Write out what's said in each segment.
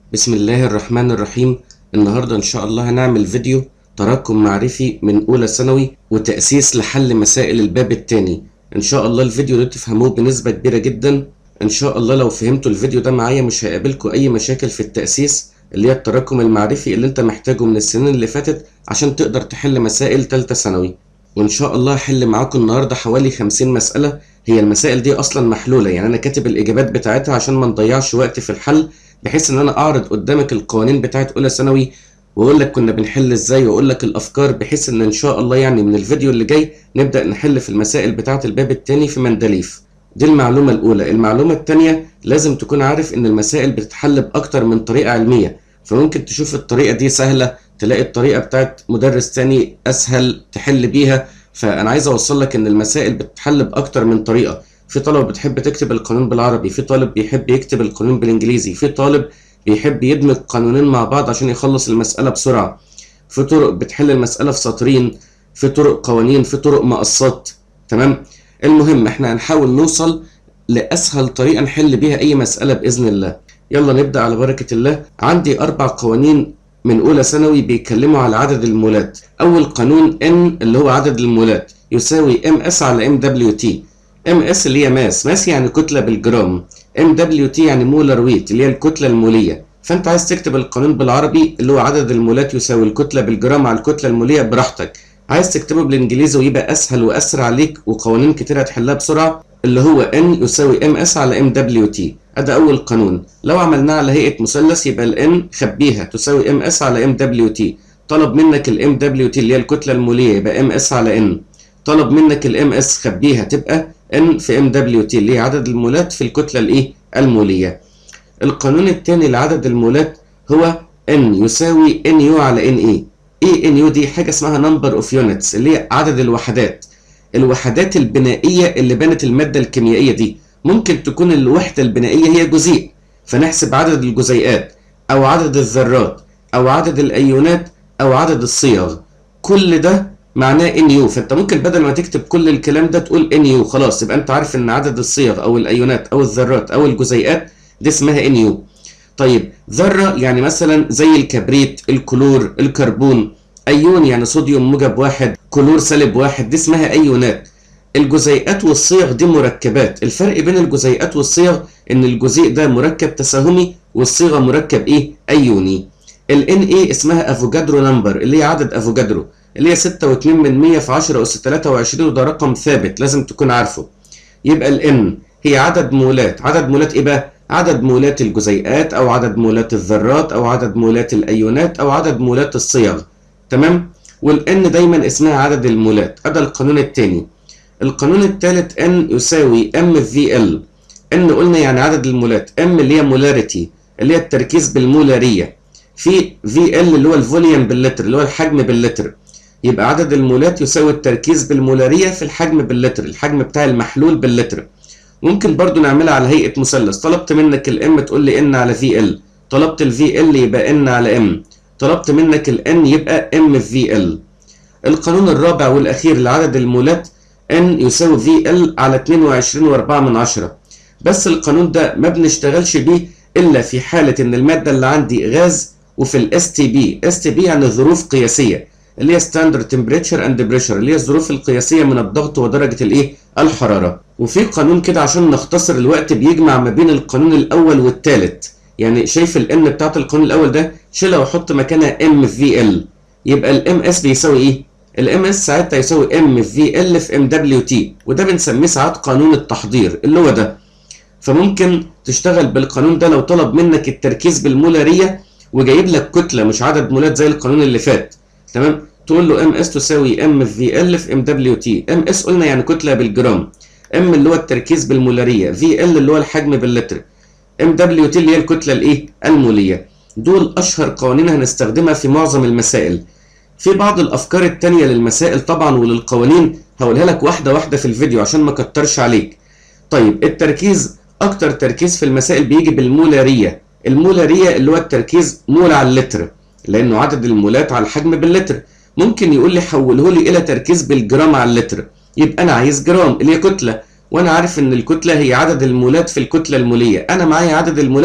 بسم الله الرحمن الرحيم النهاردة إن شاء الله هنعمل فيديو تراكم معرفي من أولى ثانوي وتأسيس لحل مسائل الباب التاني إن شاء الله الفيديو ده تفهموه بنسبة كبيرة جدا إن شاء الله لو فهمتوا الفيديو ده معايا مش هيقابلكوا أي مشاكل في التأسيس اللي هي التراكم المعرفي اللي أنت محتاجه من السنين اللي فاتت عشان تقدر تحل مسائل تالتة ثانوي وإن شاء الله هحل معاكم النهاردة حوالي 50 مسألة هي المسائل دي أصلا محلولة يعني أنا كاتب الإجابات بتاعتها عشان ما نضيعش وقت في الحل بحيث ان انا اعرض قدامك القوانين بتاعت اولى ثانوي واقول لك كنا بنحل ازاي واقول لك الافكار بحيث ان ان شاء الله يعني من الفيديو اللي جاي نبدا نحل في المسائل بتاعت الباب الثاني في مندليف دي المعلومه الاولى المعلومه الثانيه لازم تكون عارف ان المسائل بتتحل باكتر من طريقه علميه فممكن تشوف الطريقه دي سهله تلاقي الطريقه بتاعت مدرس تاني اسهل تحل بيها فانا عايز اوصل لك ان المسائل بتتحل باكتر من طريقه في طلبة بتحب تكتب القانون بالعربي في طالب بيحب يكتب القانون بالانجليزي في طالب بيحب يدمج قانونين مع بعض عشان يخلص المسألة بسرعة في طرق بتحل المسألة في سطرين في طرق قوانين في طرق مقصات تمام المهم احنا هنحاول نوصل لأسهل طريقة نحل بيها أي مسألة بإذن الله يلا نبدأ على بركة الله عندي أربع قوانين من أولى ثانوي بيتكلموا على عدد المولات أول قانون N اللي هو عدد المولات يساوي MS على MWT ام اس اللي هي ماس ماس يعني كتله بالجرام ام دبليو تي يعني مولر ويت اللي هي الكتله الموليه فانت عايز تكتب القانون بالعربي اللي هو عدد المولات يساوي الكتله بالجرام على الكتله الموليه براحتك عايز تكتبه بالانجليزي ويبقى اسهل واسرع ليك وقوانين كتير هتحلها بسرعه اللي هو ان يساوي ام اس على ام دبليو تي ادي اول قانون لو عملناه على هيئه مثلث يبقى الان خبيها تساوي ام اس على ام دبليو تي طلب منك الام دبليو تي اللي هي الكتله الموليه يبقى ام اس على ان طلب منك الام اس خبيها تبقى ان في ام دبليو تي اللي هي عدد المولات في الكتله الايه الموليه القانون الثاني لعدد المولات هو ان يساوي ان يو على ان اي ايه ان يو دي حاجه اسمها نمبر اوف يونتس اللي هي عدد الوحدات الوحدات البنائيه اللي بنت الماده الكيميائيه دي ممكن تكون الوحده البنائيه هي جزيء فنحسب عدد الجزيئات او عدد الذرات او عدد الايونات او عدد الصيغ كل ده معناه ان يو فانت ممكن بدل ما تكتب كل الكلام ده تقول ان يو خلاص يبقى انت عارف ان عدد الصيغ او الايونات او الذرات او الجزيئات دي اسمها ان يو طيب ذره يعني مثلا زي الكبريت الكلور الكربون ايون يعني صوديوم موجب واحد كلور سالب واحد دي اسمها ايونات الجزيئات والصيغ دي مركبات الفرق بين الجزيئات والصيغ ان الجزيء ده مركب تساهمي والصيغه مركب ايه ايوني الان ايه اسمها افوجادرو نمبر اللي هي عدد افوجادرو اللي هي 6.2 من 100 في 10 أس 23 وده رقم ثابت لازم تكون عارفه يبقى ال N هي عدد مولات عدد مولات إيه بقى؟ عدد مولات الجزيئات أو عدد مولات الذرات أو عدد مولات الأيونات أو عدد مولات الصيغ تمام؟ وال N دايما اسمها عدد المولات هذا القانون الثاني القانون الثالث N يساوي M في L N قلنا يعني عدد المولات M اللي هي مولاريتي اللي هي التركيز بالمولارية في في ال اللي هو الفوليوم باللتر اللي هو الحجم باللتر يبقى عدد المولات يساوي التركيز بالمولارية في الحجم باللتر الحجم بتاع المحلول باللتر ممكن برضو نعملها على هيئة مثلث طلبت منك الام تقول لي ان على في ال طلبت الفي ال يبقى ان على ام طلبت منك الان يبقى ام في ال القانون الرابع والاخير لعدد المولات ان يساوي في ال على 22.4 من عشرة بس القانون ده ما بنشتغلش بيه الا في حالة ان المادة اللي عندي غاز وفي الاس تي بي اس تي بي يعني ظروف قياسية اللي هي ستاندرد تمبريتشر اند بريشر اللي هي الظروف القياسيه من الضغط ودرجه الايه الحراره وفي قانون كده عشان نختصر الوقت بيجمع ما بين القانون الاول والثالث يعني شايف الان بتاعت القانون الاول ده شيلها وحط مكانها ام في ال يبقى الام اس بيساوي ايه الام اس ساعتها يساوي ام في ال في ام دبليو تي وده بنسميه ساعات قانون التحضير اللي هو ده فممكن تشتغل بالقانون ده لو طلب منك التركيز بالمولاريه وجايب لك كتله مش عدد مولات زي القانون اللي فات تمام تقول له ام اس تساوي ام في ال في ام دبليو تي ام اس قلنا يعني كتله بالجرام ام اللي هو التركيز بالمولاريه في ال اللي هو الحجم باللتر ام دبليو تي اللي هي الكتله الايه الموليه دول اشهر قوانين هنستخدمها في معظم المسائل في بعض الافكار التانية للمسائل طبعا وللقوانين هقولها لك واحده واحده في الفيديو عشان ما كترش عليك طيب التركيز اكتر تركيز في المسائل بيجي بالمولاريه المولاريه اللي هو التركيز مول على اللتر لانه عدد المولات على الحجم باللتر ممكن يقول لي حوله لي الى تركيز بالجرام على اللتر يبقى انا عايز جرام اللي هي كتله وانا عارف ان الكتله هي عدد المولات في الكتله الموليه انا معايا عدد المولات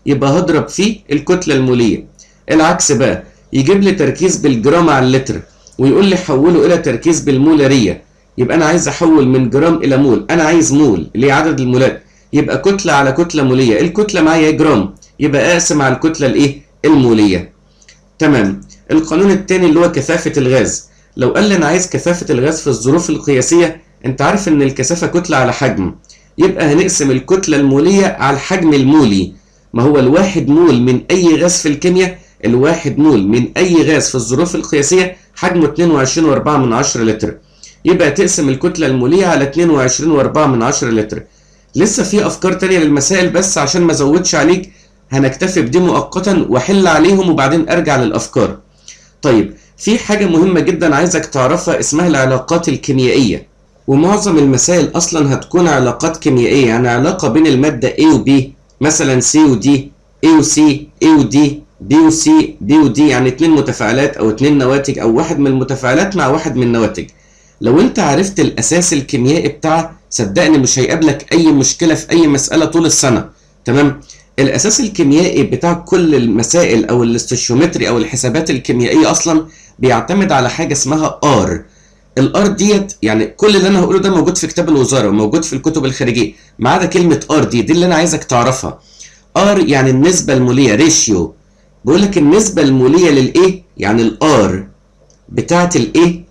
يبقى هضرب فيه الكتلة المولية العكس بقى يجيب لي تركيز بالجرام على اللتر ويقول لي حوله الى تركيز بالمولارية يبقى انا عايز احول من جرام الى مول انا عايز مول اللي هي عدد المولات يبقى كتلة على كتلة مولية الكتلة معايا جرام يبقى اقسم على الكتلة الايه المولية تمام القانون الثاني اللي هو كثافة الغاز لو قال لي انا عايز كثافة الغاز في الظروف القياسية انت عارف ان الكثافة كتلة على حجم يبقى هنقسم الكتلة المولية على الحجم المولي ما هو الواحد مول من اي غاز في الكيمياء الواحد مول من اي غاز في الظروف القياسية حجمه 22.4 من 10 لتر يبقى تقسم الكتلة المولية على 22.4 من 10 لتر لسه في افكار تانية للمسائل بس عشان ما ازودش عليك هنكتفي بدي مؤقتا واحل عليهم وبعدين ارجع للافكار طيب في حاجة مهمة جدا عايزك تعرفها اسمها العلاقات الكيميائية ومعظم المسائل اصلا هتكون علاقات كيميائية يعني علاقة بين المادة A و B مثلا C و D A و C A و D B و C B و D يعني اتنين متفاعلات او اتنين نواتج او واحد من المتفاعلات مع واحد من النواتج لو انت عرفت الاساس الكيميائي بتاعها صدقني مش هيقابلك اي مشكلة في اي مسألة طول السنة تمام الاساس الكيميائي بتاع كل المسائل او الاستشيومتري او الحسابات الكيميائية اصلا بيعتمد على حاجة اسمها R الار ديت يعني كل اللي انا هقوله ده موجود في كتاب الوزاره وموجود في الكتب الخارجيه ما عدا كلمه ار دي دي اللي انا عايزك تعرفها ار يعني النسبه الموليه ريشيو بقول لك النسبه الموليه للايه يعني الار بتاعه الايه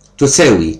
تساوي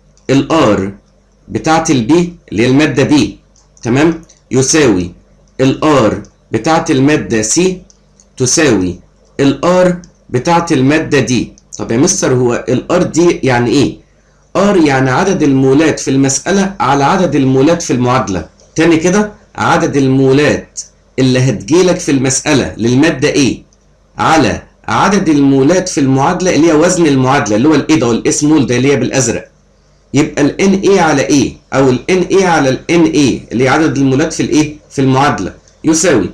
الار بتاعه البي اللي هي الماده بي تمام يساوي الار بتاعه الماده سي تساوي الار بتاعه الماده دي طب يا مستر هو الار دي يعني ايه ار يعني عدد المولات في المسألة على عدد المولات في المعادلة تاني كده عدد المولات اللي هتجيلك في المسألة للمادة ايه على عدد المولات في المعادلة اللي هي وزن المعادلة اللي هو الايه ده والاس مول ده اللي هي بالازرق يبقى ال ان ايه على ايه او ال ان ايه على ال ان ايه اللي هي عدد المولات في الايه في المعادلة يساوي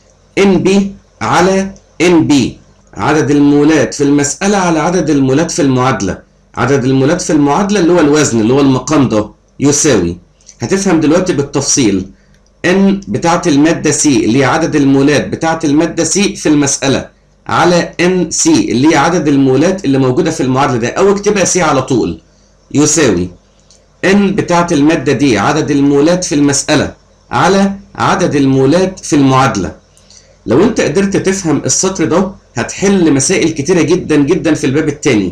ان بي على ان بي عدد المولات في المسألة على عدد المولات في المعادلة عدد المولات في المعادلة اللي هو الوزن اللي هو المقام ده يساوي هتفهم دلوقتي بالتفصيل N بتاعة المادة C اللي هي عدد المولات بتاعة المادة C في المسألة على NC اللي هي عدد المولات اللي موجودة في المعادلة ده أو اكتبها C على طول يساوي N بتاعة المادة دي عدد المولات في المسألة على عدد المولات في المعادلة لو انت قدرت تفهم السطر ده هتحل مسائل كتيرة جدا جدا في الباب التاني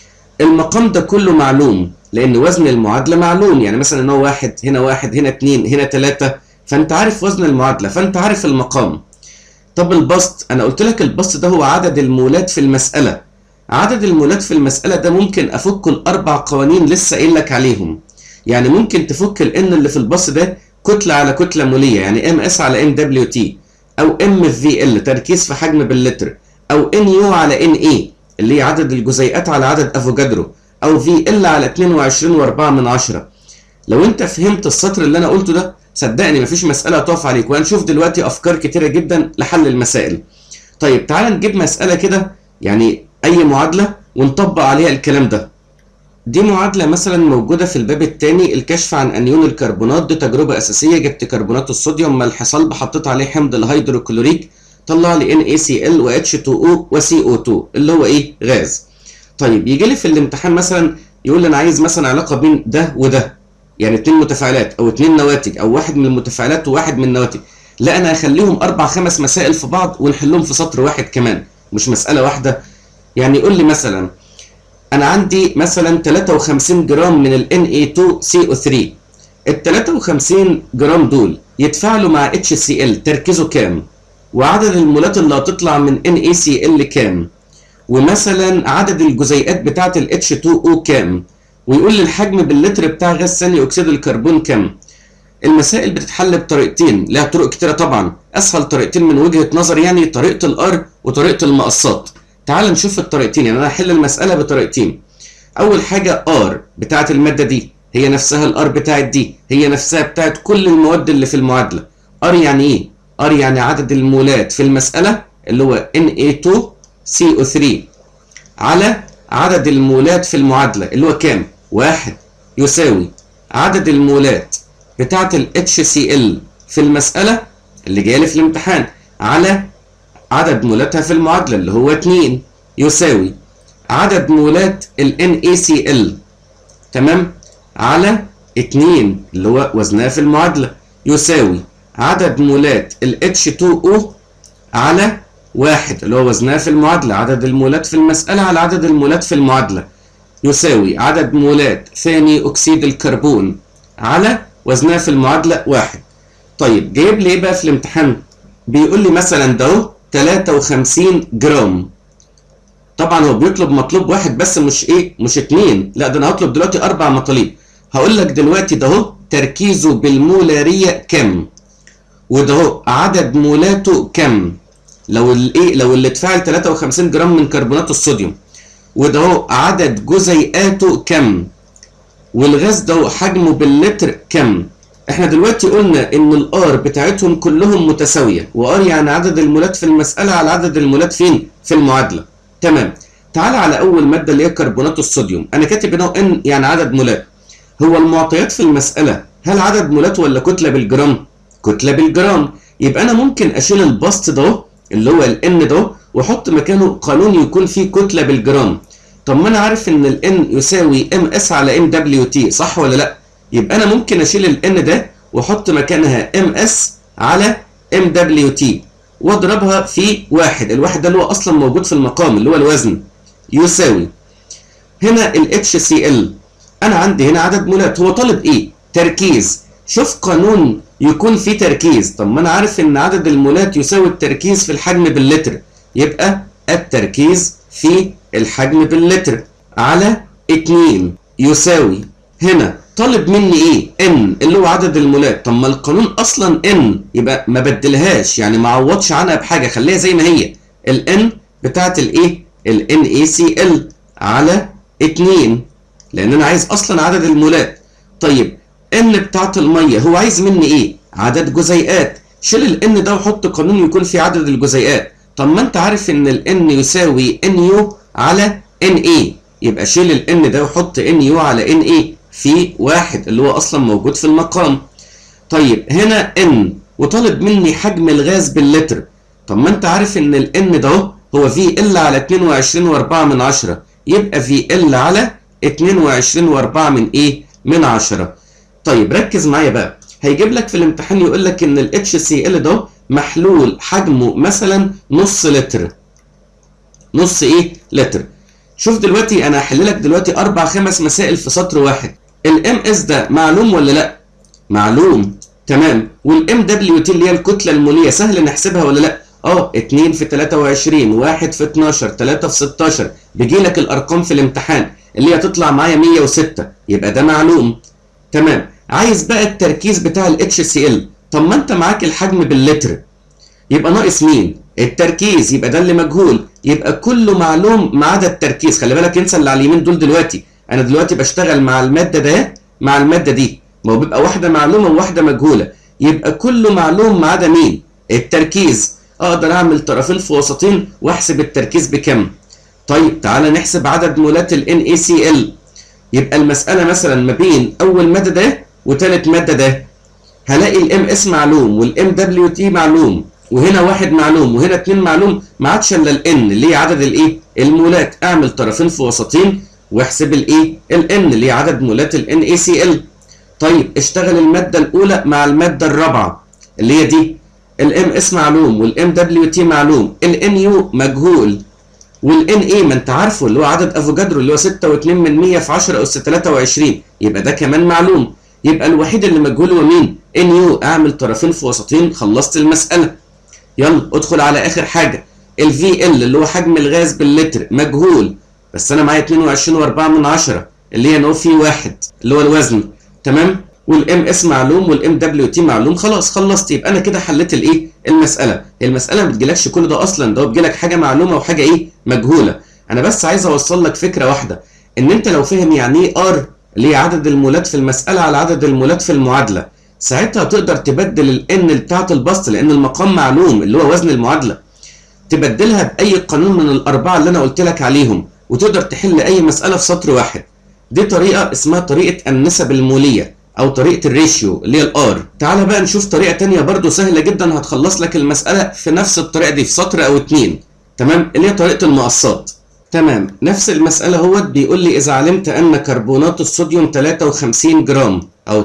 المقام ده كله معلوم لان وزن المعادلة معلوم يعني مثلا ان هو واحد هنا واحد هنا اتنين هنا تلاتة فانت عارف وزن المعادلة فانت عارف المقام طب البسط انا قلت لك البسط ده هو عدد المولات في المسألة عدد المولات في المسألة ده ممكن افك الاربع قوانين لسه قايل لك عليهم يعني ممكن تفك الان اللي في البسط ده كتلة على كتلة مولية يعني ام اس على ام دبليو تي او ام في ال تركيز في حجم باللتر او ان يو على ان اي اللي هي عدد الجزيئات على عدد افوجادرو او في ال على 22.4 من عشرة لو انت فهمت السطر اللي انا قلته ده صدقني مفيش مسألة هتقف عليك وهنشوف دلوقتي افكار كتيرة جدا لحل المسائل طيب تعال نجيب مسألة كده يعني اي معادلة ونطبق عليها الكلام ده دي معادلة مثلا موجودة في الباب الثاني الكشف عن انيون الكربونات دي تجربة اساسية جبت كربونات الصوديوم ملح صلب حطيت عليه حمض الهيدروكلوريك طلع لي NaCl و H2O و CO2 اللي هو ايه غاز طيب يجي لي في الامتحان مثلا يقول لي انا عايز مثلا علاقة بين ده وده يعني اتنين متفاعلات او اتنين نواتج او واحد من المتفاعلات وواحد من النواتج لا انا هخليهم اربع خمس مسائل في بعض ونحلهم في سطر واحد كمان مش مسألة واحدة يعني يقول لي مثلا انا عندي مثلا 53 جرام من ال Na2CO3 ال 53 جرام دول يتفاعلوا مع HCl تركيزه كام وعدد المولات اللي هتطلع من NaCl كام ومثلا عدد الجزيئات بتاعه ال H2O كام ويقول لي الحجم باللتر بتاع غاز ثاني اكسيد الكربون كام المسائل بتتحل بطريقتين لها طرق كتيره طبعا اسهل طريقتين من وجهه نظري يعني طريقه الار وطريقه المقصات تعال نشوف الطريقتين يعني انا هحل المساله بطريقتين اول حاجه ار بتاعه الماده دي هي نفسها الار بتاعت دي هي نفسها بتاعت كل المواد اللي في المعادله ار يعني ايه ار يعني عدد المولات في المساله اللي هو Na2CO3 على عدد المولات في المعادله اللي هو كام واحد يساوي عدد المولات بتاعه ال HCl في المساله اللي جايه لي في الامتحان على عدد مولاتها في المعادلة اللي هو 2 يساوي عدد مولات ال NaCl تمام على 2 اللي هو وزنها في المعادلة يساوي عدد مولات ال H2O على 1 اللي هو وزنها في المعادلة عدد المولات في المسألة على عدد المولات في المعادلة يساوي عدد مولات ثاني أكسيد الكربون على وزنها في المعادلة 1 طيب جايب لي ايه بقى في الامتحان بيقول لي مثلا ده اهو 53 جرام طبعا هو بيطلب مطلوب واحد بس مش ايه مش اتنين لا ده انا هطلب دلوقتي اربع مطالب هقول لك دلوقتي ده اهو تركيزه بالمولاريه كم وده اهو عدد مولاته كم لو الايه لو اللي اتفاعل 53 جرام من كربونات الصوديوم وده اهو عدد جزيئاته كم والغاز ده حجمه باللتر كم احنا دلوقتي قلنا ان الار بتاعتهم كلهم متساويه وار يعني عدد المولات في المساله على عدد المولات فين في المعادله تمام تعال على اول ماده اللي هي كربونات الصوديوم انا كاتب هنا ان يعني عدد مولات هو المعطيات في المساله هل عدد مولات ولا كتله بالجرام كتله بالجرام يبقى انا ممكن اشيل البسط ده اللي هو الان ده واحط مكانه قانون يكون فيه كتله بالجرام طب ما انا عارف ان الان يساوي ام اس على ام دبليو تي صح ولا لا يبقى انا ممكن اشيل الان ده واحط مكانها ام اس على ام دبليو تي واضربها في واحد الواحد ده اللي هو اصلا موجود في المقام اللي هو الوزن يساوي هنا ال HCl انا عندي هنا عدد مولات هو طالب ايه تركيز شوف قانون يكون فيه تركيز طب ما انا عارف ان عدد المولات يساوي التركيز في الحجم باللتر يبقى التركيز في الحجم باللتر على 2 يساوي هنا طالب مني ايه ان اللي هو عدد المولات طب ما القانون اصلا ان يبقى ما بدلهاش يعني ما عوضش عنها بحاجه خليها زي ما هي الان بتاعت الايه ال NaCl على 2 لان انا عايز اصلا عدد المولات طيب ان بتاعت الميه هو عايز مني ايه عدد جزيئات شيل الان ده وحط قانون يكون فيه عدد الجزيئات طب ما انت عارف ان الان يساوي NU على Na يبقى شيل الان ده وحط NU على Na في واحد اللي هو اصلا موجود في المقام طيب هنا ان وطالب مني حجم الغاز باللتر طب ما انت عارف ان الان ده هو في ال على 22.4 من 10 يبقى في ال على 22.4 من ايه من 10 طيب ركز معايا بقى هيجيب لك في الامتحان يقول لك ان ال HCl ده محلول حجمه مثلا نص لتر نص ايه لتر شوف دلوقتي انا هحل لك دلوقتي اربع خمس مسائل في سطر واحد الام اس ده معلوم ولا لا معلوم تمام والام دبليو تي اللي هي الكتله الموليه سهل نحسبها ولا لا اه 2 في 23 1 في 12 3 في 16 بيجي لك الارقام في الامتحان اللي هي تطلع معايا 106 يبقى ده معلوم تمام عايز بقى التركيز بتاع ال HCl طب ما انت معاك الحجم باللتر يبقى ناقص مين التركيز يبقى ده اللي مجهول يبقى كله معلوم ما عدا التركيز خلي بالك انسى اللي على اليمين دول دلوقتي انا دلوقتي بشتغل مع الماده ده مع الماده دي ما هو بيبقى واحده معلومه وواحده مجهوله يبقى كله معلوم ما عدا مين التركيز اقدر اعمل طرفين في وسطين واحسب التركيز بكم طيب تعالى نحسب عدد مولات ال NaCl يبقى المسألة مثلا ما بين أول مادة ده وتالت مادة ده هلاقي الام اس معلوم والام دبليو تي معلوم وهنا واحد معلوم وهنا اتنين معلوم ما عادش الا الان اللي هي عدد الايه المولات اعمل طرفين في وسطين واحسب الايه الان اللي هي عدد مولات ال NaCl طيب اشتغل المادة الأولى مع المادة الرابعة اللي هي دي الام اس معلوم والام دبليو تي معلوم الان يو مجهول والان اي ما انت عارفه اللي هو عدد افوجادرو اللي هو 6.2 من 100 في 10 اس 23 يبقى ده كمان معلوم يبقى الوحيد اللي مجهول هو مين؟ ان يو اعمل طرفين في وسطين خلصت المساله يلا ادخل على اخر حاجه الفي ال اللي هو حجم الغاز باللتر مجهول بس انا معايا 22.4 من 10 اللي هي نو في واحد اللي هو الوزن تمام والام اس معلوم والام دبليو تي معلوم خلاص خلصت يبقى انا كده حليت الايه المساله المساله ما بتجيلكش كل ده اصلا ده بتجيلك حاجه معلومه وحاجه ايه مجهوله انا بس عايز اوصل لك فكره واحده ان انت لو فاهم يعني ايه ار اللي هي عدد المولات في المساله على عدد المولات في المعادله ساعتها تقدر تبدل الان بتاعه البسط لان المقام معلوم اللي هو وزن المعادله تبدلها باي قانون من الاربعه اللي انا قلت لك عليهم وتقدر تحل اي مساله في سطر واحد دي طريقه اسمها طريقه النسب الموليه او طريقه الريشيو اللي هي الار تعال بقى نشوف طريقه تانية برضو سهله جدا هتخلص لك المساله في نفس الطريقه دي في سطر او اتنين تمام اللي هي طريقه المقصات تمام نفس المساله اهوت بيقول لي اذا علمت ان كربونات الصوديوم 53 جرام او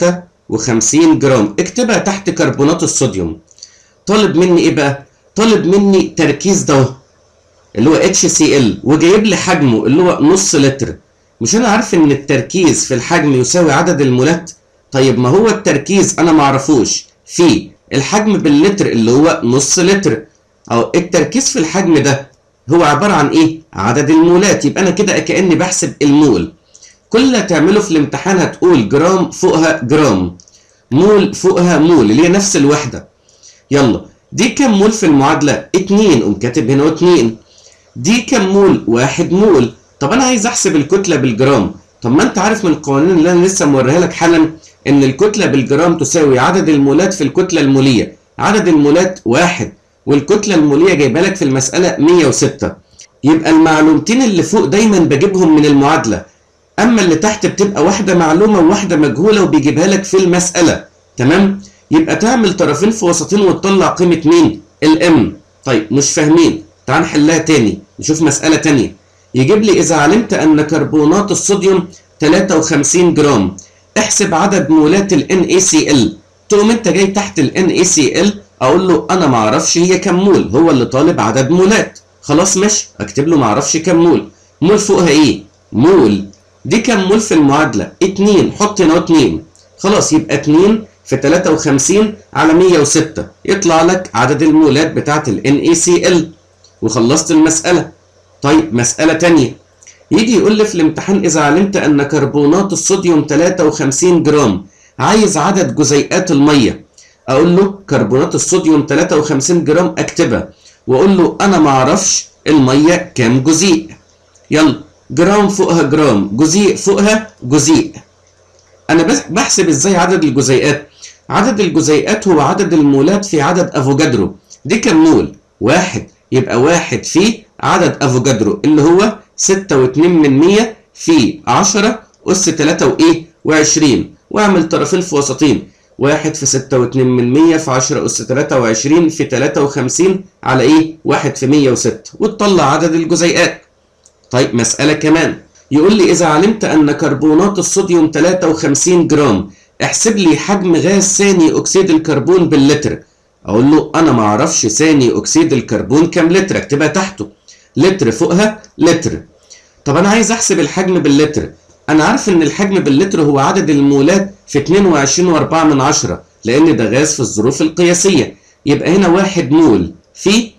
53 جرام اكتبها تحت كربونات الصوديوم طالب مني ايه بقى طالب مني تركيز ده اللي هو HCl وجايب لي حجمه اللي هو نص لتر مش انا عارف ان التركيز في الحجم يساوي عدد المولات طيب ما هو التركيز انا معرفوش في الحجم باللتر اللي هو نص لتر او التركيز في الحجم ده هو عبارة عن ايه عدد المولات يبقى انا كده كأني بحسب المول كل اللي هتعمله في الامتحان هتقول جرام فوقها جرام مول فوقها مول اللي هي نفس الوحدة يلا دي كم مول في المعادلة اتنين قوم كاتب هنا اتنين دي كم مول واحد مول طب انا عايز احسب الكتله بالجرام طب ما انت عارف من القوانين اللي انا لسه موريها لك حالا ان الكتله بالجرام تساوي عدد المولات في الكتله الموليه عدد المولات واحد والكتله الموليه جايبه لك في المساله 106 يبقى المعلومتين اللي فوق دايما بجيبهم من المعادله اما اللي تحت بتبقى واحده معلومه وواحده مجهوله وبيجيبها لك في المساله تمام يبقى تعمل طرفين في وسطين وتطلع قيمه مين الام طيب مش فاهمين تعال نحلها تاني نشوف مساله تانيه يجيب لي إذا علمت أن كربونات الصوديوم 53 جرام احسب عدد مولات ال NaCl تقوم أنت جاي تحت ال NaCl أقول له أنا معرفش هي كم مول هو اللي طالب عدد مولات خلاص ماشي أكتب له معرفش كم مول مول فوقها إيه؟ مول دي كم مول في المعادلة؟ 2 حط هنا 2 خلاص يبقى 2 في 53 على 106 يطلع لك عدد المولات بتاعت ال NaCl وخلصت المسألة طيب مسألة تانية يجي يقول لي في الامتحان إذا علمت أن كربونات الصوديوم 53 جرام عايز عدد جزيئات المية أقول له كربونات الصوديوم 53 جرام أكتبها وأقول له أنا معرفش المية كام جزيء يلا جرام فوقها جرام جزيء فوقها جزيء أنا بحسب إزاي عدد الجزيئات عدد الجزيئات هو عدد المولات في عدد أفوجادرو دي كام مول؟ واحد يبقى واحد في عدد افوجادرو اللي هو 6.2 من 100 في 10 أس 3 وإيه و20 واعمل طرفين في وسطين واحد في 6.2 من 100 في 10 أس 23 في 53 على إيه؟ واحد في 106 وتطلع عدد الجزيئات. طيب مسألة كمان يقول لي إذا علمت أن كربونات الصوديوم 53 جرام احسب لي حجم غاز ثاني أكسيد الكربون باللتر. أقول له أنا ما أعرفش ثاني أكسيد الكربون كام لتر أكتبها تحته. لتر فوقها لتر طب انا عايز احسب الحجم باللتر انا عارف ان الحجم باللتر هو عدد المولات في 22.4 من عشرة لان ده غاز في الظروف القياسية يبقى هنا واحد مول في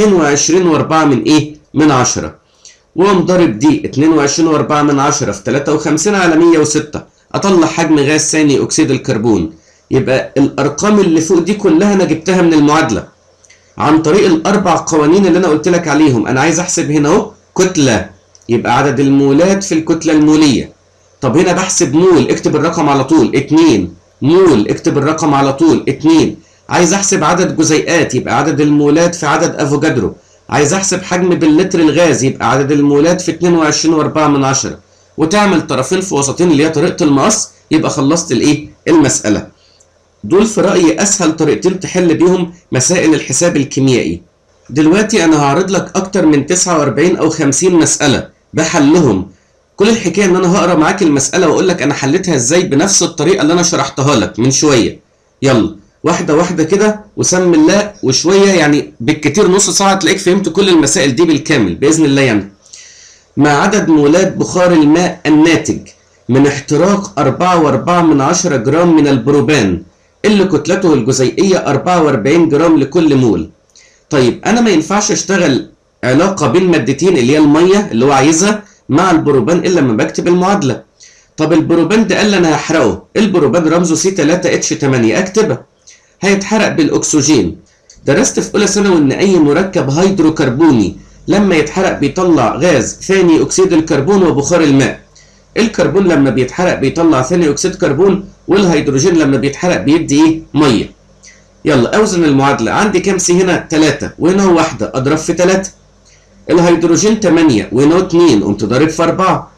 22.4 من ايه من عشرة واقوم ضارب دي 22.4 من عشرة في 53 على 106 اطلع حجم غاز ثاني اكسيد الكربون يبقى الارقام اللي فوق دي كلها انا جبتها من المعادله عن طريق الاربع قوانين اللي انا قلت لك عليهم انا عايز احسب هنا اهو كتله يبقى عدد المولات في الكتله الموليه طب هنا بحسب مول اكتب الرقم على طول 2 مول اكتب الرقم على طول 2 عايز احسب عدد جزيئات يبقى عدد المولات في عدد افوجادرو عايز احسب حجم باللتر الغاز يبقى عدد المولات في 22.4 من عشرة وتعمل طرفين في وسطين اللي هي طريقه المقص يبقى خلصت الايه المساله دول في رأيي أسهل طريقتين تحل بيهم مسائل الحساب الكيميائي دلوقتي أنا هعرض لك أكتر من 49 أو 50 مسألة بحلهم كل الحكاية إن أنا هقرا معاك المسألة وأقول لك أنا حليتها إزاي بنفس الطريقة اللي أنا شرحتها لك من شوية يلا واحدة واحدة كده وسم الله وشوية يعني بالكتير نص ساعة تلاقيك فهمت كل المسائل دي بالكامل بإذن الله يعني مع عدد مولات بخار الماء الناتج من احتراق 4.4 من عشرة جرام من البروبان اللي كتلته الجزيئية 44 جرام لكل مول طيب أنا ما ينفعش أشتغل علاقة بين مادتين اللي هي المية اللي هو عايزها مع البروبان إلا لما بكتب المعادلة طب البروبان ده قال لي أنا هحرقه البروبان رمزه سي 3 اتش 8 أكتبها هيتحرق بالأكسجين درست في أولى ثانوي إن أي مركب هيدروكربوني لما يتحرق بيطلع غاز ثاني أكسيد الكربون وبخار الماء الكربون لما بيتحرق بيطلع ثاني أكسيد كربون والهيدروجين لما بيتحرق بيدي إيه؟ مية يلا أوزن المعادلة عندي كام سي هنا 3 وهنا واحدة أضرب في 3 الهيدروجين 8 وهنا 2 قمت ضارب في 4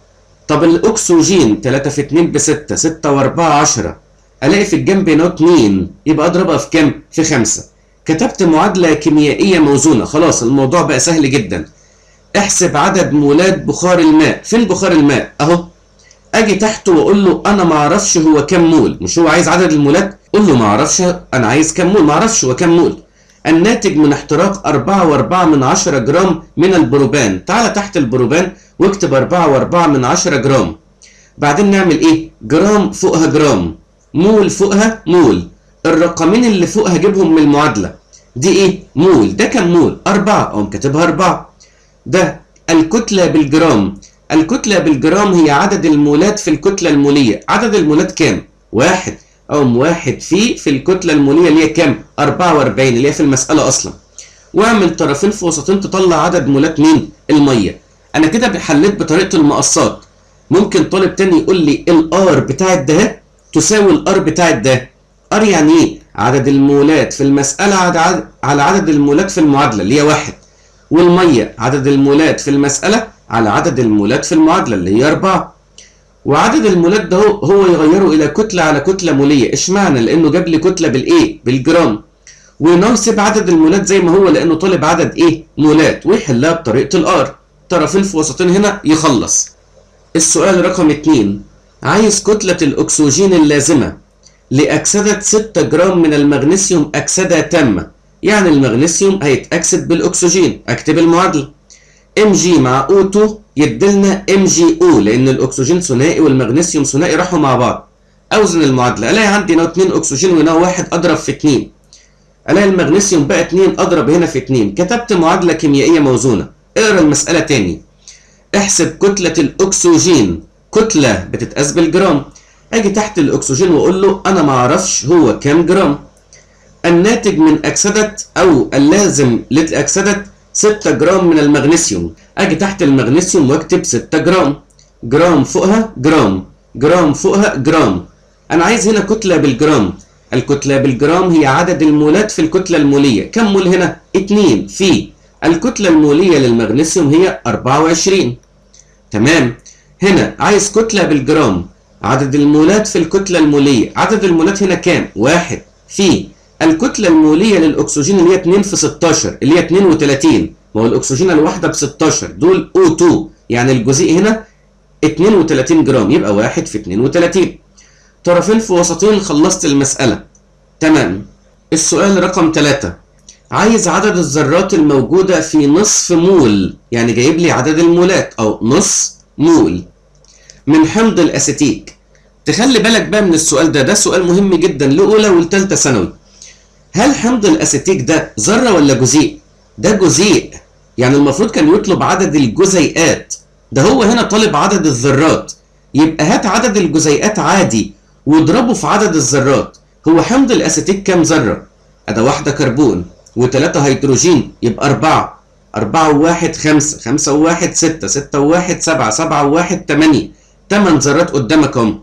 طب الاكسجين 3 في 2 ب 6 6 و4 10 الاقي في الجنب هنا 2 يبقى اضربها في كام في 5 كتبت معادله كيميائيه موزونه خلاص الموضوع بقى سهل جدا احسب عدد مولات بخار الماء فين بخار الماء اهو اجي تحته واقول له انا ما اعرفش هو كام مول مش هو عايز عدد المولات قول له ما اعرفش انا عايز كام مول ما اعرفش هو كام مول الناتج من احتراق 4 و4 من 10 جرام من البروبان تعال تحت البروبان واكتب 4 و4 من 10 جرام بعدين نعمل ايه جرام فوقها جرام مول فوقها مول الرقمين اللي فوق هجيبهم من المعادله دي ايه مول ده كام مول 4 اقوم كاتبها 4 ده الكتله بالجرام الكتله بالجرام هي عدد المولات في الكتله الموليه عدد المولات كام واحد أقوم واحد في في الكتلة المولية اللي هي كام؟ 44 اللي هي في المسألة أصلا. واعمل طرفين في وسطين تطلع عدد مولات مين؟ المية. أنا كده حليت بطريقة المقصات. ممكن طالب تاني يقول لي الآر بتاعت ده تساوي الآر بتاعت ده. آر يعني إيه؟ عدد المولات في المسألة على عدد المولات في المعادلة اللي هي واحد. والمية عدد المولات في المسألة على عدد المولات في المعادلة اللي هي أربعة. وعدد المولات ده هو يغيره الى كتله على كتله موليه اشمعنى لانه جاب لي كتله بالايه بالجرام وننصب عدد المولات زي ما هو لانه طالب عدد ايه مولات ويحلها بطريقه الار طرفين في وسطين هنا يخلص السؤال رقم 2 عايز كتله الاكسجين اللازمه لاكسده 6 جرام من المغنيسيوم اكسده تامه يعني المغنيسيوم هيتاكسد بالاكسجين اكتب المعادله ام جي مع او 2 يديلنا ام جي او لان الاكسجين ثنائي والمغنيسيوم ثنائي راحوا مع بعض اوزن المعادله الاقي عندي هنا 2 اكسجين وهنا 1 اضرب في 2 الاقي المغنيسيوم بقى 2 اضرب هنا في 2 كتبت معادله كيميائيه موزونه اقرا المساله تاني احسب كتله الاكسجين كتله بتتقاس بالجرام اجي تحت الاكسجين واقول له انا ما اعرفش هو كام جرام الناتج من اكسده او اللازم لاكسده 6 جرام من المغنيسيوم اجي تحت المغنيسيوم واكتب 6 جرام جرام فوقها جرام جرام فوقها جرام انا عايز هنا كتله بالجرام الكتله بالجرام هي عدد المولات في الكتله الموليه كم مول هنا 2 في الكتله الموليه للمغنيسيوم هي 24 تمام هنا عايز كتله بالجرام عدد المولات في الكتله الموليه عدد المولات هنا كام واحد في الكتلة المولية للأكسجين اللي هي 2 في 16 اللي هي 32 ما هو الأكسجين الواحدة ب 16 دول O2 يعني الجزيء هنا 32 جرام يبقى 1 في 32 طرفين في وسطين خلصت المسألة تمام السؤال رقم 3 عايز عدد الذرات الموجودة في نصف مول يعني جايب لي عدد المولات أو نص مول من حمض الأسيتيك تخلي بالك بقى من السؤال ده ده سؤال مهم جدا لأولى ولتالتة ثانوي هل حمض الاسيتيك ده ذره ولا جزيء؟ ده جزيء يعني المفروض كان يطلب عدد الجزيئات ده هو هنا طالب عدد الذرات يبقى هات عدد الجزيئات عادي واضربه في عدد الذرات هو حمض الاسيتيك كام ذره؟ أدا واحدة كربون وثلاثة هيدروجين يبقى أربعة أربعة وواحد خمسة خمسة وواحد ستة ستة وواحد سبعة سبعة وواحد تمانية تمن ذرات قدامك اهم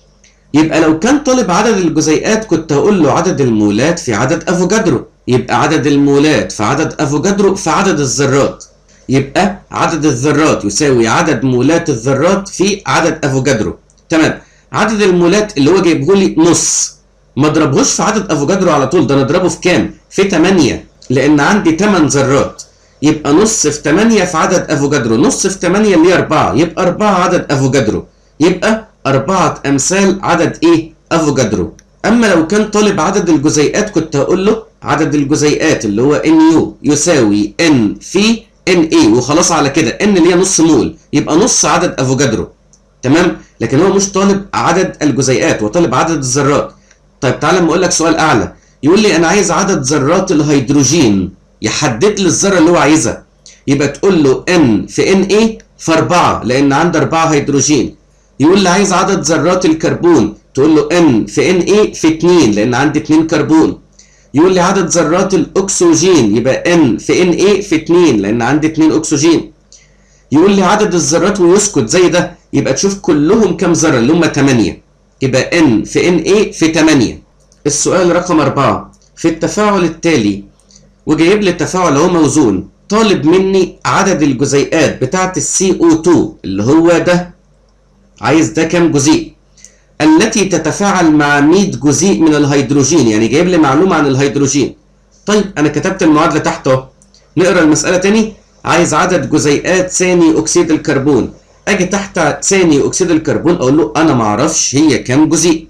يبقى لو كان طالب عدد الجزيئات كنت هقول له عدد المولات في عدد افوجادرو يبقى عدد المولات في عدد افوجادرو في عدد الذرات يبقى عدد الذرات يساوي عدد مولات الذرات في عدد افوجادرو تمام عدد المولات اللي هو جايبه لي نص ما اضربهوش في عدد افوجادرو على طول ده انا اضربه في كام في 8 لان عندي 8 ذرات يبقى نص في 8 في عدد افوجادرو نص في 8 اللي هي 4 يبقى 4 عدد افوجادرو يبقى أربعة أمثال عدد إيه؟ أفوجادرو. أما لو كان طالب عدد الجزيئات كنت هقول له عدد الجزيئات اللي هو ان يو يساوي ان في ان اي وخلاص على كده ان اللي هي نص مول يبقى نص عدد افوجادرو تمام لكن هو مش طالب عدد الجزيئات هو طالب عدد الذرات طيب تعالى اما اقول لك سؤال اعلى يقول لي انا عايز عدد ذرات الهيدروجين يحدد لي الذره اللي هو عايزها يبقى تقول له ان في ان اي في 4 لان عندي 4 هيدروجين يقول لي عايز عدد ذرات الكربون تقول له ان في ان اي في 2 لان عندي 2 كربون يقول لي عدد ذرات الاكسجين يبقى ان في ان اي في 2 لان عندي 2 اكسجين يقول لي عدد الذرات ويسكت زي ده يبقى تشوف كلهم كام ذره اللي هم 8 يبقى ان في ان اي في 8 السؤال رقم 4 في التفاعل التالي وجايب لي التفاعل اهو موزون طالب مني عدد الجزيئات بتاعه السي او 2 اللي هو ده عايز ده كام جزيء التي تتفاعل مع 100 جزيء من الهيدروجين يعني جايب لي معلومه عن الهيدروجين طيب انا كتبت المعادله تحت اهو نقرا المساله تاني عايز عدد جزيئات ثاني اكسيد الكربون اجي تحت ثاني اكسيد الكربون اقول له انا ما اعرفش هي كام جزيء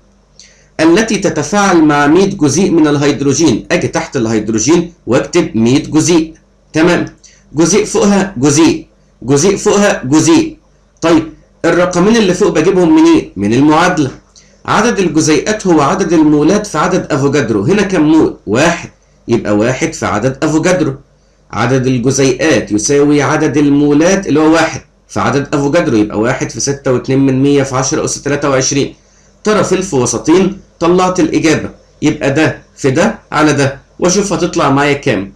التي تتفاعل مع 100 جزيء من الهيدروجين اجي تحت الهيدروجين واكتب 100 جزيء تمام جزيء فوقها جزيء جزيء فوقها جزيء طيب الرقمين اللي فوق بجيبهم منين من المعادله عدد الجزيئات هو عدد المولات في عدد افوجادرو هنا كم مول واحد يبقى واحد في عدد افوجادرو عدد الجزيئات يساوي عدد المولات اللي هو واحد في عدد افوجادرو يبقى واحد في ستة واتنين من مية في عشرة أس تلاتة وعشرين طرف في وسطين طلعت الإجابة يبقى ده في ده على ده وأشوف هتطلع معايا كام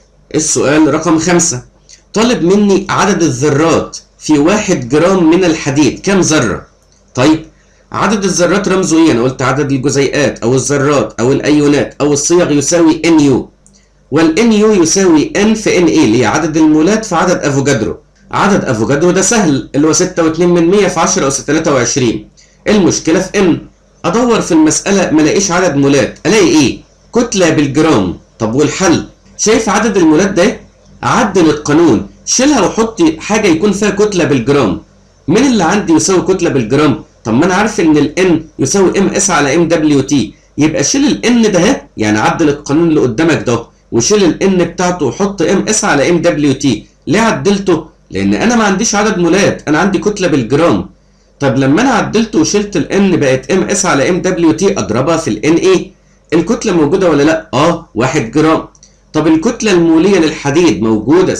السؤال رقم خمسة طالب مني عدد الذرات في واحد جرام من الحديد كم ذرة طيب عدد الذرات رمزه ايه انا قلت عدد الجزيئات او الذرات او الايونات او الصيغ يساوي ان يو والان يو يساوي ان في ان ايه اللي هي عدد المولات في عدد افوجادرو عدد افوجادرو ده سهل اللي هو 6.2 من 100 في 10 اس 23 المشكله في ان ادور في المساله ما الاقيش عدد مولات الاقي ايه كتله بالجرام طب والحل شايف عدد المولات ده عدل القانون شيلها وحط حاجه يكون فيها كتله بالجرام مين اللي عندي يساوي كتله بالجرام طب ما انا عارف ان الان يساوي ام اس على ام دبليو تي يبقى شيل الان ده اهي يعني عدل القانون اللي قدامك ده وشيل الان بتاعته وحط ام اس على ام دبليو تي ليه عدلته لان انا ما عنديش عدد مولات انا عندي كتله بالجرام طب لما انا عدلته وشلت الان بقت ام اس على ام دبليو تي اضربها في الان ايه الكتله موجوده ولا لا اه 1 جرام طب الكتله الموليه للحديد موجوده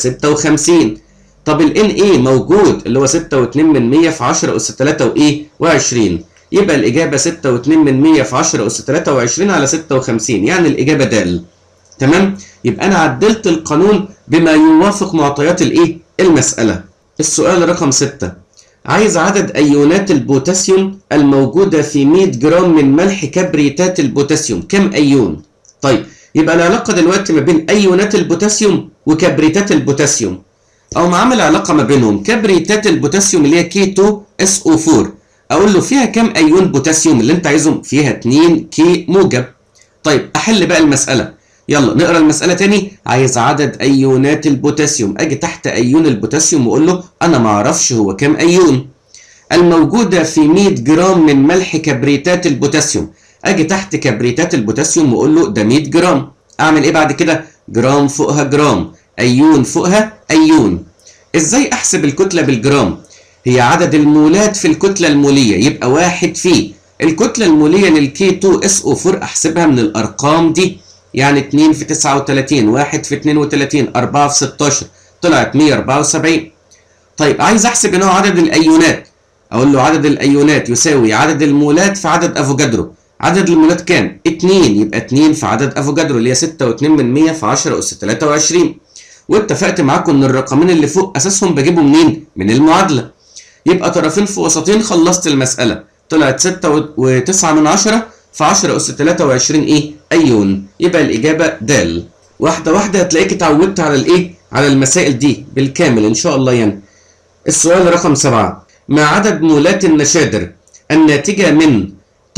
56 طب الان ايه موجود اللي هو 6.2 من 100 في 10 اس 3 وايه و20 يبقى الاجابه 6.2 من 100 في 10 اس 23 على 56 يعني الاجابه د تمام يبقى انا عدلت القانون بما يوافق معطيات الايه المساله السؤال رقم 6 عايز عدد ايونات البوتاسيوم الموجوده في 100 جرام من ملح كبريتات البوتاسيوم كم ايون طيب يبقى العلاقه دلوقتي ما بين ايونات البوتاسيوم وكبريتات البوتاسيوم او ما عامل علاقه ما بينهم كبريتات البوتاسيوم اللي هي كي 2 اس او 4 اقول له فيها كام ايون بوتاسيوم اللي انت عايزهم فيها 2 كي موجب طيب احل بقى المساله يلا نقرا المساله تاني عايز عدد ايونات البوتاسيوم اجي تحت ايون البوتاسيوم واقول له انا ما اعرفش هو كام ايون الموجوده في 100 جرام من ملح كبريتات البوتاسيوم اجي تحت كبريتات البوتاسيوم واقول له ده 100 جرام اعمل ايه بعد كده جرام فوقها جرام ايون فوقها ايون ازاي احسب الكتله بالجرام هي عدد المولات في الكتله الموليه يبقى واحد في الكتله الموليه للكي 2 اس او 4 احسبها من الارقام دي يعني 2 في 39 1 في 32 4 في 16 طلعت 174 طيب عايز احسب هنا عدد الايونات اقول له عدد الايونات يساوي عدد المولات في عدد افوجادرو عدد المولات كام 2 يبقى 2 في عدد افوجادرو اللي هي 6.2 من 100 في 10 اس 23 واتفقت معاكم ان الرقمين اللي فوق اساسهم بجيبه منين من المعادله يبقى طرفين في وسطين خلصت المساله طلعت 6 و9 من 10 في 10 اس 23 ايه ايون يبقى الاجابه د واحده واحده هتلاقيك اتعودت على الايه على المسائل دي بالكامل ان شاء الله يعني السؤال رقم 7 ما عدد مولات النشادر الناتجه من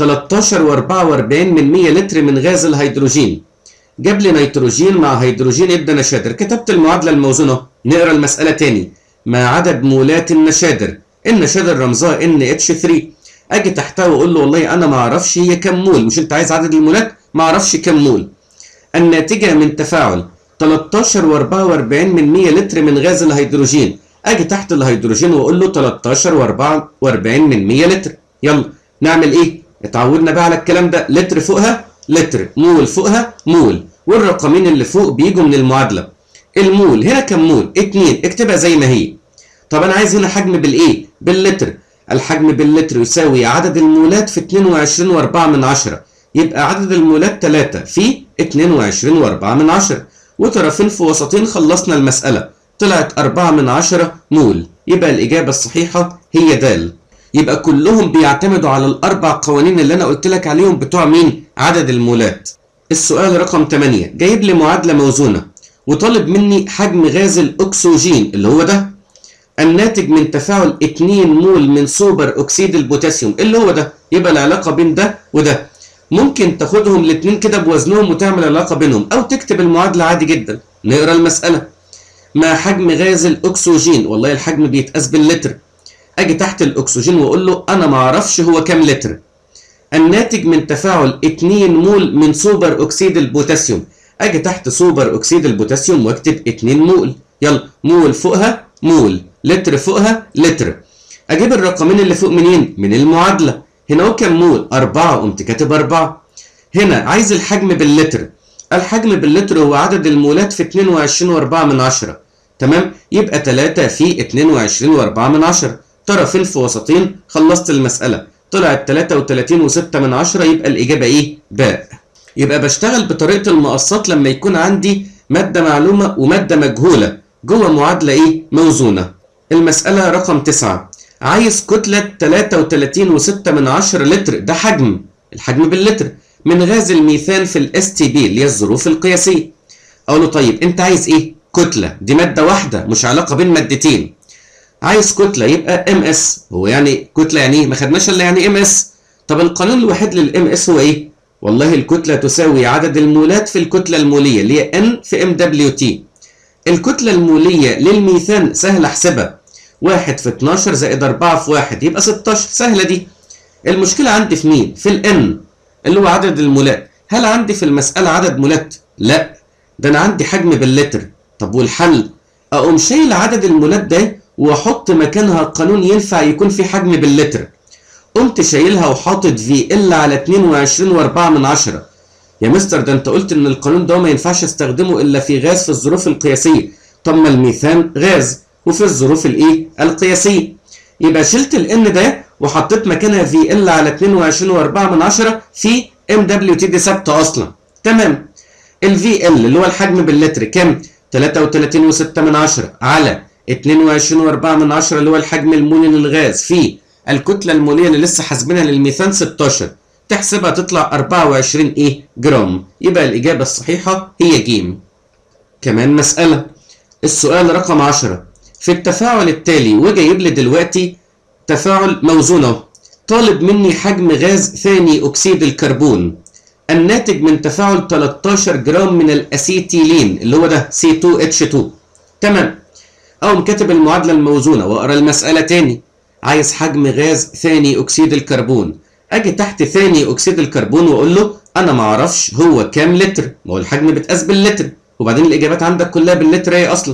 13 و44 من 100 لتر من غاز الهيدروجين جاب لي نيتروجين مع هيدروجين ادى نشادر كتبت المعادله الموزونه نقرا المساله تاني ما عدد مولات النشادر النشادر رمزها ان اتش 3 اجي تحتها واقول له والله انا ما اعرفش هي كام مول مش انت عايز عدد المولات ما اعرفش كام مول الناتجه من تفاعل 13 و44 من 100 لتر من غاز الهيدروجين اجي تحت الهيدروجين واقول له 13 و44 من 100 لتر يلا نعمل ايه اتعودنا بقى على الكلام ده لتر فوقها لتر مول فوقها مول والرقمين اللي فوق بيجوا من المعادله المول هنا كم مول 2 اكتبها زي ما هي طب انا عايز هنا حجم بالايه باللتر الحجم باللتر يساوي عدد المولات في 22 و4 من 10 يبقى عدد المولات 3 في 22 و4 من 10 وطرفين في وسطين خلصنا المسألة طلعت 4 من 10 مول يبقى الإجابة الصحيحة هي د يبقى كلهم بيعتمدوا على الأربع قوانين اللي أنا قلت لك عليهم بتوع مين؟ عدد المولات السؤال رقم 8 جايب لي معادلة موزونة وطالب مني حجم غاز الأكسجين اللي هو ده الناتج من تفاعل 2 مول من سوبر اكسيد البوتاسيوم اللي هو ده يبقى العلاقه بين ده وده ممكن تاخدهم الاثنين كده بوزنهم وتعمل علاقه بينهم او تكتب المعادله عادي جدا نقرا المساله ما حجم غاز الاكسجين والله الحجم بيتقاس باللتر اجي تحت الاكسجين واقول له انا ما اعرفش هو كام لتر الناتج من تفاعل 2 مول من سوبر اكسيد البوتاسيوم اجي تحت سوبر اكسيد البوتاسيوم واكتب 2 مول يلا مول فوقها مول لتر فوقها لتر اجيب الرقمين اللي فوق منين من المعادله هنا هو كام مول 4 قمت كاتب 4 هنا عايز الحجم باللتر الحجم باللتر هو عدد المولات في 22 و4 من 10 تمام يبقى 3 في 22 و4 من 10 طرفين في وسطين خلصت المساله طلعت 33 و6 من 10 يبقى الاجابه ايه باء يبقى بشتغل بطريقه المقصات لما يكون عندي ماده معلومه وماده مجهوله جوه معادله ايه موزونه المساله رقم 9 عايز كتله 33 و6 من 10 لتر ده حجم الحجم باللتر من غاز الميثان في الاس تي بي اللي هي الظروف القياسيه اقول له طيب انت عايز ايه كتله دي ماده واحده مش علاقه بين مادتين عايز كتله يبقى ام اس هو يعني كتله يعني ايه ما خدناش الا يعني ام اس طب القانون الوحيد للام اس هو ايه والله الكتله تساوي عدد المولات في الكتله الموليه اللي هي ان في ام دبليو تي الكتله الموليه للميثان سهل احسبها 1 في 12 زائد 4 في 1 يبقى 16 سهله دي المشكله عندي في مين في الان اللي هو عدد المولات هل عندي في المساله عدد مولات لا ده انا عندي حجم باللتر طب والحل اقوم شايل عدد المولات ده واحط مكانها قانون ينفع يكون في حجم باللتر قمت شايلها وحاطط في ال على 22 و4 من 10 يا مستر ده انت قلت ان القانون ده ما ينفعش استخدمه الا في غاز في الظروف القياسيه طب ما الميثان غاز وفي الظروف الايه القياسيه يبقى شلت الان ده وحطيت مكانها في ال على 22 و4 من 10 في ام دبليو تي دي ثابته اصلا تمام الفي ال اللي هو الحجم باللتر كام 33 و6 من 10 على 22 و4 من 10 اللي هو الحجم المولي للغاز في الكتله الموليه اللي لسه حاسبينها للميثان 16 تحسبها تطلع 24 ايه جرام يبقى الاجابه الصحيحه هي ج كمان مساله السؤال رقم 10 في التفاعل التالي وجايب لي دلوقتي تفاعل موزونه طالب مني حجم غاز ثاني اكسيد الكربون الناتج من تفاعل 13 جرام من الاسيتيلين اللي هو ده C2H2 تمام اقوم كاتب المعادله الموزونه واقرا المساله تاني عايز حجم غاز ثاني اكسيد الكربون اجي تحت ثاني اكسيد الكربون واقول له انا ما اعرفش هو كام لتر ما هو الحجم بيتقاس باللتر وبعدين الاجابات عندك كلها باللتر ايه اصلا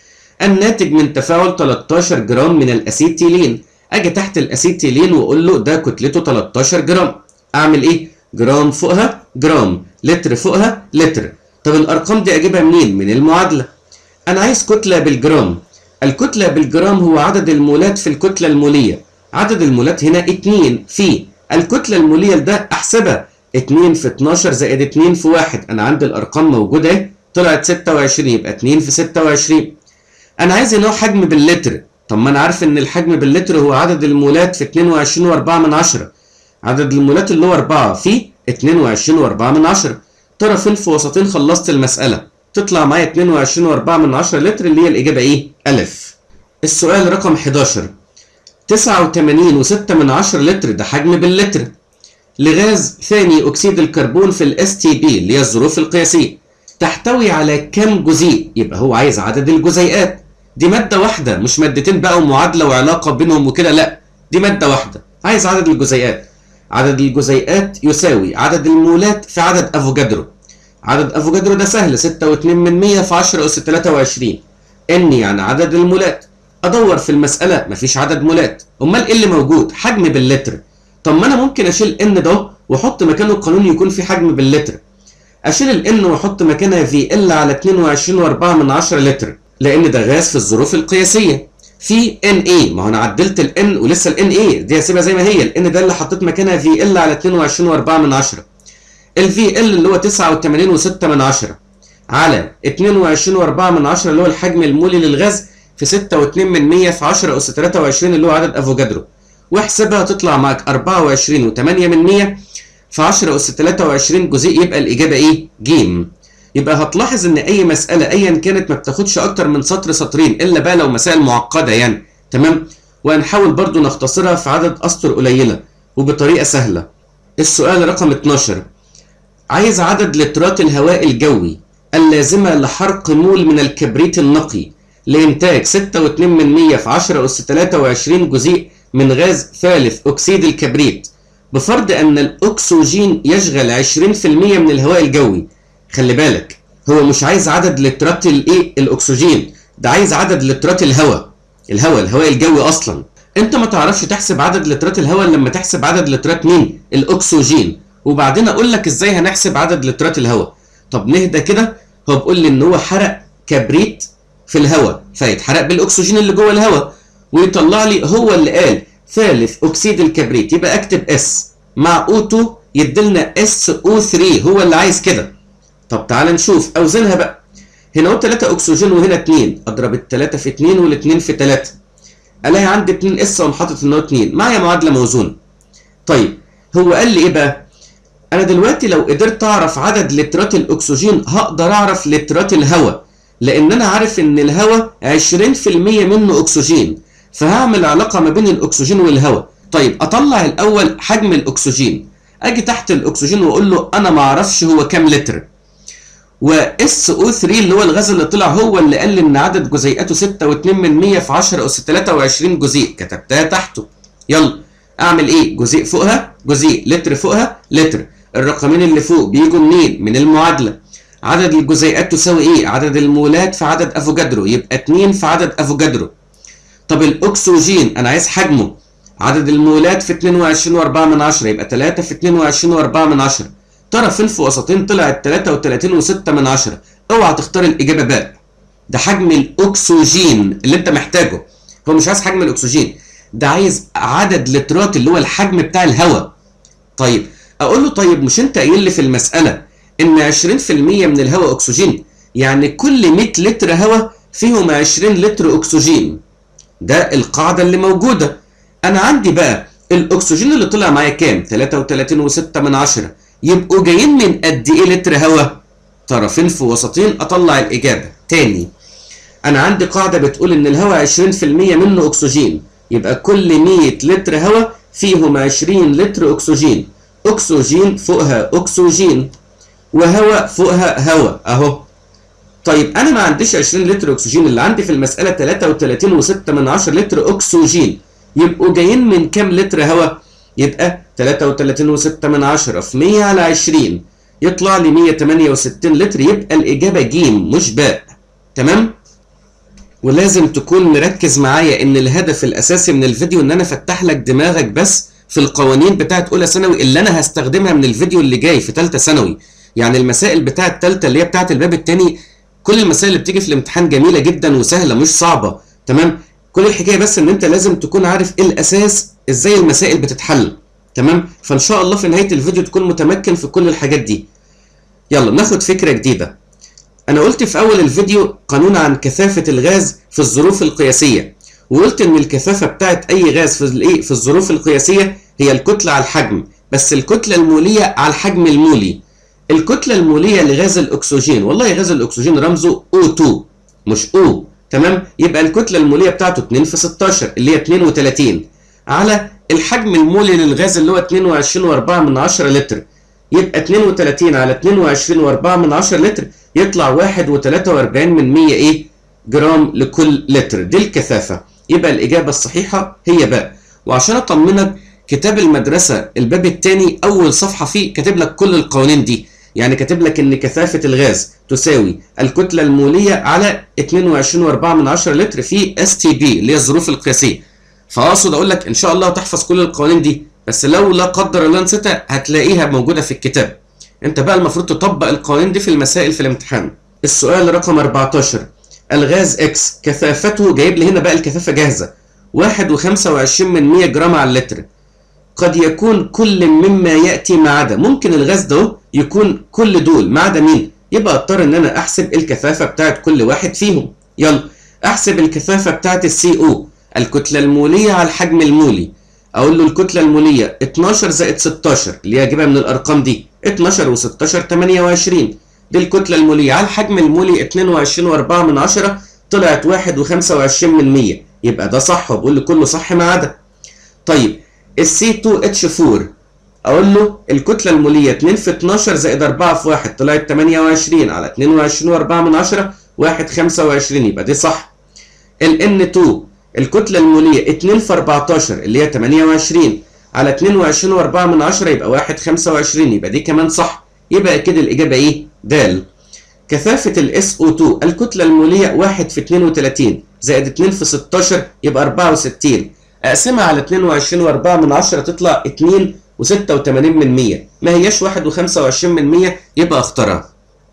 الناتج من تفاعل 13 جرام من الاسيتيلين اجي تحت الاسيتيلين واقول له ده كتلته 13 جرام اعمل ايه جرام فوقها جرام لتر فوقها لتر طب الارقام دي اجيبها منين من المعادله انا عايز كتله بالجرام الكتله بالجرام هو عدد المولات في الكتله الموليه عدد المولات هنا 2 في الكتله الموليه ده احسبها 2 في 12 زائد 2 في 1 انا عندي الارقام موجوده اهي طلعت 26 يبقى 2 في 26 انا عايز ان هو حجم باللتر طب ما انا عارف ان الحجم باللتر هو عدد المولات في 22 و4 من 10 عدد المولات اللي هو 4 في 22 و4 من 10 طرفين في وسطين خلصت المساله تطلع معايا 22 و4 من 10 لتر اللي هي الاجابه ايه الف السؤال رقم 11 89 و6 من 10 لتر ده حجم باللتر لغاز ثاني اكسيد الكربون في الاس تي بي اللي هي الظروف القياسيه تحتوي على كم جزيء يبقى هو عايز عدد الجزيئات دي ماده واحده مش مادتين بقى ومعادله وعلاقه بينهم وكده لا دي ماده واحده عايز عدد الجزيئات عدد الجزيئات يساوي عدد المولات في عدد افوجادرو عدد افوجادرو ده سهل 6.2 من 100 في 10 اس 23 ان يعني عدد المولات ادور في المساله مفيش عدد مولات امال ايه اللي موجود حجم باللتر طب ما انا ممكن اشيل ان ده واحط مكانه القانون يكون في حجم باللتر اشيل الان واحط مكانها في ال على 22 و4 من 10 لتر لان ده غاز في الظروف القياسيه في ان اي ما هو انا عدلت الان ولسه الان اي دي هسيبها زي ما هي الان ده اللي حطيت مكانها في ال على 22 و4 من 10 الفي ال اللي هو 89 و6 من 10 على 22 و4 من 10 اللي هو الحجم المولي للغاز في 6 و2 من 100 في 10 اس 23 اللي هو عدد افوجادرو واحسبها تطلع معاك 24 و8 من 100 في 10 اس 23 جزيء يبقى الاجابه ايه؟ ج يبقى هتلاحظ ان اي مساله ايا كانت ما بتاخدش اكتر من سطر سطرين الا بقى لو مسائل معقده يعني تمام وهنحاول برضو نختصرها في عدد اسطر قليله وبطريقه سهله السؤال رقم 12 عايز عدد لترات الهواء الجوي اللازمه لحرق مول من الكبريت النقي لإنتاج 6.2 في 10 أس 23 جزيء من غاز ثالث أكسيد الكبريت بفرض أن الأكسجين يشغل 20% من الهواء الجوي خلي بالك هو مش عايز عدد لترات الإيه الأكسجين ده عايز عدد لترات الهواء الهواء الهواء الجوي أصلا أنت ما تعرفش تحسب عدد لترات الهواء لما تحسب عدد لترات مين الأكسجين وبعدين أقول لك إزاي هنحسب عدد لترات الهواء طب نهدى كده هو بيقول لي إن هو حرق كبريت في الهواء فيتحرق بالاكسجين اللي جوه الهواء ويطلع لي هو اللي قال ثالث اكسيد الكبريت يبقى اكتب اس مع O2 يديلنا SO3 هو اللي عايز كده طب تعال نشوف اوزنها بقى هنا اهو 3 اكسجين وهنا 2 اضرب ال 3 في 2 وال 2 في 3 الاقي عندي 2 اس واقوم حاطط ان هو 2 معايا معادله موزونه طيب هو قال لي ايه بقى انا دلوقتي لو قدرت اعرف عدد لترات الاكسجين هقدر اعرف لترات الهواء لان انا عارف ان الهواء 20% منه اكسجين فهعمل علاقه ما بين الاكسجين والهواء طيب اطلع الاول حجم الاكسجين اجي تحت الاكسجين واقول له انا ما اعرفش هو كام لتر واس او 3 اللي هو الغاز اللي طلع هو اللي قال لي ان عدد جزيئاته 6.2 في 10 اس 23 جزيء كتبتها تحته يلا اعمل ايه جزيء فوقها جزيء لتر فوقها لتر الرقمين اللي فوق بيجوا منين من المعادله عدد الجزيئات تساوي ايه عدد المولات في عدد افوجادرو يبقى 2 في عدد افوجادرو طب الاكسجين انا عايز حجمه عدد المولات في 22 و4 من 10 يبقى 3 في 22 و4 من 10 طرفين في وسطين طلعت 33 و6 من 10 اوعى تختار الاجابه باء ده حجم الاكسجين اللي انت محتاجه هو مش عايز حجم الاكسجين ده عايز عدد لترات اللي هو الحجم بتاع الهواء طيب اقول له طيب مش انت قايل لي في المساله ان 20% من الهواء اكسجين يعني كل 100 لتر هواء فيهم 20 لتر اكسجين ده القاعده اللي موجوده انا عندي بقى الاكسجين اللي طلع معايا كام 33 و6 من 10 يبقوا جايين من قد ايه لتر هواء طرفين في وسطين اطلع الاجابه تاني انا عندي قاعده بتقول ان الهواء 20% منه اكسجين يبقى كل 100 لتر هواء فيهم 20 لتر اكسجين اكسجين فوقها اكسجين وهواء فوقها هواء اهو طيب انا ما عنديش 20 لتر اكسجين اللي عندي في المساله 33 و6 من 10 لتر اكسجين يبقوا جايين من كام لتر هواء يبقى 33 و6 من 10 في 100 على 20 يطلع لي 168 لتر يبقى الاجابه ج مش باء تمام ولازم تكون مركز معايا ان الهدف الاساسي من الفيديو ان انا افتح لك دماغك بس في القوانين بتاعت اولى ثانوي اللي انا هستخدمها من الفيديو اللي جاي في ثالثه ثانوي يعني المسائل بتاعه الثالثه اللي هي بتاعه الباب الثاني كل المسائل اللي بتيجي في الامتحان جميله جدا وسهله مش صعبه تمام كل الحكايه بس ان انت لازم تكون عارف ايه الاساس ازاي المسائل بتتحل تمام فان شاء الله في نهايه الفيديو تكون متمكن في كل الحاجات دي يلا ناخد فكره جديده انا قلت في اول الفيديو قانون عن كثافه الغاز في الظروف القياسيه وقلت ان الكثافه بتاعت اي غاز في الايه في الظروف القياسيه هي الكتله على الحجم بس الكتله الموليه على الحجم المولي الكتله الموليه لغاز الاكسجين والله غاز الاكسجين رمزه O2 مش O تمام يبقى الكتله الموليه بتاعته 2 في 16 اللي هي 32 على الحجم المولي للغاز اللي هو 22.4 من 10 لتر يبقى 32 على 22.4 من 10 لتر يطلع 1.43 من 100 ايه جرام لكل لتر دي الكثافه يبقى الاجابه الصحيحه هي باء وعشان اطمنك كتاب المدرسه الباب الثاني اول صفحه فيه كاتب لك كل القوانين دي يعني كاتب لك ان كثافه الغاز تساوي الكتله الموليه على 22.4 من 10 لتر في اس تي بي اللي هي الظروف القياسيه فاقصد اقول لك ان شاء الله تحفظ كل القوانين دي بس لو لا قدر الله نسيتها هتلاقيها موجوده في الكتاب انت بقى المفروض تطبق القوانين دي في المسائل في الامتحان السؤال رقم 14 الغاز اكس كثافته جايب لي هنا بقى الكثافه جاهزه 1.25 من 100 جرام على اللتر قد يكون كل مما ياتي ما عدا ممكن الغاز ده يكون كل دول ما عدا مين يبقى اضطر ان انا احسب الكثافه بتاعت كل واحد فيهم يلا احسب الكثافه بتاعت السي او الكتله الموليه على الحجم المولي اقول له الكتله الموليه 12 زائد 16 اللي هي اجيبها من الارقام دي 12 و16 28 دي الكتله الموليه على الحجم المولي 22.4 من 10 طلعت 1.25 من 100 يبقى ده صح وبقول لي كله صح ما عدا طيب ال C2H4 اقول له الكتله الموليه 2 في 12 زائد 4 في 1 طلعت 28 على 22 و4 من 10 1 25 يبقى دي صح ال N2 الكتله الموليه 2 في 14 اللي هي 28 على 22 و4 من 10 يبقى 1 25 يبقى دي كمان صح يبقى كده الاجابه ايه د كثافه ال SO2 الكتله الموليه 1 في 32 زائد 2 في 16 يبقى 64 اقسمها على 22 و4 من 10 تطلع 2 و86 من 100 ما هياش 1 و25 من 100 يبقى اختارها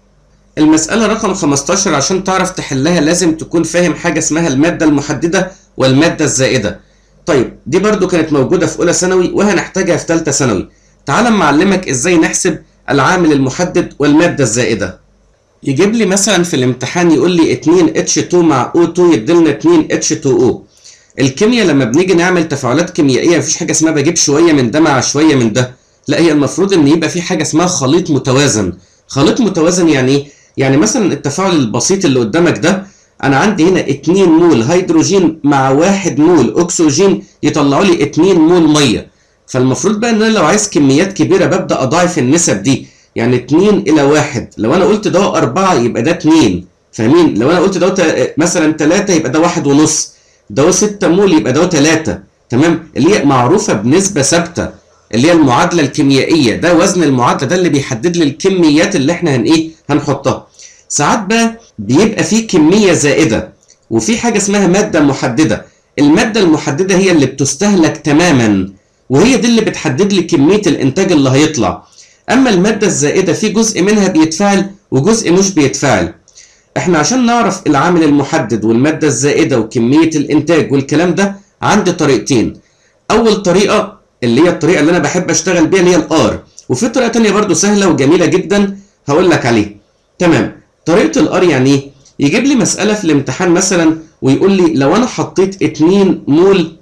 المسألة رقم 15 عشان تعرف تحلها لازم تكون فاهم حاجة اسمها المادة المحددة والمادة الزائدة طيب دي برضو كانت موجودة في أولى ثانوي وهنحتاجها في ثالثة ثانوي تعال معلمك ازاي نحسب العامل المحدد والمادة الزائدة يجيب لي مثلا في الامتحان يقول لي 2 H2 مع O2 يديلنا 2 H2O الكيمياء لما بنيجي نعمل تفاعلات كيميائيه مفيش حاجه اسمها بجيب شويه من ده مع شويه من ده لا هي المفروض ان يبقى في حاجه اسمها خليط متوازن خليط متوازن يعني ايه يعني مثلا التفاعل البسيط اللي قدامك ده انا عندي هنا 2 مول هيدروجين مع 1 مول اكسجين يطلعوا لي 2 مول ميه فالمفروض بقى ان انا لو عايز كميات كبيره ببدا اضاعف النسب دي يعني 2 الى 1 لو انا قلت ده 4 يبقى ده 2 فاهمين لو انا قلت ده مثلا 3 يبقى ده 1 ونص ده 6 مول يبقى ده 3 تمام اللي هي معروفه بنسبه ثابته اللي هي المعادله الكيميائيه ده وزن المعادله ده اللي بيحدد لي الكميات اللي احنا هن ايه هنحطها ساعات بقى بيبقى في كميه زائده وفي حاجه اسمها ماده محدده الماده المحدده هي اللي بتستهلك تماما وهي دي اللي بتحدد لي كميه الانتاج اللي هيطلع اما الماده الزائده في جزء منها بيتفاعل وجزء مش بيتفاعل احنا عشان نعرف العامل المحدد والمادة الزائدة وكمية الانتاج والكلام ده عندي طريقتين اول طريقة اللي هي الطريقة اللي انا بحب اشتغل بيها اللي هي الار وفي طريقة تانية برضو سهلة وجميلة جدا هقول لك عليها تمام طريقة الار يعني ايه يجيب لي مسألة في الامتحان مثلا ويقول لي لو انا حطيت 2 مول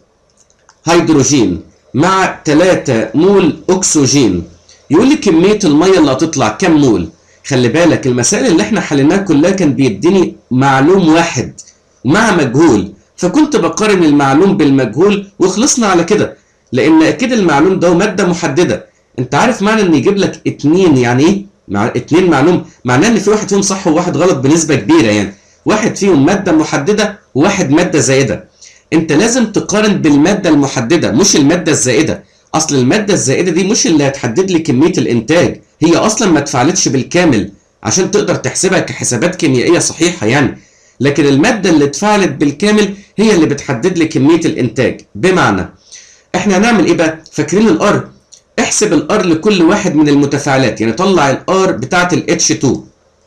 هيدروجين مع 3 مول اكسجين يقول لي كمية المية اللي هتطلع كام مول خلي بالك المسائل اللي احنا حليناها كلها كان بيديني معلوم واحد مع مجهول فكنت بقارن المعلوم بالمجهول وخلصنا على كده لان اكيد المعلوم ده ماده محدده انت عارف معنى ان يجيب لك اتنين يعني ايه مع اتنين معلوم معناه ان في واحد فيهم صح وواحد غلط بنسبه كبيره يعني واحد فيهم ماده محدده وواحد ماده زائده انت لازم تقارن بالماده المحدده مش الماده الزائده اصل الماده الزائده دي مش اللي هتحدد لي كميه الانتاج هي اصلا ما اتفعلتش بالكامل عشان تقدر تحسبها كحسابات كيميائيه صحيحه يعني لكن الماده اللي اتفعلت بالكامل هي اللي بتحدد لي كميه الانتاج بمعنى احنا هنعمل ايه بقى فاكرين الار احسب الار لكل واحد من المتفاعلات يعني طلع الار بتاعه الاتش 2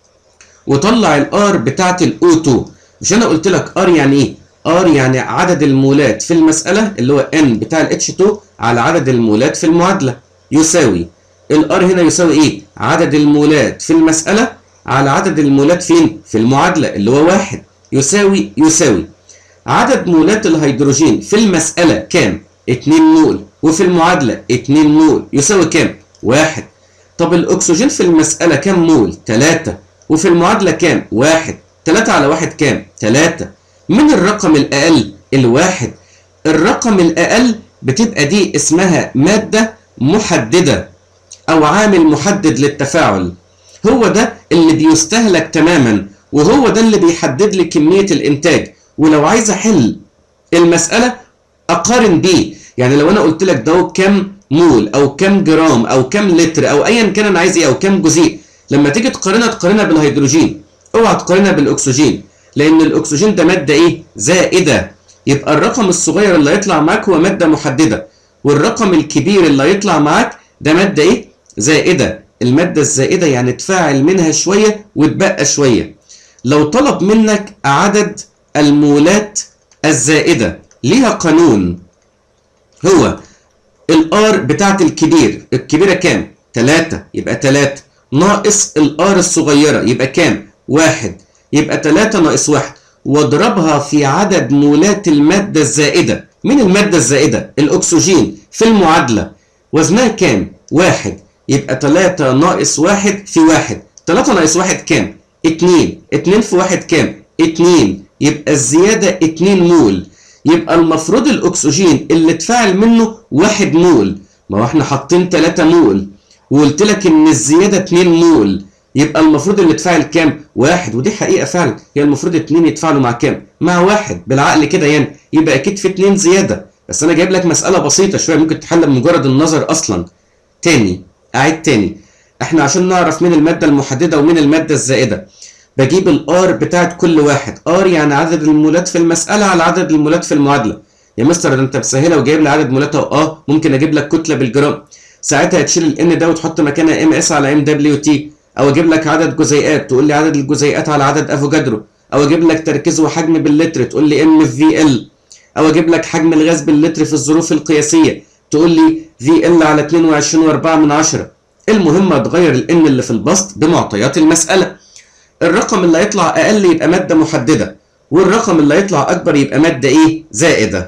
وطلع الار بتاعه الاو 2 مش انا قلت لك ار يعني ايه ار يعني عدد المولات في المساله اللي هو ان بتاع الاتش 2 على عدد المولات في المعادله يساوي الار هنا يساوي ايه عدد المولات في المساله على عدد المولات فين في المعادله اللي هو واحد يساوي يساوي عدد مولات الهيدروجين في المساله كام 2 مول وفي المعادله 2 مول يساوي كام واحد طب الاكسجين في المساله كام مول 3 وفي المعادله كام واحد 3 على واحد كام 3 من الرقم الاقل الواحد الرقم الاقل بتبقى دي اسمها ماده محدده او عامل محدد للتفاعل هو ده اللي بيستهلك تماما وهو ده اللي بيحدد لي كميه الانتاج ولو عايز احل المساله اقارن بيه يعني لو انا قلت لك ده كام مول او كام جرام او كام لتر او ايا كان انا عايز ايه او كام جزيء لما تيجي تقارنها تقارنها بالهيدروجين اوعى تقارنها بالاكسجين لان الاكسجين ده ماده ايه زائده يبقى الرقم الصغير اللي هيطلع معاك هو ماده محدده والرقم الكبير اللي هيطلع معاك ده ماده ايه زائده الماده الزائده يعني تفاعل منها شويه وتبقى شويه لو طلب منك عدد المولات الزائده ليها قانون هو الار بتاعت الكبير الكبيره كام 3 يبقى 3 ناقص الار الصغيره يبقى كام واحد يبقى 3 ناقص 1 واضربها في عدد مولات المادة الزائدة من المادة الزائدة الأكسجين في المعادلة وزنها كام؟ واحد يبقى 3 ناقص 1 في 1 3 ناقص 1 كام؟ 2 2 في 1 كام؟ 2 يبقى الزيادة 2 مول يبقى المفروض الاكسجين اللي اتفاعل منه واحد مول ما هو احنا حاطين 3 مول وقلت لك ان الزياده 2 مول يبقى المفروض اللي اتفاعل كام؟ واحد ودي حقيقه فعلا هي المفروض اتنين يتفاعلوا مع كام؟ مع واحد بالعقل كده يعني يبقى اكيد في اتنين زياده بس انا جايب لك مساله بسيطه شويه ممكن تحل بمجرد النظر اصلا تاني اعيد تاني احنا عشان نعرف مين الماده المحدده ومين الماده الزائده بجيب الار بتاعت كل واحد ار يعني عدد المولات في المساله على عدد المولات في المعادله يا مستر ده انت مسهله وجايب لي عدد مولاتها اه ممكن اجيب لك كتله بالجرام ساعتها هتشيل الان ده وتحط مكانها ام اس على ام دبليو تي او اجيب لك عدد جزيئات تقول لي عدد الجزيئات على عدد افوجادرو او اجيب لك تركيز وحجم باللتر تقول لي ام في ال او اجيب لك حجم الغاز باللتر في الظروف القياسيه تقول لي في ال على 22.4 من عشرة المهم هتغير الان اللي في البسط بمعطيات المساله الرقم اللي هيطلع اقل يبقى ماده محدده والرقم اللي هيطلع اكبر يبقى ماده ايه زائده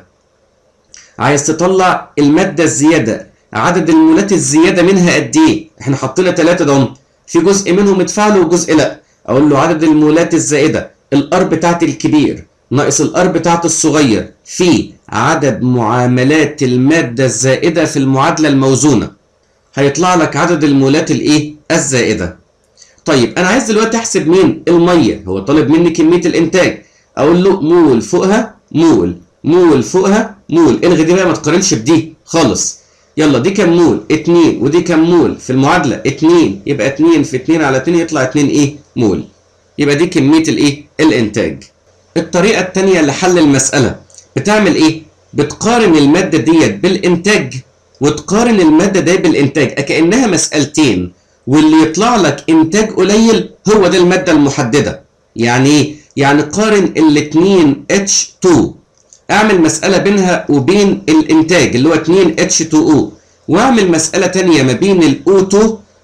عايز تطلع الماده الزياده عدد المولات الزياده منها قد ايه احنا حطينا ثلاثه ده في جزء منهم اتفعلوا وجزء لا اقول له عدد المولات الزائده الار بتاعت الكبير ناقص الار بتاعت الصغير في عدد معاملات الماده الزائده في المعادله الموزونه هيطلع لك عدد المولات الايه الزائده طيب انا عايز دلوقتي احسب مين الميه هو طالب مني كميه الانتاج اقول له مول فوقها مول مول فوقها مول الغي دي بقى ما تقارنش بدي خالص يلا دي كام مول 2 ودي كام مول في المعادله 2 يبقى 2 في 2 على 2 يطلع 2 ايه مول يبقى دي كميه الايه الانتاج الطريقه الثانيه لحل المساله بتعمل ايه بتقارن الماده ديت بالانتاج وتقارن الماده دي بالانتاج كانها مسالتين واللي يطلع لك انتاج قليل هو ده الماده المحدده يعني ايه يعني قارن الاثنين H2 اعمل مسألة بينها وبين الانتاج اللي هو 2 H2O واعمل مسألة تانية ما بين ال O2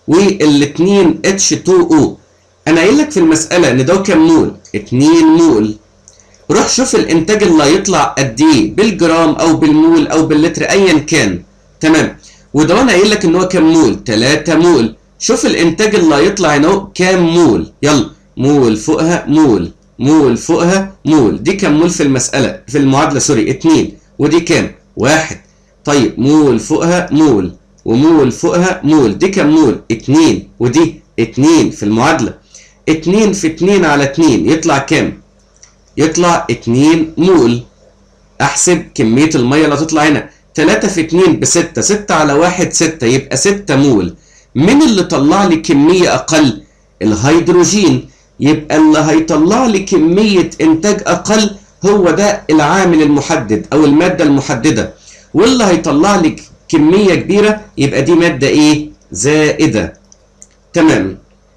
والاتنين H2O انا قايل لك في المسألة ان ده كام مول 2 مول روح شوف الانتاج اللي هيطلع قد ايه بالجرام او بالمول او باللتر ايا كان تمام وده انا قايل لك ان هو كام مول 3 مول شوف الانتاج اللي هيطلع هنا اهو كام مول يلا مول فوقها مول مول فوقها مول دي كام مول في المسألة في المعادلة سوري اتنين ودي كام واحد طيب مول فوقها مول ومول فوقها مول دي كام مول اتنين ودي اتنين في المعادلة اتنين في اتنين على اتنين يطلع كام يطلع اتنين مول احسب كمية المية اللي هتطلع هنا تلاتة في اتنين بستة ستة على واحد ستة يبقى ستة مول مين اللي طلع لي كمية اقل الهيدروجين يبقى اللي هيطلع لي كمية إنتاج أقل هو ده العامل المحدد أو المادة المحددة واللي هيطلع لي كمية كبيرة يبقى دي مادة إيه؟ زائدة تمام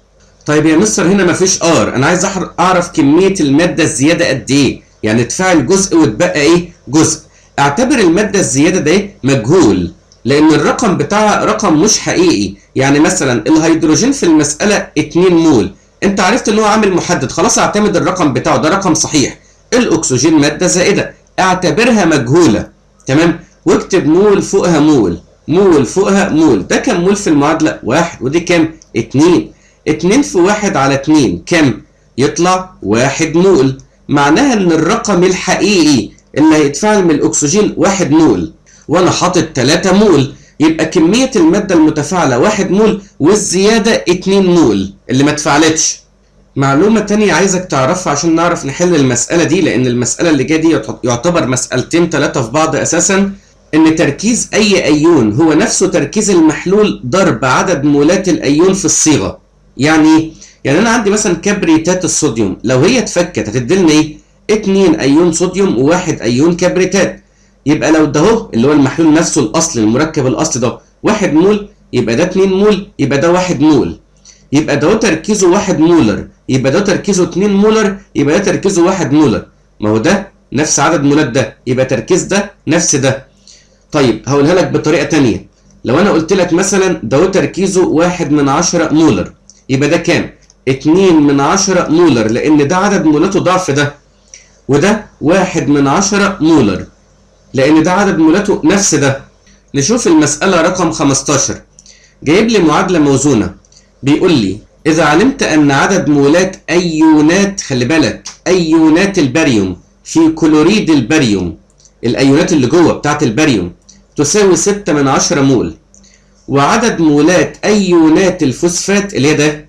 طيب يا مستر هنا مفيش ار انا عايز اعرف كميه الماده الزياده قد ايه يعني تفاعل جزء وتبقى ايه جزء اعتبر الماده الزياده ده مجهول لان الرقم بتاعها رقم مش حقيقي يعني مثلا الهيدروجين في المساله 2 مول انت عرفت ان هو عامل محدد خلاص اعتمد الرقم بتاعه ده رقم صحيح الاكسجين ماده زائده اعتبرها مجهوله تمام واكتب مول فوقها مول مول فوقها مول ده كام مول في المعادله واحد ودي كام اتنين اتنين في واحد على اتنين كام يطلع واحد مول معناها ان الرقم الحقيقي اللي هيتفاعل من الاكسجين واحد مول وانا حاطط 3 مول يبقى كمية المادة المتفاعلة واحد مول والزيادة 2 مول اللي ما اتفاعلتش معلومة تانية عايزك تعرفها عشان نعرف نحل المسألة دي لأن المسألة اللي جاية دي يعتبر مسألتين ثلاثة في بعض أساسا إن تركيز أي أيون هو نفسه تركيز المحلول ضرب عدد مولات الأيون في الصيغة يعني يعني أنا عندي مثلا كبريتات الصوديوم لو هي اتفكت هتديلنا إيه؟ 2 أيون صوديوم وواحد أيون كبريتات يبقى لو ده اهو اللي هو المحلول نفسه الاصلي المركب الاصلي ده 1 مول يبقى ده 2 مول يبقى ده 1 مول يبقى ده تركيزه 1 مولر يبقى ده تركيزه 2 مولر يبقى ده تركيزه 1 مولر ما هو ده نفس عدد مولات ده يبقى تركيز ده نفس ده طيب هقولها لك بطريقه تانية لو انا قلت لك مثلا ده تركيزه 1 من 10 مولر يبقى ده كام 2 من 10 مولر لان ده عدد مولاته ضعف ده وده 1 من 10 مولر لان ده عدد مولاته نفس ده نشوف المسألة رقم 15 جايب لي معادلة موزونة بيقول لي إذا علمت أن عدد مولات أيونات خلي بالك أيونات الباريوم في كلوريد الباريوم الايونات اللي جوه بتاعت الباريوم تساوي 6 من 10 مول وعدد مولات ايونات الفوسفات اللي هي ده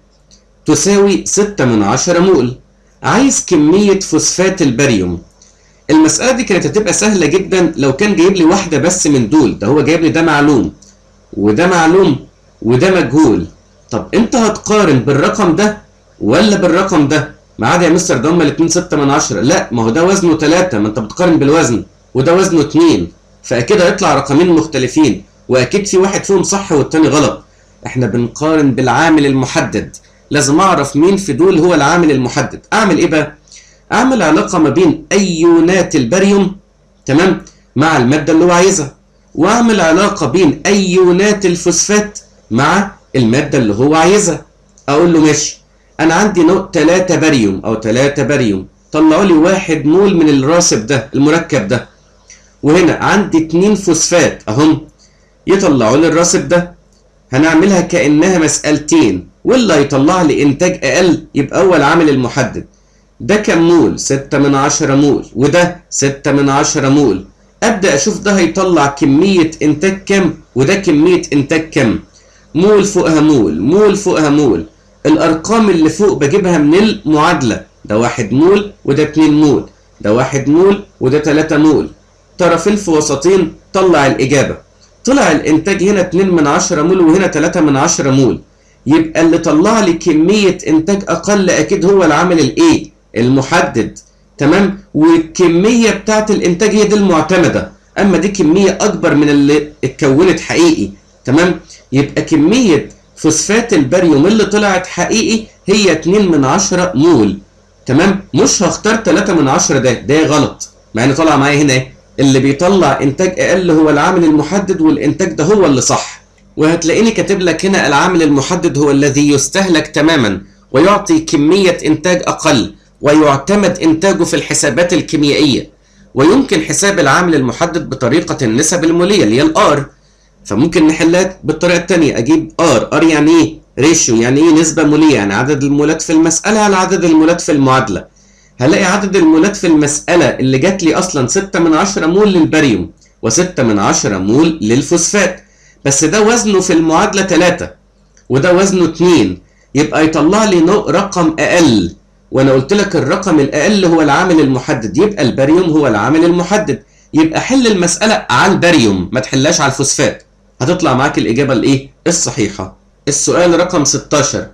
تساوي 6 من 10 مول عايز كمية فوسفات الباريوم المسألة دي كانت هتبقى سهلة جدا لو كان جايب لي واحدة بس من دول ده هو جايب لي ده معلوم وده معلوم وده مجهول طب انت هتقارن بالرقم ده ولا بالرقم ده ما عدا يا مستر ده هما الاتنين 6 من 10 لا ما هو ده وزنه 3 ما انت بتقارن بالوزن وده وزنه 2 فاكيد هيطلع رقمين مختلفين واكيد في واحد فيهم صح والتاني غلط احنا بنقارن بالعامل المحدد لازم اعرف مين في دول هو العامل المحدد اعمل ايه بقى اعمل علاقه ما بين ايونات الباريوم تمام مع الماده اللي هو عايزها واعمل علاقه بين ايونات الفوسفات مع الماده اللي هو عايزها اقول له ماشي انا عندي نوع 3 باريوم او 3 باريوم طلعوا لي واحد مول من الراسب ده المركب ده وهنا عندي 2 فوسفات اهم يطلعوا لي الراسب ده هنعملها كانها مسالتين واللي هيطلع لي انتاج اقل يبقى اول عامل المحدد ده كام مول 6 من 10 مول وده 6 من 10 مول ابدا اشوف ده هيطلع كميه انتاج كام وده كميه انتاج كام مول فوقها مول مول فوقها مول الارقام اللي فوق بجيبها من المعادله ده واحد مول وده 2 مول ده واحد مول وده 3 مول طرفين في وسطين طلع الاجابه طلع الانتاج هنا 2 من 10 مول وهنا 3 من 10 مول يبقى اللي طلع لي كميه انتاج اقل اكيد هو العامل الايه المحدد تمام والكميه بتاعت الانتاج هي دي المعتمده اما دي كميه اكبر من اللي اتكونت حقيقي تمام يبقى كميه فوسفات الباريوم اللي طلعت حقيقي هي 2 من 10 مول تمام مش هختار 3 من 10 ده ده غلط مع ان طلع معايا هنا ايه اللي بيطلع انتاج اقل هو العامل المحدد والانتاج ده هو اللي صح وهتلاقيني كاتب لك هنا العامل المحدد هو الذي يستهلك تماما ويعطي كميه انتاج اقل ويعتمد إنتاجه في الحسابات الكيميائية ويمكن حساب العامل المحدد بطريقة النسب المولية اللي هي الآر فممكن نحلها بالطريقة التانية أجيب آر آر يعني إيه؟ ريشيو يعني إيه نسبة مولية يعني عدد المولات في المسألة على عدد المولات في المعادلة هلاقي عدد المولات في المسألة اللي جات لي أصلا 6 من 10 مول للباريوم و6 من 10 مول للفوسفات بس ده وزنه في المعادلة 3 وده وزنه 2 يبقى يطلع لي رقم أقل وانا قلت لك الرقم الاقل هو العامل المحدد يبقى الباريوم هو العامل المحدد يبقى حل المساله على الباريوم ما تحلهاش على الفوسفات هتطلع معاك الاجابه الايه الصحيحه السؤال رقم 16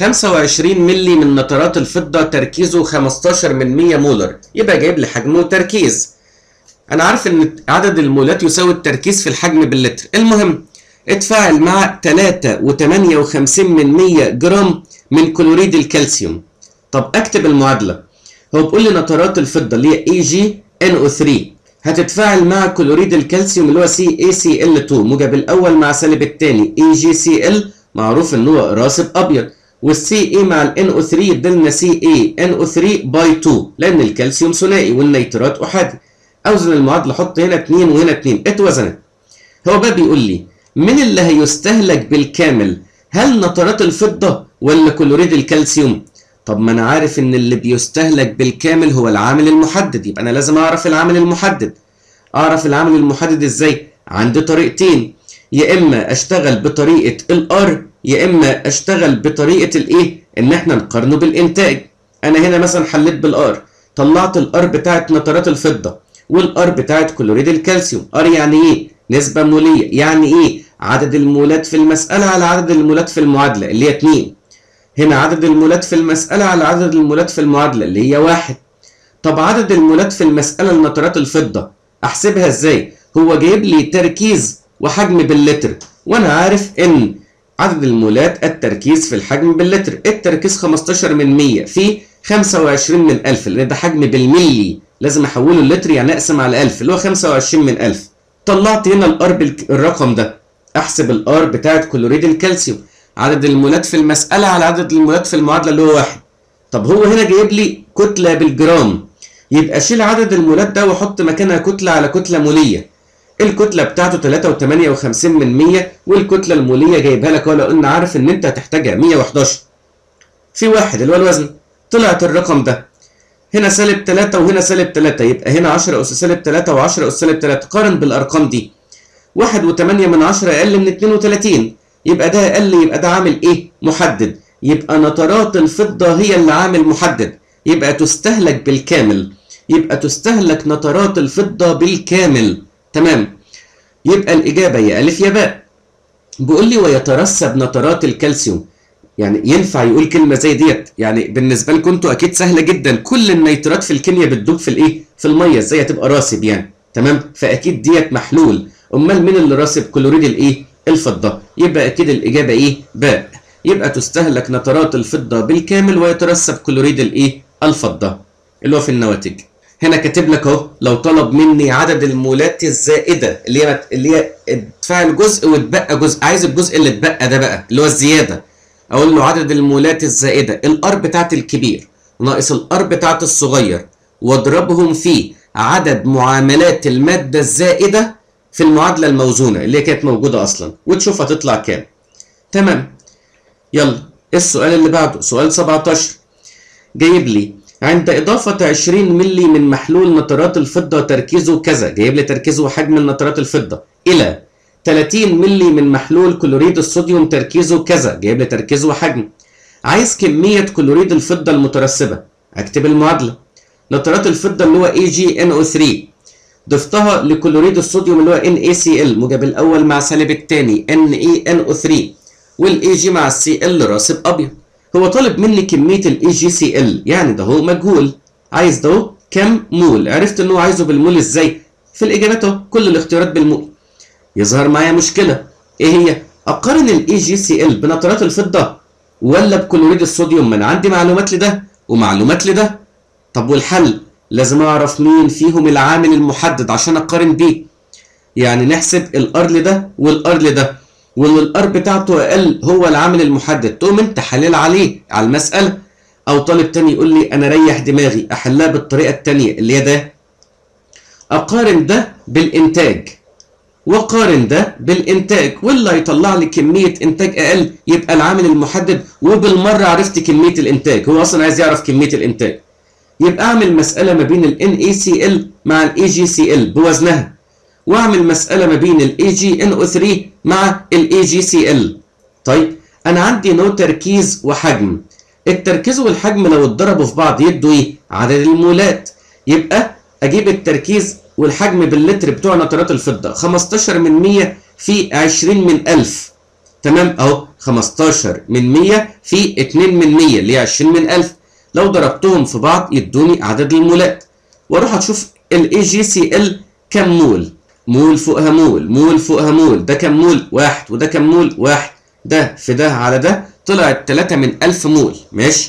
25 ملي من نترات الفضه تركيزه 15 من 100 مولر يبقى جايب لي حجمه وتركيز انا عارف ان عدد المولات يساوي التركيز في الحجم باللتر المهم اتفاعل مع 3.58 من 100 جرام من كلوريد الكالسيوم طب اكتب المعادله هو بيقول لي نترات الفضه اللي هي اي جي ان او 3 هتتفاعل مع كلوريد الكالسيوم اللي هو سي اي سي ال 2 موجب الاول مع سالب الثاني اي جي سي ال معروف ان هو راسب ابيض والسي اي مع الان او 3 يديلنا سي اي ان او 3 باي 2 لان الكالسيوم ثنائي والنيترات احادي اوزن المعادله احط هنا 2 وهنا 2 اتوزنت هو بقى بيقول لي من اللي هيستهلك بالكامل هل نترات الفضه ولا كلوريد الكالسيوم طب ما انا عارف ان اللي بيستهلك بالكامل هو العامل المحدد يبقى انا لازم اعرف العامل المحدد اعرف العامل المحدد ازاي عندي طريقتين يا اما اشتغل بطريقه الار يا اما اشتغل بطريقه الايه ان احنا نقارنه بالانتاج انا هنا مثلا حليت بالار طلعت الار بتاعت نترات الفضه والار بتاعت كلوريد الكالسيوم ار يعني ايه نسبه موليه يعني ايه عدد المولات في المساله على عدد المولات في المعادله اللي هي 2 هنا عدد المولات في المسألة على عدد المولات في المعادلة اللي هي واحد طب عدد المولات في المسألة لنترات الفضة أحسبها إزاي؟ هو جايب لي تركيز وحجم باللتر وأنا عارف إن عدد المولات التركيز في الحجم باللتر التركيز 15 من 100 في 25 من 1000 لأن ده حجم بالملي لازم أحوله اللتر يعني أقسم على 1000 اللي هو 25 من 1000 طلعت هنا الار بالرقم ده أحسب الار بتاعت كلوريد الكالسيوم عدد المولات في المسألة على عدد المولات في المعادلة اللي هو واحد طب هو هنا جايب لي كتلة بالجرام يبقى شيل عدد المولات ده وحط مكانها كتلة على كتلة مولية الكتلة بتاعته 3.58 من 100 والكتلة المولية جايبها لك ولا قلنا عارف ان انت هتحتاجها 111 في واحد اللي هو الوزن طلعت الرقم ده هنا سالب 3 وهنا سالب 3 يبقى هنا 10 أس سالب 3 و10 أس سالب 3 قارن بالأرقام دي 1 و8 من 10 أقل من 32 يبقى ده أقل يبقى ده عامل إيه؟ محدد يبقى نترات الفضة هي اللي عامل محدد يبقى تستهلك بالكامل يبقى تستهلك نترات الفضة بالكامل تمام يبقى الإجابة يا ألف يا باء بيقول لي ويترسب نترات الكالسيوم يعني ينفع يقول كلمة زي ديت يعني بالنسبة لكم انتوا أكيد سهلة جدا كل النيترات في الكيمياء بتدوب في الإيه؟ في المية ازاي هتبقى راسب يعني تمام فأكيد ديت محلول أمال مين اللي راسب كلوريد الإيه؟ الفضة يبقى أكيد الإجابة إيه؟ باء يبقى تستهلك نترات الفضة بالكامل ويترسب كلوريد الإيه؟ الفضة اللي هو في النواتج هنا كاتب لك اهو لو طلب مني عدد المولات الزائده اللي هي اللي هي اتفعل جزء واتبقى جزء عايز الجزء اللي اتبقى ده بقى اللي هو الزياده اقول له عدد المولات الزائده الار بتاعت الكبير ناقص الار بتاعت الصغير واضربهم في عدد معاملات الماده الزائده في المعادله الموزونه اللي هي كانت موجوده اصلا وتشوف هتطلع كام تمام يلا السؤال اللي بعده سؤال 17 جايب لي عند إضافة 20 ملي من محلول نترات الفضة تركيزه كذا جايب لي تركيزه وحجم النترات الفضة إلى 30 ملي من محلول كلوريد الصوديوم تركيزه كذا جايب لي تركيزه وحجم عايز كمية كلوريد الفضة المترسبة أكتب المعادلة نترات الفضة اللي هو AgNO3 ضفتها لكلوريد الصوديوم اللي هو NaCl موجب الأول مع سالب الثاني NaNO3 والAg مع الCl راسب أبيض هو طالب مني كمية الاي جي سي ال يعني ده هو مجهول عايز ده هو كم مول عرفت ان هو عايزه بالمول ازاي في الاجابات اهو كل الاختيارات بالمول يظهر معايا مشكلة ايه هي اقارن الاي جي سي ال بنترات الفضة ولا بكلوريد الصوديوم ما انا عندي معلومات لده ومعلومات لده طب والحل لازم اعرف مين فيهم العامل المحدد عشان اقارن بيه يعني نحسب الار لده والار لده واللي الار بتاعته اقل هو العامل المحدد تقوم انت حلل عليه على المساله او طالب تاني يقول لي انا ريح دماغي احلها بالطريقه التانيه اللي هي ده اقارن ده بالانتاج وقارن ده بالانتاج واللي هيطلع لي كميه انتاج اقل يبقى العامل المحدد وبالمره عرفت كميه الانتاج هو اصلا عايز يعرف كميه الانتاج يبقى اعمل مساله ما بين ال NaCl مع ال AgCl بوزنها واعمل مسألة ما بين ال AgNO3 مع ال AgCl طيب أنا عندي نوع تركيز وحجم التركيز والحجم لو اتضربوا في بعض يدوا إيه؟ عدد المولات يبقى أجيب التركيز والحجم باللتر بتوع نترات الفضة 15 من 100 في 20 من 1000 تمام أهو 15 من 100 في 2 من 100 اللي هي 20 من 1000 لو ضربتهم في بعض يدوني عدد المولات واروح اشوف ال AgCl كم مول مول فوقها مول مول فوقها مول ده كم مول واحد وده كم مول واحد ده في ده على ده طلعت 3 من 1000 مول ماشي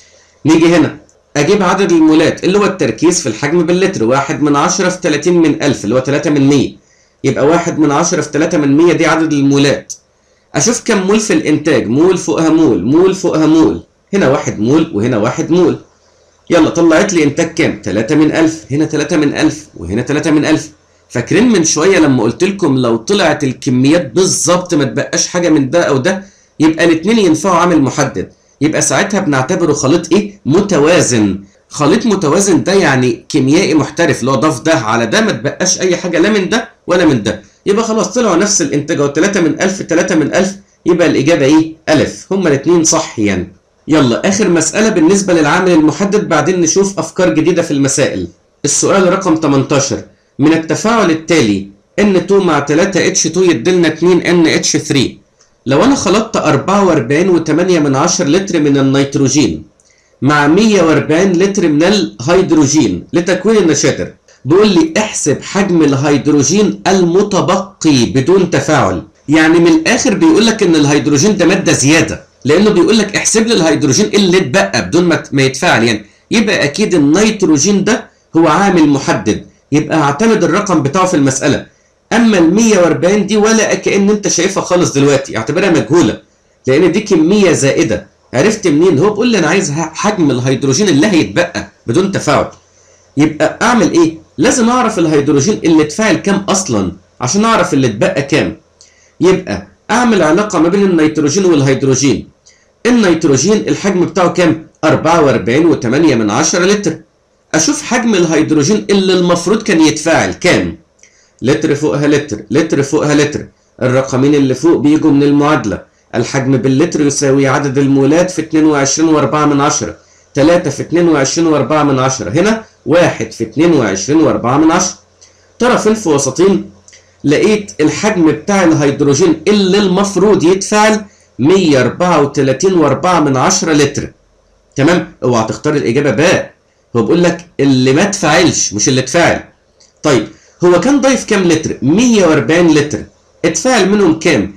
نيجي هنا اجيب عدد المولات اللي هو التركيز في الحجم باللتر واحد من 10 في 30 من 1000 اللي هو 3 من 100 يبقى واحد من 10 في 3 من 100 دي عدد المولات اشوف كم مول في الانتاج مول فوقها مول مول فوقها مول هنا واحد مول وهنا واحد مول يلا طلعت لي انتاج كام 3 من 1000 هنا 3 من 1000 وهنا 3 من 1000 فاكرين من شويه لما قلت لكم لو طلعت الكميات بالظبط ما تبقاش حاجه من ده او ده يبقى الاثنين ينفعوا عامل محدد يبقى ساعتها بنعتبره خليط ايه متوازن خليط متوازن ده يعني كيميائي محترف اللي هو ضاف ده على ده ما تبقاش اي حاجه لا من ده ولا من ده يبقى خلاص طلعوا نفس الانتاج اهو 3 من 1000 3 من 1000 يبقى الاجابه ايه الف هما الاثنين صح يعني يلا اخر مساله بالنسبه للعامل المحدد بعدين نشوف افكار جديده في المسائل السؤال رقم 18 من التفاعل التالي N2 مع 3H2 يديلنا 2NH3 لو انا خلطت 44.8 من 10 لتر من النيتروجين مع 140 لتر من الهيدروجين لتكوين النشادر بيقول لي احسب حجم الهيدروجين المتبقي بدون تفاعل يعني من الاخر بيقول لك ان الهيدروجين ده ماده زياده لانه بيقول لك احسب لي الهيدروجين اللي اتبقى بدون ما يتفاعل يعني يبقى اكيد النيتروجين ده هو عامل محدد يبقى هعتمد الرقم بتاعه في المسألة أما ال 140 دي ولا كأن أنت شايفها خالص دلوقتي اعتبرها مجهولة لأن دي كمية زائدة عرفت منين هو بيقول لي أنا عايز حجم الهيدروجين اللي هيتبقى بدون تفاعل يبقى أعمل إيه؟ لازم أعرف الهيدروجين اللي اتفاعل كام أصلا عشان أعرف اللي اتبقى كام يبقى أعمل علاقة ما بين النيتروجين والهيدروجين النيتروجين الحجم بتاعه كام؟ 44.8 من 10 لتر اشوف حجم الهيدروجين اللي المفروض كان يتفاعل كام لتر فوقها لتر لتر فوقها لتر الرقمين اللي فوق بيجوا من المعادله الحجم باللتر يساوي عدد المولات في 22 و4 من عشرة 3 في 22 و4 من عشرة هنا 1 في 22 و4 من عشرة طرفين في وسطين لقيت الحجم بتاع الهيدروجين اللي المفروض يتفاعل 134 و4 من عشرة لتر تمام اوعى تختار الاجابه باء هو بيقول لك اللي ما اتفاعلش مش اللي اتفاعل طيب هو كان ضايف كام لتر 140 لتر اتفاعل منهم كام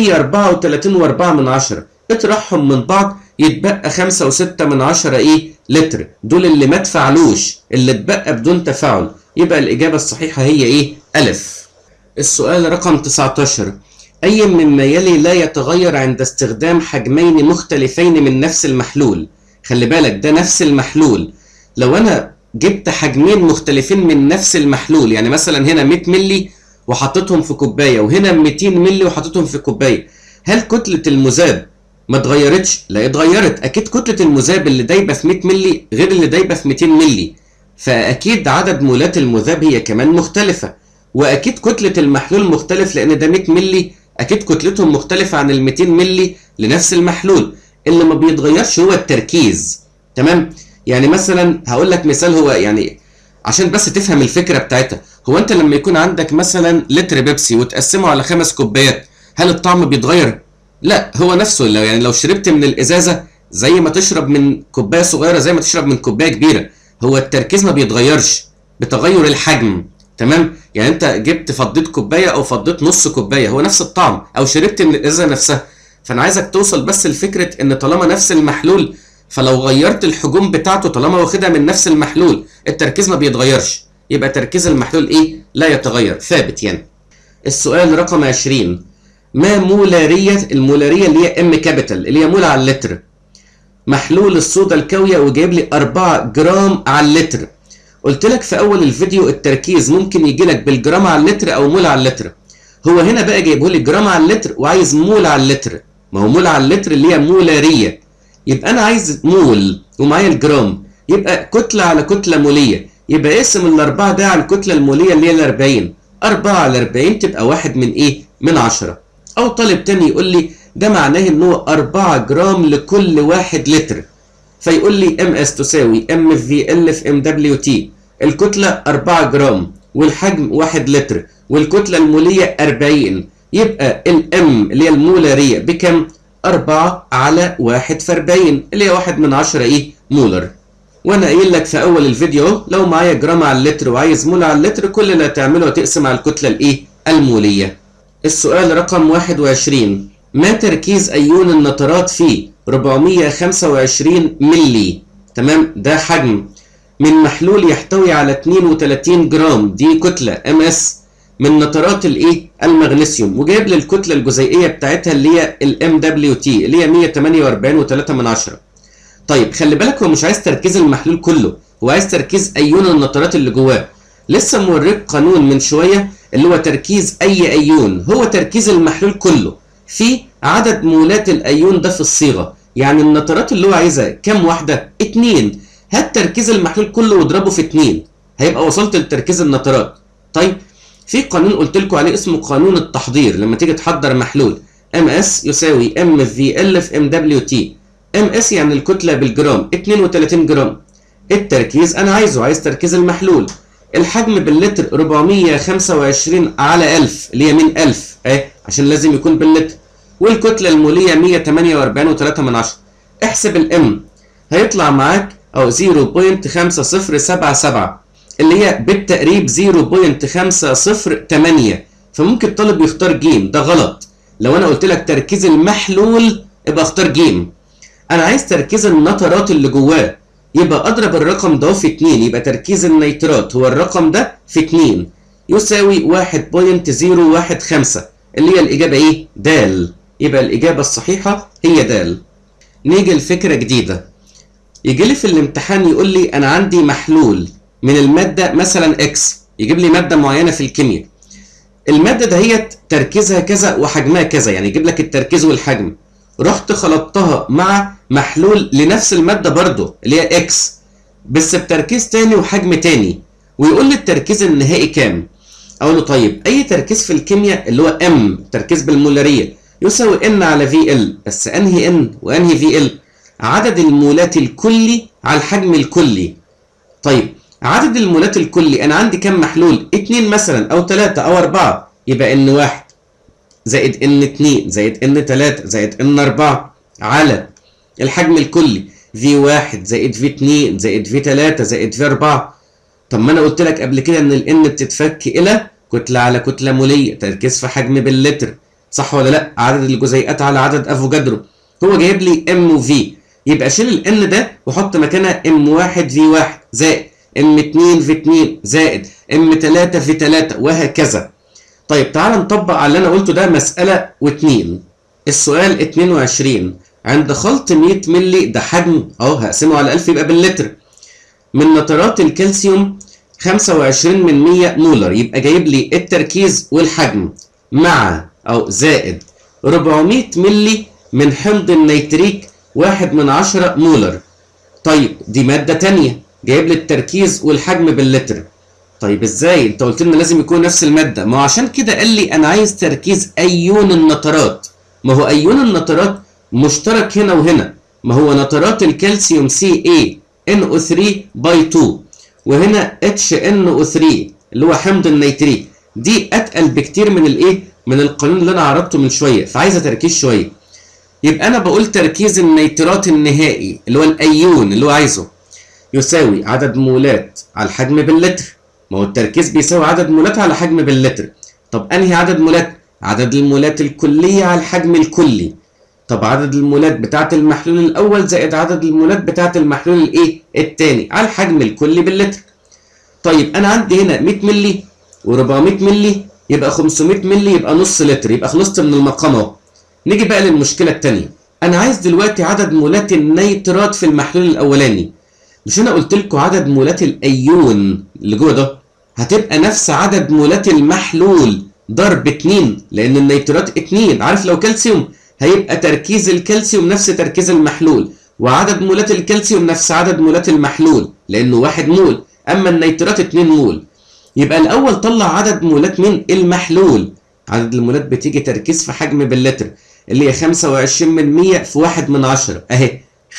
134 و4 من عشرة اطرحهم من بعض يتبقى 5 و6 من عشرة ايه لتر دول اللي ما تفاعلوش اللي اتبقى بدون تفاعل يبقى الإجابة الصحيحة هي ايه ألف السؤال رقم 19 أي مما يلي لا يتغير عند استخدام حجمين مختلفين من نفس المحلول خلي بالك ده نفس المحلول لو أنا جبت حجمين مختلفين من نفس المحلول يعني مثلا هنا 100 ملي وحطيتهم في كوبايه وهنا 200 مللي وحطيتهم في كوبايه هل كتله المذاب ما اتغيرتش لا اتغيرت اكيد كتله المذاب اللي دايبه في 100 مللي غير اللي دايبه في 200 مللي فاكيد عدد مولات المذاب هي كمان مختلفه واكيد كتله المحلول مختلف لان ده 100 مللي اكيد كتلتهم مختلفه عن ال 200 مللي لنفس المحلول اللي ما بيتغيرش هو التركيز تمام يعني مثلا هقول لك مثال هو يعني عشان بس تفهم الفكره بتاعتها هو انت لما يكون عندك مثلا لتر بيبسي وتقسمه على خمس كوبايات هل الطعم بيتغير لا هو نفسه لو يعني لو شربت من الازازه زي ما تشرب من كوبايه صغيره زي ما تشرب من كوبايه كبيره هو التركيز ما بيتغيرش بتغير الحجم تمام يعني انت جبت فضيت كوبايه او فضيت نص كوبايه هو نفس الطعم او شربت من الازازه نفسها فانا عايزك توصل بس لفكره ان طالما نفس المحلول فلو غيرت الحجوم بتاعته طالما واخدها من نفس المحلول التركيز ما بيتغيرش يبقى تركيز المحلول ايه لا يتغير ثابت يعني السؤال رقم 20 ما مولارية المولارية اللي هي ام كابيتال اللي هي مول على اللتر محلول الصودا الكاوية وجايب لي 4 جرام على اللتر قلت لك في اول الفيديو التركيز ممكن يجي لك بالجرام على اللتر او مول على اللتر هو هنا بقى جايبه لي جرام على اللتر وعايز مول على اللتر ما هو مول على اللتر اللي هي مولارية يبقى انا عايز مول ومعايا الجرام يبقى كتلة على كتلة مولية يبقى اقسم الأربعة ده على الكتلة المولية اللي هي الأربعين أربعة على أربعين تبقى واحد من إيه؟ من عشرة أو طالب تاني يقول لي ده معناه إن هو أربعة جرام لكل واحد لتر فيقول لي ام اس تساوي ام في ال في ام دبليو تي الكتلة 4 جرام والحجم 1 لتر والكتلة المولية 40 يبقى الام اللي هي المولارية بكم؟ 4 على 1 في 40 اللي هي 1 من 10 ايه؟ مولر وانا قايل لك في اول الفيديو لو معايا جرام على اللتر وعايز مول على اللتر كل اللي هتعمله هتقسم على الكتله الايه الموليه السؤال رقم 21 ما تركيز ايون النترات في 425 ملي تمام ده حجم من محلول يحتوي على 32 جرام دي كتله ام اس من نترات الايه المغنيسيوم وجايب لي الكتله الجزيئيه بتاعتها اللي هي الام دبليو تي اللي هي 148 و3 من عشرة طيب خلي بالك هو مش عايز تركيز المحلول كله هو عايز تركيز ايون النترات اللي جواه لسه موريك قانون من شويه اللي هو تركيز اي ايون هو تركيز المحلول كله في عدد مولات الايون ده في الصيغه يعني النترات اللي هو عايزها كام واحده اتنين هات تركيز المحلول كله واضربه في اتنين هيبقى وصلت لتركيز النترات طيب في قانون قلت لكم عليه اسمه قانون التحضير لما تيجي تحضر محلول ام اس يساوي ام في ال في ام دبليو تي ام اس يعني الكتله بالجرام 32 جرام التركيز انا عايزه عايز تركيز المحلول الحجم باللتر 425 على 1000 اللي هي من 1000 اهي عشان لازم يكون باللتر والكتله الموليه 148 و3 من 10 احسب الام هيطلع معاك او 0.5077 اللي هي بالتقريب 0.508 فممكن الطالب يختار جيم ده غلط لو انا قلت لك تركيز المحلول يبقى اختار جيم انا عايز تركيز النترات اللي جواه يبقى اضرب الرقم ده في 2 يبقى تركيز النيترات هو الرقم ده في 2 يساوي 1.015 اللي هي الاجابه ايه د يبقى الاجابه الصحيحه هي د نيجي لفكره جديده يجي لي في الامتحان يقول لي انا عندي محلول من الماده مثلا اكس يجيب لي ماده معينه في الكيمياء الماده دهيت تركيزها كذا وحجمها كذا يعني يجيب لك التركيز والحجم رحت خلطتها مع محلول لنفس الماده برضو اللي هي اكس بس بتركيز تاني وحجم تاني ويقول لي التركيز النهائي كام اقول له طيب اي تركيز في الكيمياء اللي هو ام تركيز بالمولاريه يساوي ان على في ال بس انهي ان وانهي في ال عدد المولات الكلي على الحجم الكلي طيب عدد المولات الكلي انا عندي كام محلول اتنين مثلا او تلاتة او اربعة يبقى ان واحد زائد ان اتنين زائد ان تلاتة زائد ان اربعة على الحجم الكلي في واحد زائد في اتنين زائد في تلاتة زائد في اربعة طب ما انا قلت لك قبل كده ان الان بتتفك الى كتلة على كتلة مولية تركيز في حجم باللتر صح ولا لا عدد الجزيئات على عدد افوجادرو هو جايب لي ام وفي يبقى شيل الان ده وحط مكانها ام واحد في واحد زائد ام 2 في 2 زائد ام 3 في 3 وهكذا طيب تعال نطبق على اللي انا قلته ده مسألة و2 السؤال 22 عند خلط 100 مللي ده حجم اهو هقسمه على 1000 يبقى باللتر من نترات الكالسيوم 25 من 100 مولر يبقى جايب لي التركيز والحجم مع او زائد 400 مللي من حمض النيتريك 1 من 10 مولر طيب دي مادة تانية جايب لي التركيز والحجم باللتر طيب ازاي انت قلت لنا لازم يكون نفس المادة ما هو عشان كده قال لي انا عايز تركيز ايون النترات ما هو ايون النترات مشترك هنا وهنا ما هو نترات الكالسيوم سي اي NO3 باي 2 وهنا HNO3 اللي هو حمض النيتريك دي اتقل بكتير من الايه من القانون اللي انا عرضته من شويه فعايزه تركيز شويه يبقى انا بقول تركيز النيترات النهائي اللي هو الايون اللي هو عايزه يساوي عدد مولات على الحجم باللتر ما هو التركيز بيساوي عدد مولات على حجم باللتر طب انهي عدد مولات عدد المولات الكليه على الحجم الكلي طب عدد المولات بتاعه المحلول الاول زائد عدد المولات بتاعه المحلول الايه الثاني على الحجم الكلي باللتر طيب انا عندي هنا 100 مللي و400 مللي يبقى 500 مللي يبقى نص لتر يبقى خلصت من المقام اهو نيجي بقى للمشكله الثانيه انا عايز دلوقتي عدد مولات النيترات في المحلول الاولاني مش انا قلت لكم عدد مولات الايون اللي جوه ده هتبقى نفس عدد مولات المحلول ضرب 2 لان النيترات 2 عارف لو كالسيوم هيبقى تركيز الكالسيوم نفس تركيز المحلول وعدد مولات الكالسيوم نفس عدد مولات المحلول لانه 1 مول اما النيترات 2 مول يبقى الاول طلع عدد مولات من المحلول عدد المولات بتيجي تركيز في حجم باللتر اللي هي 25 من 100 في 1 من 10 اهي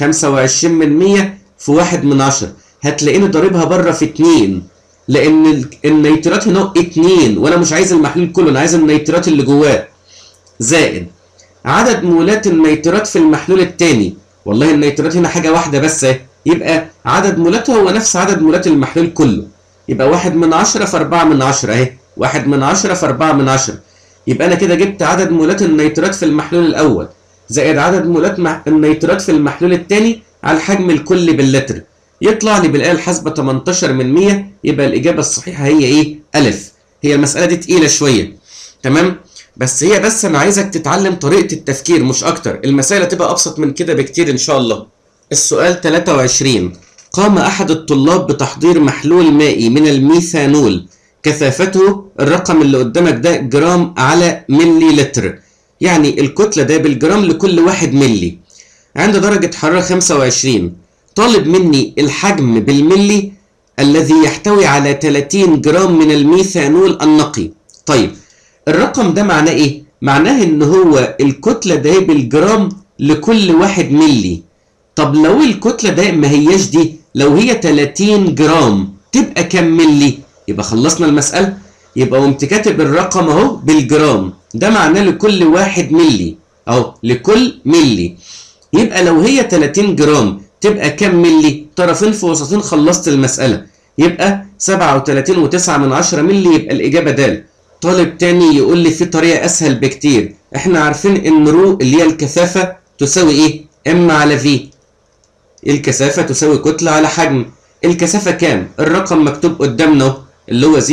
25 من 100 في 1 من 10 هتلاقيني ضاربها بره في 2 لان النيترات هنا 2 وانا مش عايز المحلول كله انا عايز النيترات اللي جواه زائد عدد مولات النيترات في المحلول الثاني والله النيترات هنا حاجه واحده بس اهي يبقى عدد مولاتها هو نفس عدد مولات المحلول كله يبقى 1 من 10 في 4 من 10 اهي 1 من 10 في 4 من 10 يبقى انا كده جبت عدد مولات النيترات في المحلول الاول زائد عدد مولات مح... النيترات في المحلول الثاني على الحجم الكلي باللتر يطلع لي بالاله الحاسبه 18 من 100 يبقى الاجابه الصحيحه هي ايه الف هي المساله دي تقيله شويه تمام بس هي بس انا عايزك تتعلم طريقه التفكير مش اكتر المسائل هتبقى ابسط من كده بكتير ان شاء الله السؤال 23 قام احد الطلاب بتحضير محلول مائي من الميثانول كثافته الرقم اللي قدامك ده جرام على ملي لتر يعني الكتلة ده بالجرام لكل واحد ملي عند درجة حرارة 25 طالب مني الحجم بالملي الذي يحتوي على 30 جرام من الميثانول النقي طيب الرقم ده معناه ايه؟ معناه ان هو الكتلة ده بالجرام لكل واحد ملي طب لو الكتلة ده ما هياش دي لو هي 30 جرام تبقى كام ملي؟ يبقى خلصنا المسألة يبقى قمت كاتب الرقم اهو بالجرام ده معناه لكل واحد ملي اهو لكل ملي يبقى لو هي 30 جرام تبقى كام ملي؟ طرفين في وسطين خلصت المسألة يبقى 37 و9 من 10 ملي يبقى الإجابة د طالب تاني يقول لي في طريقة أسهل بكتير احنا عارفين إن رو اللي هي الكثافة تساوي إيه؟ ام على في الكثافة تساوي كتلة على حجم الكثافة كام؟ الرقم مكتوب قدامنا اللي هو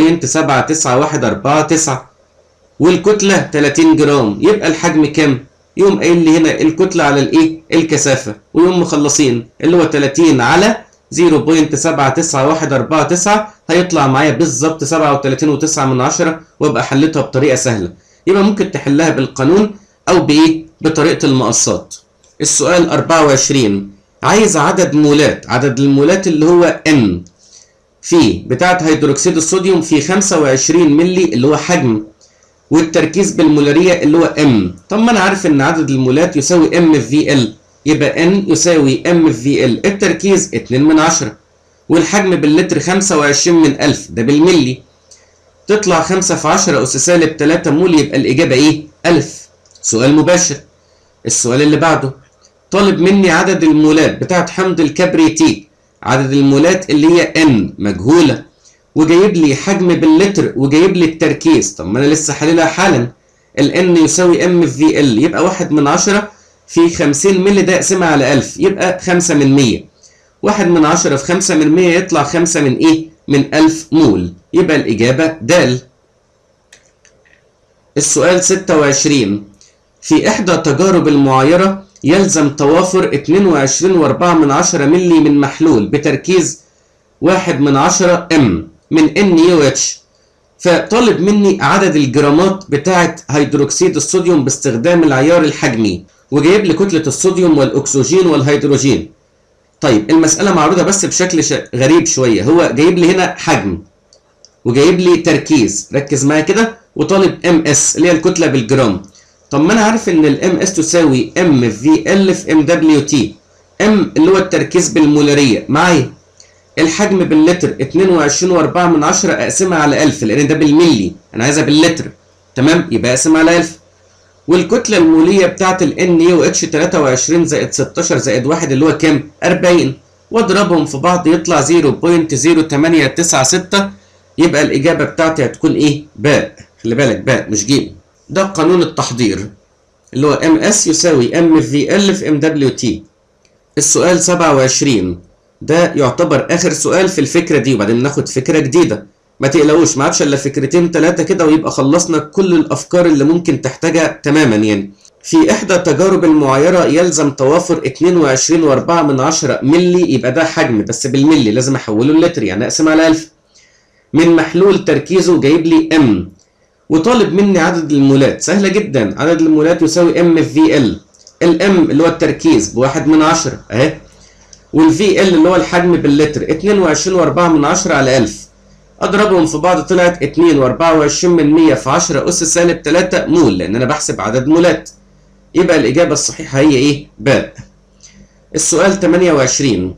0.79149 والكتلة 30 جرام يبقى الحجم كام؟ يقوم قايل لي هنا الكتلة على الايه؟ الكثافة ويقوم مخلصين اللي هو 30 على 0.79149 هيطلع معايا بالظبط 37.9 من عشرة وابقى حلتها بطريقة سهلة يبقى ممكن تحلها بالقانون أو بإيه؟ بطريقة المقصات السؤال 24 عايز عدد مولات عدد المولات اللي هو N في بتاعة هيدروكسيد الصوديوم في 25 ملي اللي هو حجم والتركيز بالمولارية اللي هو M طب ما أنا عارف إن عدد المولات يساوي M في L يبقى N يساوي M في L التركيز 2 من 10 والحجم باللتر 25 من 1000 ده بالملي تطلع 5 في 10 أس سالب 3 مول يبقى الإجابة إيه؟ 1000 سؤال مباشر السؤال اللي بعده طالب مني عدد المولات بتاعت حمض الكبريتيك عدد المولات اللي هي N مجهولة وجايب لي حجم باللتر وجايب لي التركيز طب ما أنا لسه حللها حالا ال N يساوي M في L يبقى 1 من 10 في 50 مللي ده اقسمها على 1000 يبقى 5 من 100 1 من 10 في 5 من 100 يطلع 5 من إيه؟ من 1000 مول يبقى الإجابة د السؤال 26 في إحدى تجارب المعايرة يلزم توافر 22.4 ملي من محلول بتركيز 1 من 10 ام من NaOH فطالب مني عدد الجرامات بتاعة هيدروكسيد الصوديوم باستخدام العيار الحجمي وجايب لي كتلة الصوديوم والأكسجين والهيدروجين طيب المسألة معروضة بس بشكل ش... غريب شوية هو جايب لي هنا حجم وجايب لي تركيز ركز معايا كده وطالب ام اس اللي هي الكتلة بالجرام طب ما انا عارف ان الام اس تساوي ام في ال في ام دبليو تي ام اللي هو التركيز بالمولارية معايا الحجم باللتر 22.4 من 10 اقسمها على 1000 لان ده بالملي انا عايزها باللتر تمام يبقى اقسم على 1000 والكتلة المولية بتاعت ال NaOH 23 زائد 16 زائد 1 اللي هو كام؟ 40 واضربهم في بعض يطلع 0.0896 يبقى الإجابة بتاعتي هتكون إيه؟ باء خلي بالك باء مش جيم ده قانون التحضير اللي هو MS يساوي MVL في MWT السؤال 27 ده يعتبر آخر سؤال في الفكرة دي وبعدين ناخد فكرة جديدة ما تقلقوش ما عادش الا فكرتين ثلاثه كده ويبقى خلصنا كل الافكار اللي ممكن تحتاجها تماما يعني في احدى تجارب المعايره يلزم توافر 22.4 من 10 ملي يبقى ده حجم بس بالملي لازم احوله للتر يعني اقسم على 1000 من محلول تركيزه جايب لي ام وطالب مني عدد المولات سهله جدا عدد المولات يساوي ام في ال الام اللي هو التركيز بواحد من 10 اهي والفي ال اللي هو الحجم باللتر 22.4 من 10 على 1000 اضربهم في بعض طلعت 2 و24 من 100 في 10 اس سالب 3 مول لان انا بحسب عدد مولات يبقى الاجابه الصحيحه هي ايه باء السؤال 28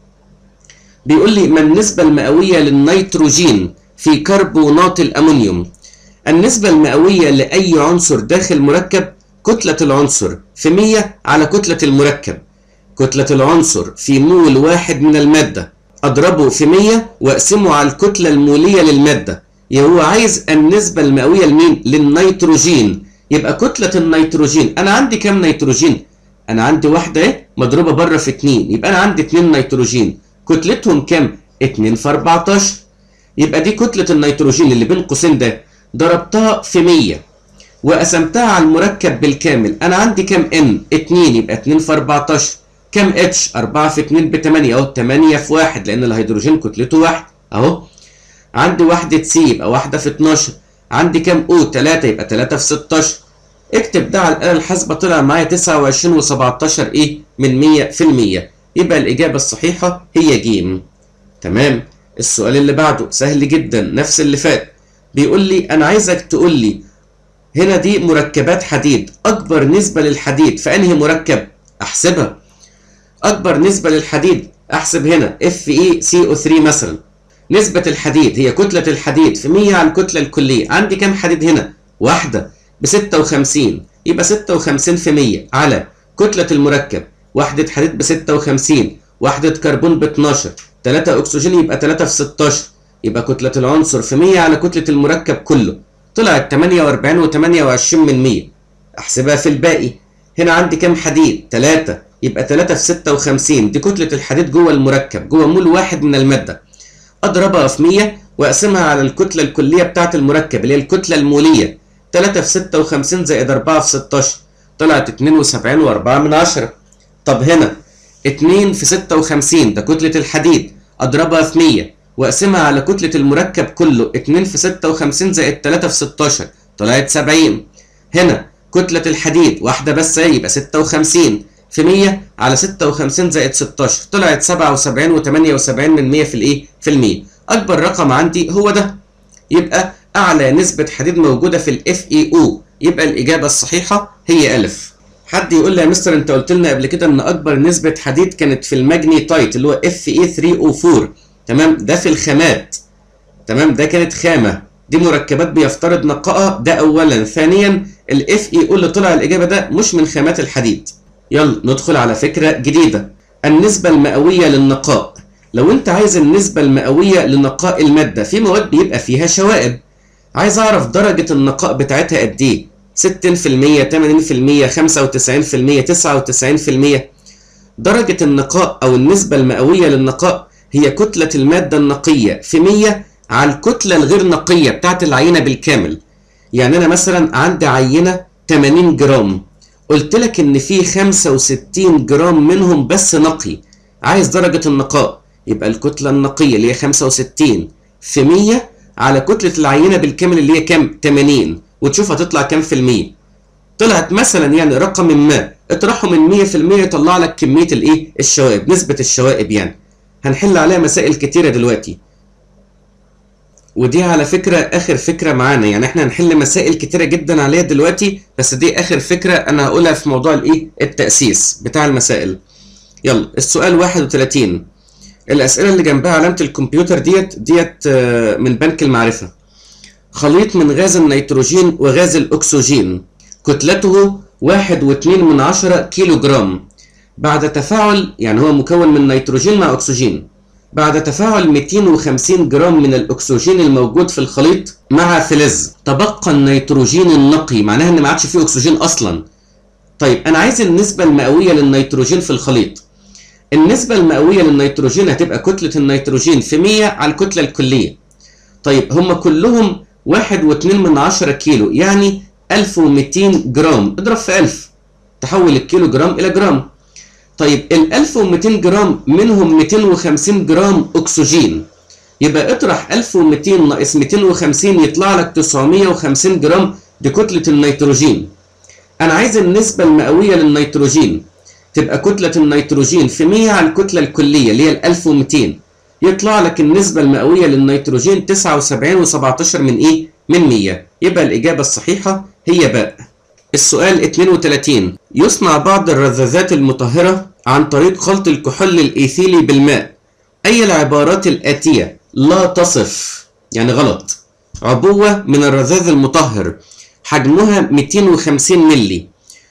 بيقول لي ما النسبه المئويه للنيتروجين في كربونات الامونيوم النسبه المئويه لاي عنصر داخل مركب كتله العنصر في 100 على كتله المركب كتله العنصر في مول واحد من الماده اضربه في 100 واقسمه على الكتله الموليه للماده يبقى هو عايز النسبه المئويه لمين للنيتروجين يبقى كتله النيتروجين انا عندي كام نيتروجين انا عندي واحده اهي مضروبه بره في 2 يبقى انا عندي 2 نيتروجين كتلتهم كام 2 في 14 يبقى دي كتله النيتروجين اللي بين قوسين ده ضربتها في 100 وقسمتها على المركب بالكامل انا عندي كام ان 2 يبقى 2 في 14 كم اتش 4 في 2 ب 8 اهو 8 في 1 لان الهيدروجين كتلته 1 اهو عندي واحدة سي يبقى واحدة في 12 عندي كام او 3 يبقى 3 في 16 اكتب ده على الآلة الحاسبة طلع معايا 29 و17 ايه من 100 في المية يبقى الإجابة الصحيحة هي ج تمام السؤال اللي بعده سهل جدا نفس اللي فات بيقول لي أنا عايزك تقول لي هنا دي مركبات حديد أكبر نسبة للحديد في أنهي مركب أحسبها اكبر نسبه للحديد احسب هنا اف اي سي او 3 مثلا نسبه الحديد هي كتله الحديد في 100 على الكتله الكليه عندي كام حديد هنا واحده ب 56 يبقى 56 في 100 على كتله المركب وحده حديد ب 56 وحده كربون ب 12 3 اكسجين يبقى 3 في 16 يبقى كتله العنصر في 100 على كتله المركب كله طلعت 48 و28 من 100 احسبها في الباقي هنا عندي كام حديد 3 يبقى 3 في 56 دي كتلة الحديد جوه المركب جوه مول واحد من المادة أضربها في 100 وأقسمها على الكتلة الكلية بتاعة المركب اللي هي الكتلة المولية 3 في 56 زائد 4 في 16 طلعت 72 و4 من 10 طب هنا 2 في 56 ده كتلة الحديد أضربها في 100 وأقسمها على كتلة المركب كله 2 في 56 زائد 3 في 16 طلعت 70 هنا كتلة الحديد واحدة بس اهي يبقى 56 في 100 على 56 زائد 16 طلعت 77 و78 من 100 في الايه في المية اكبر رقم عندي هو ده يبقى اعلى نسبة حديد موجودة في الاف اي او يبقى الاجابة الصحيحة هي الف حد يقول لي يا مستر انت قلت لنا قبل كده ان اكبر نسبة حديد كانت في الماجنيتايت اللي هو اف اي 304 تمام ده في الخامات تمام ده كانت خامة دي مركبات بيفترض نقائها ده اولا ثانيا الاف اي او اللي طلع الاجابة ده مش من خامات الحديد يلا ندخل على فكرة جديدة النسبة المئوية للنقاء لو انت عايز النسبة المئوية لنقاء المادة في مواد بيبقى فيها شوائب عايز اعرف درجة النقاء بتاعتها قد ايه 60% 80% 95% 99% درجة النقاء او النسبة المئوية للنقاء هي كتلة المادة النقية في 100 على الكتلة الغير نقية بتاعت العينة بالكامل يعني انا مثلا عندي عينة 80 جرام قلت لك ان في 65 جرام منهم بس نقي عايز درجة النقاء يبقى الكتلة النقية اللي هي 65 في 100 على كتلة العينة بالكامل اللي هي كام 80 وتشوف هتطلع كام في المية طلعت مثلا يعني رقم ما اطرحه من 100% يطلع لك كمية الايه الشوائب نسبة الشوائب يعني هنحل عليها مسائل كتيرة دلوقتي ودي على فكرة آخر فكرة معانا يعني احنا هنحل مسائل كتيرة جدا عليها دلوقتي بس دي آخر فكرة أنا هقولها في موضوع الإيه التأسيس بتاع المسائل يلا السؤال 31 الأسئلة اللي جنبها علامة الكمبيوتر ديت ديت من بنك المعرفة خليط من غاز النيتروجين وغاز الأكسجين كتلته واحد واتنين من عشرة كيلو جرام بعد تفاعل يعني هو مكون من نيتروجين مع أكسجين بعد تفاعل 250 جرام من الأكسجين الموجود في الخليط مع فلز تبقى النيتروجين النقي معناها إن ما عادش فيه أكسجين أصلا طيب أنا عايز النسبة المئوية للنيتروجين في الخليط النسبة المئوية للنيتروجين هتبقى كتلة النيتروجين في 100 على الكتلة الكلية طيب هم كلهم واحد واتنين من عشرة كيلو يعني 1200 جرام اضرب في 1000 تحول الكيلو جرام إلى جرام طيب ال 1200 جرام منهم 250 جرام أكسجين يبقى اطرح 1200 ناقص 250 يطلع لك 950 جرام دي كتلة النيتروجين أنا عايز النسبة المئوية للنيتروجين تبقى كتلة النيتروجين في 100 على الكتلة الكلية اللي هي ال 1200 يطلع لك النسبة المئوية للنيتروجين 79 و17 من إيه؟ من 100 يبقى الإجابة الصحيحة هي باء السؤال 32 يصنع بعض الرذاذات المطهرة عن طريق خلط الكحول الإيثيلي بالماء أي العبارات الآتية لا تصف يعني غلط عبوة من الرذاذ المطهر حجمها 250 ملي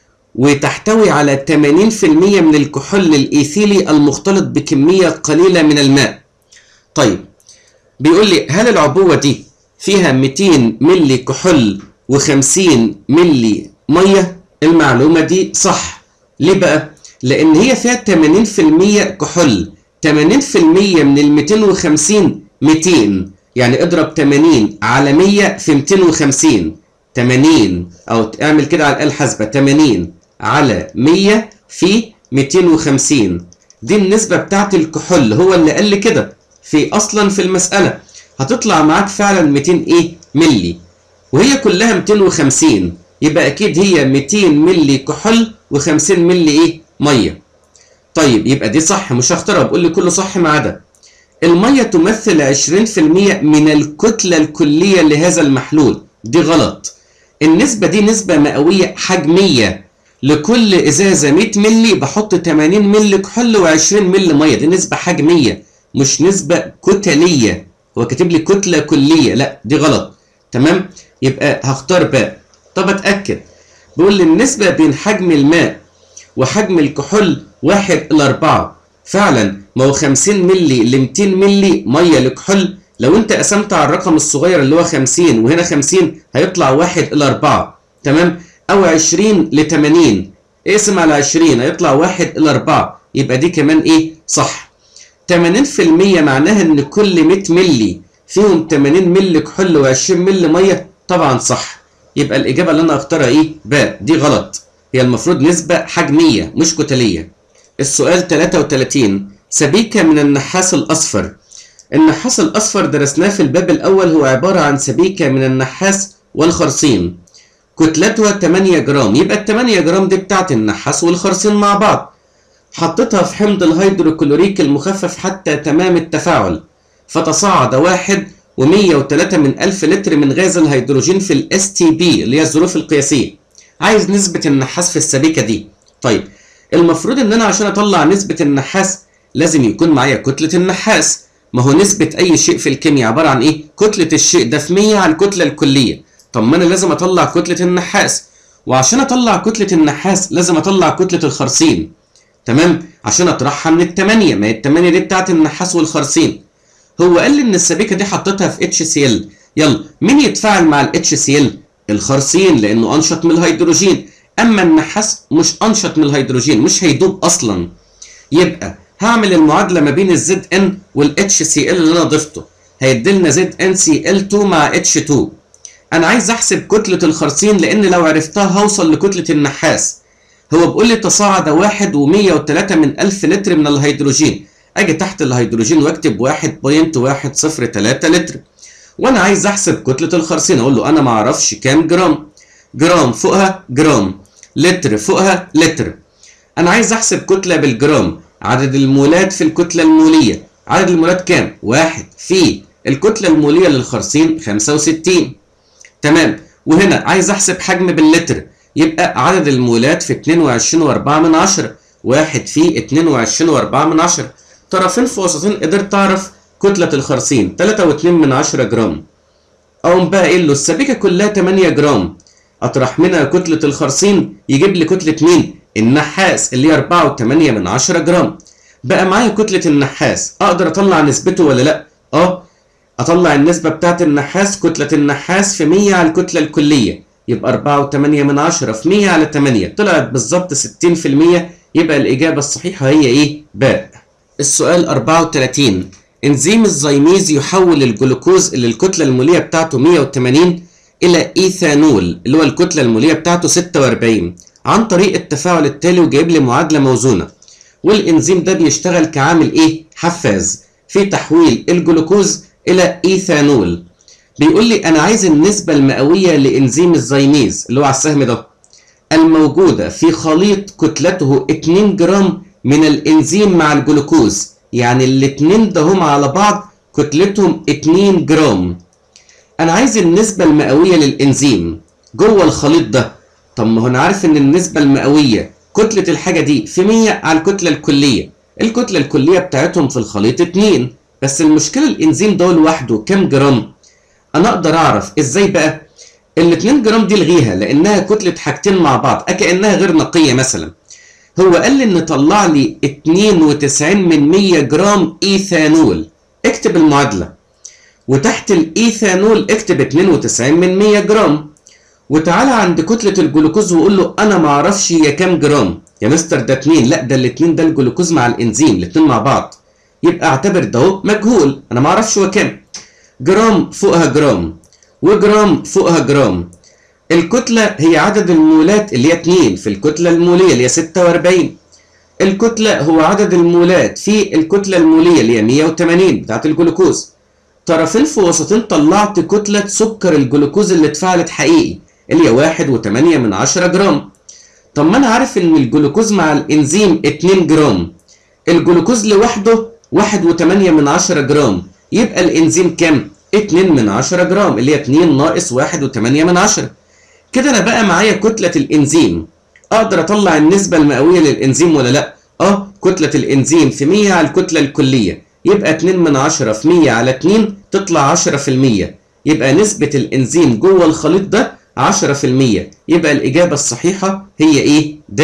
وتحتوي على 80% من الكحول الإيثيلي المختلط بكمية قليلة من الماء طيب بيقول لي هل العبوة دي فيها 200 ملي كحول و50 ملي ميه المعلومه دي صح ليه بقى لان هي فيها 80% كحول 80% من ال 250 200 يعني اضرب 80 على 100 في 250 80 او اعمل كده على الاله الحاسبه 80 على 100 في 250 دي النسبه بتاعت الكحول هو اللي قال لي كده في اصلا في المساله هتطلع معاك فعلا 200 ايه ملي وهي كلها 250 يبقى اكيد هي 200 ملي كحول و50 ملي ايه ميه طيب يبقى دي صح مش هختارها بقول لي كله صح ما عدا الميه تمثل 20% من الكتله الكليه لهذا المحلول دي غلط النسبه دي نسبه مئويه حجميه لكل ازازه 100 ملي بحط 80 ملي كحول و20 ملي ميه دي نسبه حجميه مش نسبه كتليه هو كاتب لي كتله كليه لا دي غلط تمام يبقى هختار باء طب اتاكد بيقول لي النسبه بين حجم الماء وحجم الكحول واحد إلى أربعة فعلا ما هو 50 ملي ل 200 ملي ميه لكحول لو انت قسمت على الرقم الصغير اللي هو 50 وهنا 50 هيطلع واحد إلى أربعة تمام او 20 ل 80 اقسم على 20 هيطلع واحد إلى أربعة يبقى دي كمان ايه صح 80% معناها ان كل 100 ملي فيهم 80 ملي كحول و20 ملي ميه طبعا صح يبقى الاجابه اللي انا اختارها ايه باء دي غلط هي المفروض نسبه حجميه مش كتليه السؤال 33 سبيكه من النحاس الاصفر النحاس الاصفر درسناه في الباب الاول هو عباره عن سبيكه من النحاس والخرسين كتلتها 8 جرام يبقى ال 8 جرام دي بتاعت النحاس والخرسين مع بعض حطيتها في حمض الهيدروكلوريك المخفف حتى تمام التفاعل فتصاعد واحد و103 من ألف لتر من غاز الهيدروجين في الاس تي بي اللي هي الظروف القياسية عايز نسبة النحاس في السبيكة دي طيب المفروض ان انا عشان اطلع نسبة النحاس لازم يكون معايا كتلة النحاس ما هو نسبة اي شيء في الكيمياء عبارة عن ايه كتلة الشيء ده في 100 على الكتلة الكلية طب ما انا لازم اطلع كتلة النحاس وعشان اطلع كتلة النحاس لازم اطلع كتلة الخرسين تمام عشان اطرحها من التمانية ما هي التمانية دي بتاعت النحاس والخرسين هو قال لي ان السبيكة دي حطيتها في اتش سي ال يلا مين يتفاعل مع الاتش سي ال الخرسين لانه انشط من الهيدروجين اما النحاس مش انشط من الهيدروجين مش هيدوب اصلا يبقى هعمل المعادله ما بين الزد ان والاتش سي ال اللي انا ضفته هيديلنا زد ان سي ال 2 مع اتش 2 انا عايز احسب كتله الخرسين لان لو عرفتها هوصل لكتله النحاس هو بيقول لي تصاعد واحد و103 من ألف لتر من الهيدروجين اجي تحت الهيدروجين واكتب 1.103 لتر وانا عايز احسب كتله الخرسين اقول له انا ما اعرفش كام جرام جرام فوقها جرام لتر فوقها لتر انا عايز احسب كتله بالجرام عدد المولات في الكتله الموليه عدد المولات كام واحد في الكتله الموليه للخرسين 65 تمام وهنا عايز احسب حجم باللتر يبقى عدد المولات في 22.4 من عشرة واحد في 22.4 من عشرة طرفين في وسطين قدرت اعرف كتلة الخرسين 3.2 من عشرة جرام اقوم بقى قايل له السبيكة كلها 8 جرام اطرح منها كتلة الخرسين يجيب لي كتلة مين النحاس اللي هي 4.8 من عشرة جرام بقى معايا كتلة النحاس اقدر اطلع نسبته ولا لا اه اطلع النسبة بتاعت النحاس كتلة النحاس في 100 على الكتلة الكلية يبقى 4.8 من عشرة في 100 على 8 طلعت بالظبط 60% يبقى الإجابة الصحيحة هي إيه؟ باء. السؤال 34 إنزيم الزيميز يحول الجلوكوز اللي الكتلة المولية بتاعته 180 إلى إيثانول اللي هو الكتلة المولية بتاعته 46 عن طريق التفاعل التالي وجايب لي معادلة موزونة. والإنزيم ده بيشتغل كعامل إيه؟ حفاز في تحويل الجلوكوز إلى إيثانول. بيقول لي انا عايز النسبة المئوية لانزيم الزيميز اللي هو على السهم ده الموجودة في خليط كتلته 2 جرام من الانزيم مع الجلوكوز يعني الاتنين ده هم على بعض كتلتهم 2 جرام انا عايز النسبة المئوية للانزيم جوه الخليط ده طب ما هو انا عارف ان النسبة المئوية كتلة الحاجة دي في 100 على الكتلة الكلية الكتلة الكلية بتاعتهم في الخليط 2 بس المشكلة الانزيم ده لوحده كام جرام انا اقدر اعرف ازاي بقى ال 2 جرام دي الغيها لانها كتله حاجتين مع بعض كانها غير نقيه مثلا هو قال لي ان طلع لي 92 من 100 جرام ايثانول اكتب المعادله وتحت الايثانول اكتب 92 من 100 جرام وتعالى عند كتله الجلوكوز وقول له انا ما اعرفش هي كام جرام يا مستر ده 2 لا ده الاثنين ده الجلوكوز مع الانزيم الاثنين مع بعض يبقى اعتبر ده اهو مجهول انا ما اعرفش هو كام جرام فوقها جرام وجرام فوقها جرام الكتلة هي عدد المولات اللي هي 2 في الكتلة المولية اللي هي 46 الكتلة هو عدد المولات في الكتلة المولية اللي هي 180 بتاعت الجلوكوز طرفين في وسطين طلعت كتلة سكر الجلوكوز اللي اتفاعلت حقيقي اللي هي 1 وتمانية من عشرة جرام طب ما انا عارف ان الجلوكوز مع الانزيم 2 جرام الجلوكوز لوحده 1 وتمانية من عشرة جرام يبقى الانزيم كام 2 من 10 جرام اللي هي 2 ناقص 1 و8 من 10 كده انا بقى معايا كتلة الانزيم اقدر اطلع النسبة المئوية للانزيم ولا لا اه كتلة الانزيم في 100 على الكتلة الكلية يبقى 2 من 10 في 100 على 2 تطلع 10% يبقى نسبة الانزيم جوه الخليط ده 10% يبقى الإجابة الصحيحة هي إيه؟ د.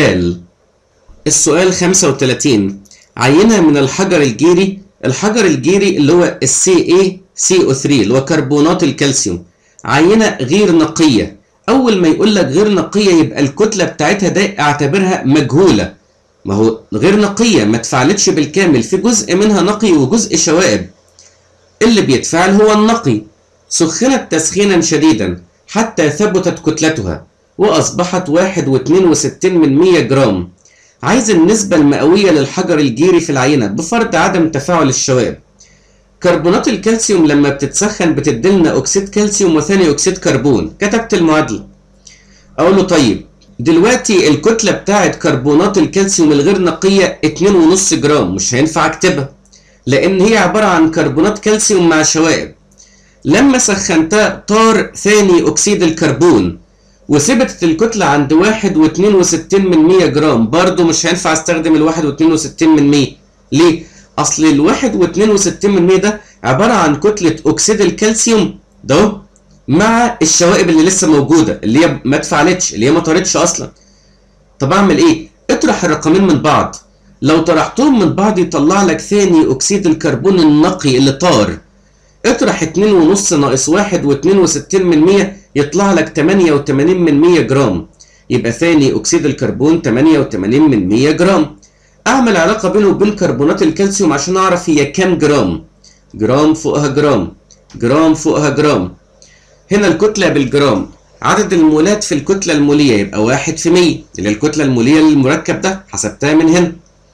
السؤال 35 عينة من الحجر الجيري الحجر الجيري اللي هو ال CaCO3 اللي هو كربونات الكالسيوم عينة غير نقية أول ما يقول لك غير نقية يبقى الكتلة بتاعتها ده أعتبرها مجهولة ما هو غير نقية ما اتفعلتش بالكامل في جزء منها نقي وجزء شوائب اللي بيتفاعل هو النقي سخنت تسخينا شديدا حتى ثبتت كتلتها وأصبحت واحد واتنين وستين من مية جرام عايز النسبة المئوية للحجر الجيري في العينة بفرض عدم تفاعل الشوائب كربونات الكالسيوم لما بتتسخن بتديلنا أكسيد كالسيوم وثاني أكسيد كربون كتبت المعادلة أقول له طيب دلوقتي الكتلة بتاعت كربونات الكالسيوم الغير نقية 2.5 جرام مش هينفع اكتبها لان هي عبارة عن كربونات كالسيوم مع شوائب لما سخنتها طار ثاني اكسيد الكربون وثبتت الكتلة عند واحد واتنين وستين من مية جرام برضو مش هينفع استخدم الواحد واتنين وستين من مية ليه؟ اصل الواحد واتنين وستين من مية ده عبارة عن كتلة اكسيد الكالسيوم ده مع الشوائب اللي لسه موجودة اللي هي ما اتفعلتش اللي هي ما طارتش اصلا طب اعمل ايه؟ اطرح الرقمين من بعض لو طرحتهم من بعض يطلع لك ثاني اكسيد الكربون النقي اللي طار اطرح 2.5 ناقص 1 و62 من 100 يطلع لك 88 من 100 جرام يبقى ثاني اكسيد الكربون 88 من 100 جرام اعمل علاقه بينه وبين كربونات الكالسيوم عشان اعرف هي كام جرام جرام فوقها جرام جرام فوقها جرام هنا الكتله بالجرام عدد المولات في الكتله الموليه يبقى 1 في 100 اللي هي الكتله الموليه للمركب ده حسبتها من هنا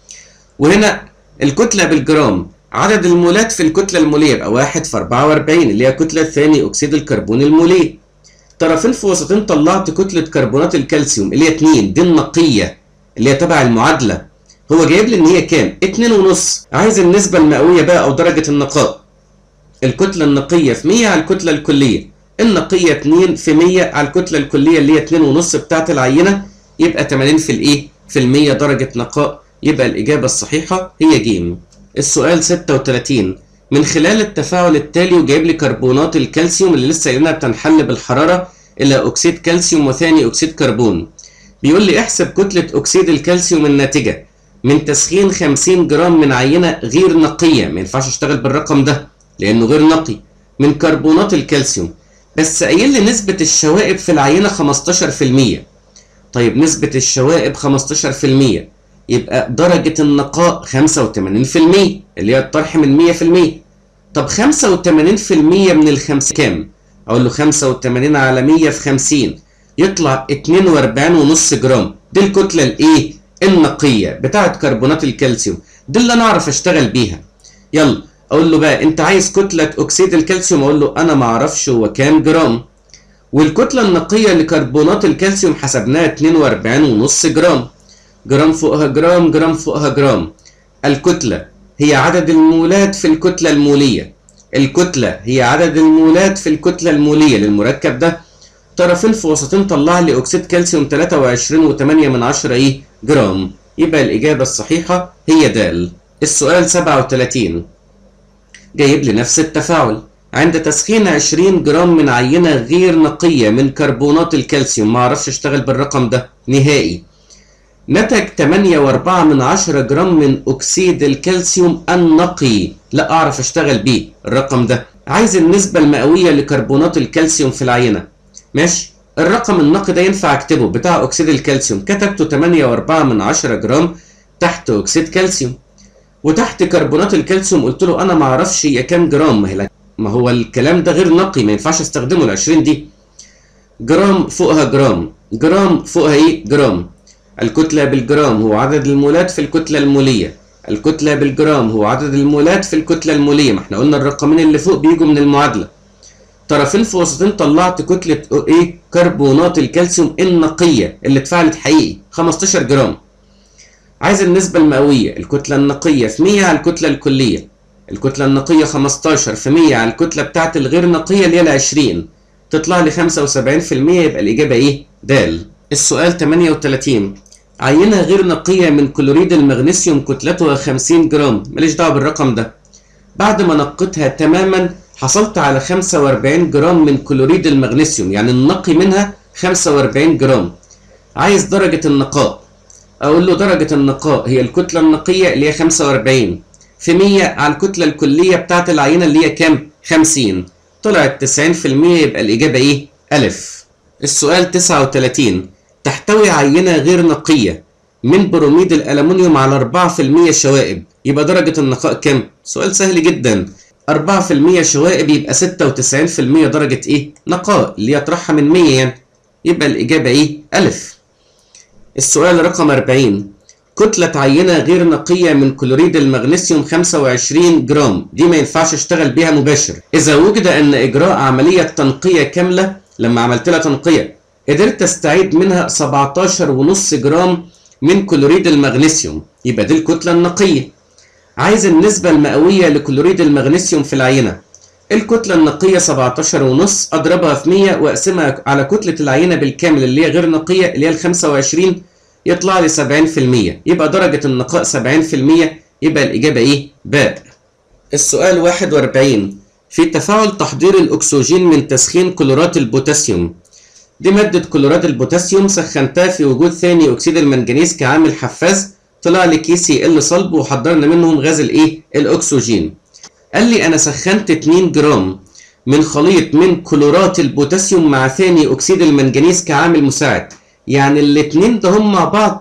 وهنا الكتله بالجرام عدد المولات في الكتلة المولية يبقى 1 في 44 اللي هي كتلة ثاني أكسيد الكربون المولي. طرفين في وسطين طلعت كتلة كربونات الكالسيوم اللي هي 2 دي النقية اللي هي تبع المعادلة. هو جايب لي إن هي كام؟ 2 ونص. عايز النسبة المئوية بقى أو درجة النقاء. الكتلة النقية في 100 على الكتلة الكلية. النقية 2 في 100 على الكتلة الكلية اللي هي 2 ونص بتاعت العينة يبقى 80 في الإيه؟ في المية درجة نقاء يبقى الإجابة الصحيحة هي جيم. السؤال 36 من خلال التفاعل التالي وجايب لي كربونات الكالسيوم اللي لسه قايلينها بتنحل بالحراره الى اكسيد كالسيوم وثاني اكسيد كربون بيقول لي احسب كتله اكسيد الكالسيوم الناتجه من تسخين 50 جرام من عينه غير نقيه ما ينفعش اشتغل بالرقم ده لانه غير نقي من كربونات الكالسيوم بس قايل لي نسبه الشوائب في العينه 15% طيب نسبه الشوائب 15% يبقى درجة النقاء 85% اللي هي الطرح من 100% طب 85% من الخمسين كام؟ أقول له 85 على 100 في 50 يطلع 42.5 جرام دي الكتلة الإيه؟ النقية بتاعة كربونات الكالسيوم دي اللي أنا أعرف أشتغل بيها يلا أقول له بقى أنت عايز كتلة أكسيد الكالسيوم أقول له أنا معرفش هو كام جرام والكتلة النقية لكربونات الكالسيوم حسبناها 42.5 جرام جرام فوقها جرام جرام فوقها جرام الكتلة هي عدد المولات في الكتلة المولية الكتلة هي عدد المولات في الكتلة المولية للمركب ده طرفين في وسطين طلع لي أكسيد كالسيوم 23.8 من عشرة إيه جرام يبقى الإجابة الصحيحة هي د السؤال 37 جايب لي نفس التفاعل عند تسخين 20 جرام من عينة غير نقية من كربونات الكالسيوم معرفش اشتغل بالرقم ده نهائي نتج 8.4 من 10 جرام من أكسيد الكالسيوم النقي لا أعرف أشتغل بيه الرقم ده عايز النسبة المئوية لكربونات الكالسيوم في العينة ماشي الرقم النقي ده ينفع أكتبه بتاع أكسيد الكالسيوم كتبته 8.4 من 10 جرام تحت أكسيد كالسيوم وتحت كربونات الكالسيوم قلت له أنا معرفش هي كام جرام ما هي ما هو الكلام ده غير نقي ما ينفعش استخدمه ال 20 دي جرام فوقها جرام جرام فوقها ايه جرام الكتلة بالجرام هو عدد المولات في الكتلة المولية الكتلة بالجرام هو عدد المولات في الكتلة المولية ما احنا قلنا الرقمين اللي فوق بيجوا من المعادلة طرفين في وسطين طلعت كتلة ايه كربونات الكالسيوم النقية اللي اتفعلت حقيقي 15 جرام عايز النسبة المئوية الكتلة النقية في 100 على الكتلة الكلية الكتلة النقية 15 في 100 على الكتلة بتاعت الغير نقية اللي هي ال 20 تطلع لي 75% يبقى الإجابة إيه؟ د. السؤال 38 عينة غير نقية من كلوريد المغنيسيوم كتلتها 50 جرام ماليش دعوة بالرقم ده بعد ما نقيتها تماما حصلت على 45 جرام من كلوريد المغنيسيوم يعني النقي منها 45 جرام عايز درجة النقاء أقول له درجة النقاء هي الكتلة النقية اللي هي 45 في 100 على الكتلة الكلية بتاعت العينة اللي هي كام؟ 50 طلعت 90% يبقى الإجابة إيه؟ ألف السؤال 39 تحتوي عينة غير نقية من بروميد الألمنيوم على 4% شوائب يبقى درجة النقاء كام؟ سؤال سهل جدا 4% شوائب يبقى 96% درجة إيه؟ نقاء اللي يطرحها من 100 يعني يبقى الإجابة إيه؟ ألف السؤال رقم 40 كتلة عينة غير نقية من كلوريد المغنيسيوم 25 جرام دي ما ينفعش اشتغل بيها مباشر إذا وجد أن إجراء عملية تنقية كاملة لما عملت لها تنقية قدرت استعيد منها 17.5 جرام من كلوريد المغنيسيوم يبقى دي الكتلة النقية عايز النسبة المئوية لكلوريد المغنيسيوم في العينة الكتلة النقية 17 ونص أضربها في 100 وأقسمها على كتلة العينة بالكامل اللي هي غير نقية اللي هي ال 25 يطلع لي 70% يبقى درجة النقاء 70% يبقى الإجابة إيه؟ باء السؤال 41 في تفاعل تحضير الأكسجين من تسخين كلورات البوتاسيوم دي مادة كلورات البوتاسيوم سخنتها في وجود ثاني أكسيد المنجنيز كعامل حفاز طلع لي كيسي ال صلب وحضرنا منهم غاز الإيه؟ الأكسجين قال لي أنا سخنت 2 جرام من خليط من كلورات البوتاسيوم مع ثاني أكسيد المنجنيز كعامل مساعد يعني الاتنين ده هم مع بعض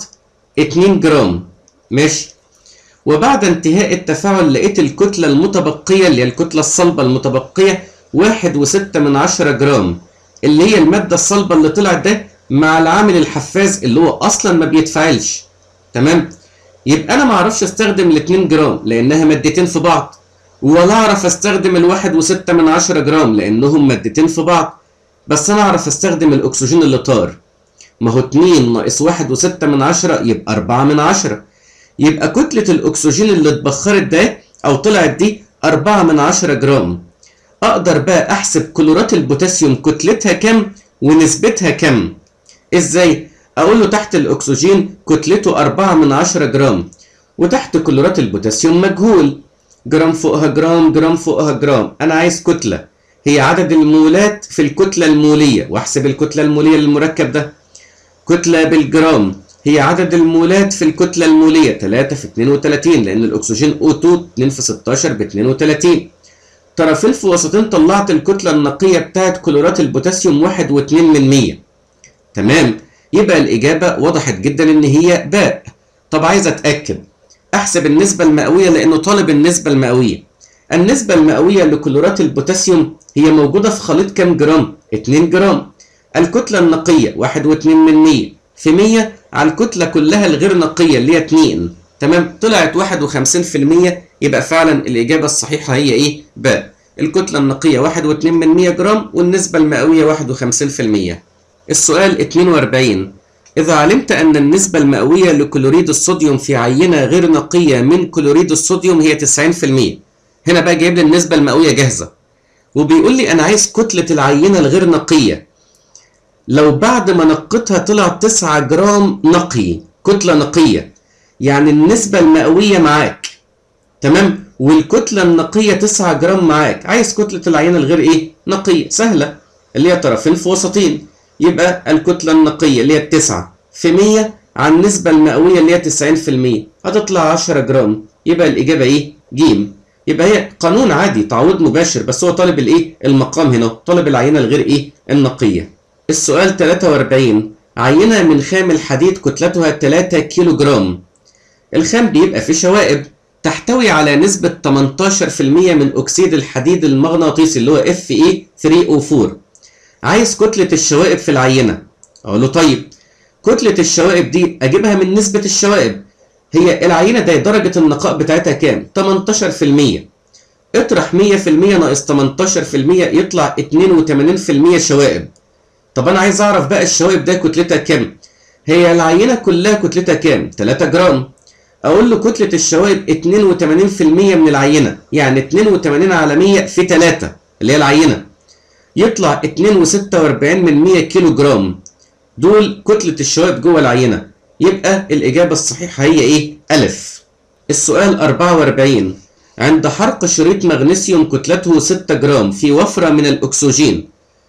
2 جرام ماشي وبعد انتهاء التفاعل لقيت الكتلة المتبقية اللي هي الكتلة الصلبة المتبقية واحد وستة من عشرة جرام اللي هي المادة الصلبة اللي طلعت ده مع العامل الحفاز اللي هو أصلا ما بيتفاعلش تمام يبقى أنا معرفش أستخدم الاتنين جرام لأنها مادتين في بعض ولا أعرف أستخدم الواحد وستة من عشرة جرام لأنهم مادتين في بعض بس أنا أعرف أستخدم الأكسجين اللي طار ما هو اتنين ناقص واحد وستة من عشرة يبقى أربعة من عشرة يبقى كتلة الأكسجين اللي اتبخرت ده أو طلعت دي أربعة من عشرة جرام أقدر بقى أحسب كلورات البوتاسيوم كتلتها كام ونسبتها كام إزاي؟ أقول له تحت الأكسجين كتلته أربعة من عشرة جرام وتحت كلورات البوتاسيوم مجهول جرام فوقها جرام جرام فوقها جرام أنا عايز كتلة هي عدد المولات في الكتلة المولية وأحسب الكتلة المولية للمركب ده كتلة بالجرام هي عدد المولات في الكتلة المولية 3 في 32 لأن الأكسجين O2 2 في 16 ب 32 طرفين في وسطين طلعت الكتلة النقية بتاعت كلورات البوتاسيوم 1 و2 من 100 تمام يبقى الإجابة وضحت جدا إن هي باء طب عايز أتأكد أحسب النسبة المئوية لأنه طالب النسبة المئوية النسبة المئوية لكلورات البوتاسيوم هي موجودة في خليط كام جرام؟ 2 جرام الكتلة النقية 1 و2 من 100 في 100 على الكتلة كلها الغير نقية اللي هي 2 تمام طلعت 51% يبقى فعلا الإجابة الصحيحة هي إيه؟ باء الكتلة النقية 1 و2 من 100 جرام والنسبة المئوية 51% السؤال 42 إذا علمت أن النسبة المئوية لكلوريد الصوديوم في عينة غير نقية من كلوريد الصوديوم هي 90% هنا بقى جايب لي النسبة المئوية جاهزة وبيقول لي أنا عايز كتلة العينة الغير نقية لو بعد ما نقيتها طلع 9 جرام نقي كتلة نقية يعني النسبة المئوية معاك تمام والكتلة النقية 9 جرام معاك عايز كتلة العينة الغير ايه نقية سهلة اللي هي طرفين في وسطين يبقى الكتلة النقية اللي هي التسعة في 100 على النسبة المئوية اللي هي 90% هتطلع 10 جرام يبقى الإجابة ايه جيم يبقى هي قانون عادي تعويض مباشر بس هو طالب الايه المقام هنا طالب العينة الغير ايه النقية السؤال 43 عينة من خام الحديد كتلتها 3 كيلو جرام الخام بيبقى فيه شوائب تحتوي على نسبة 18% من أكسيد الحديد المغناطيسي اللي هو Fe3O4 عايز كتلة الشوائب في العينة أقول له طيب كتلة الشوائب دي أجيبها من نسبة الشوائب هي العينة ده درجة النقاء بتاعتها كام؟ 18% اطرح 100% ناقص 18% يطلع 82% شوائب طب انا عايز اعرف بقى الشوائب ده كتلتها كام هي العينه كلها كتلتها كام 3 جرام اقول له كتله الشوائب 82% من العينه يعني 82 على 100 في 3 اللي هي العينه يطلع 2.46 من 100 كيلو جرام دول كتله الشوائب جوه العينه يبقى الاجابه الصحيحه هي ايه الف السؤال 44 عند حرق شريط مغنيسيوم كتلته 6 جرام في وفره من الاكسجين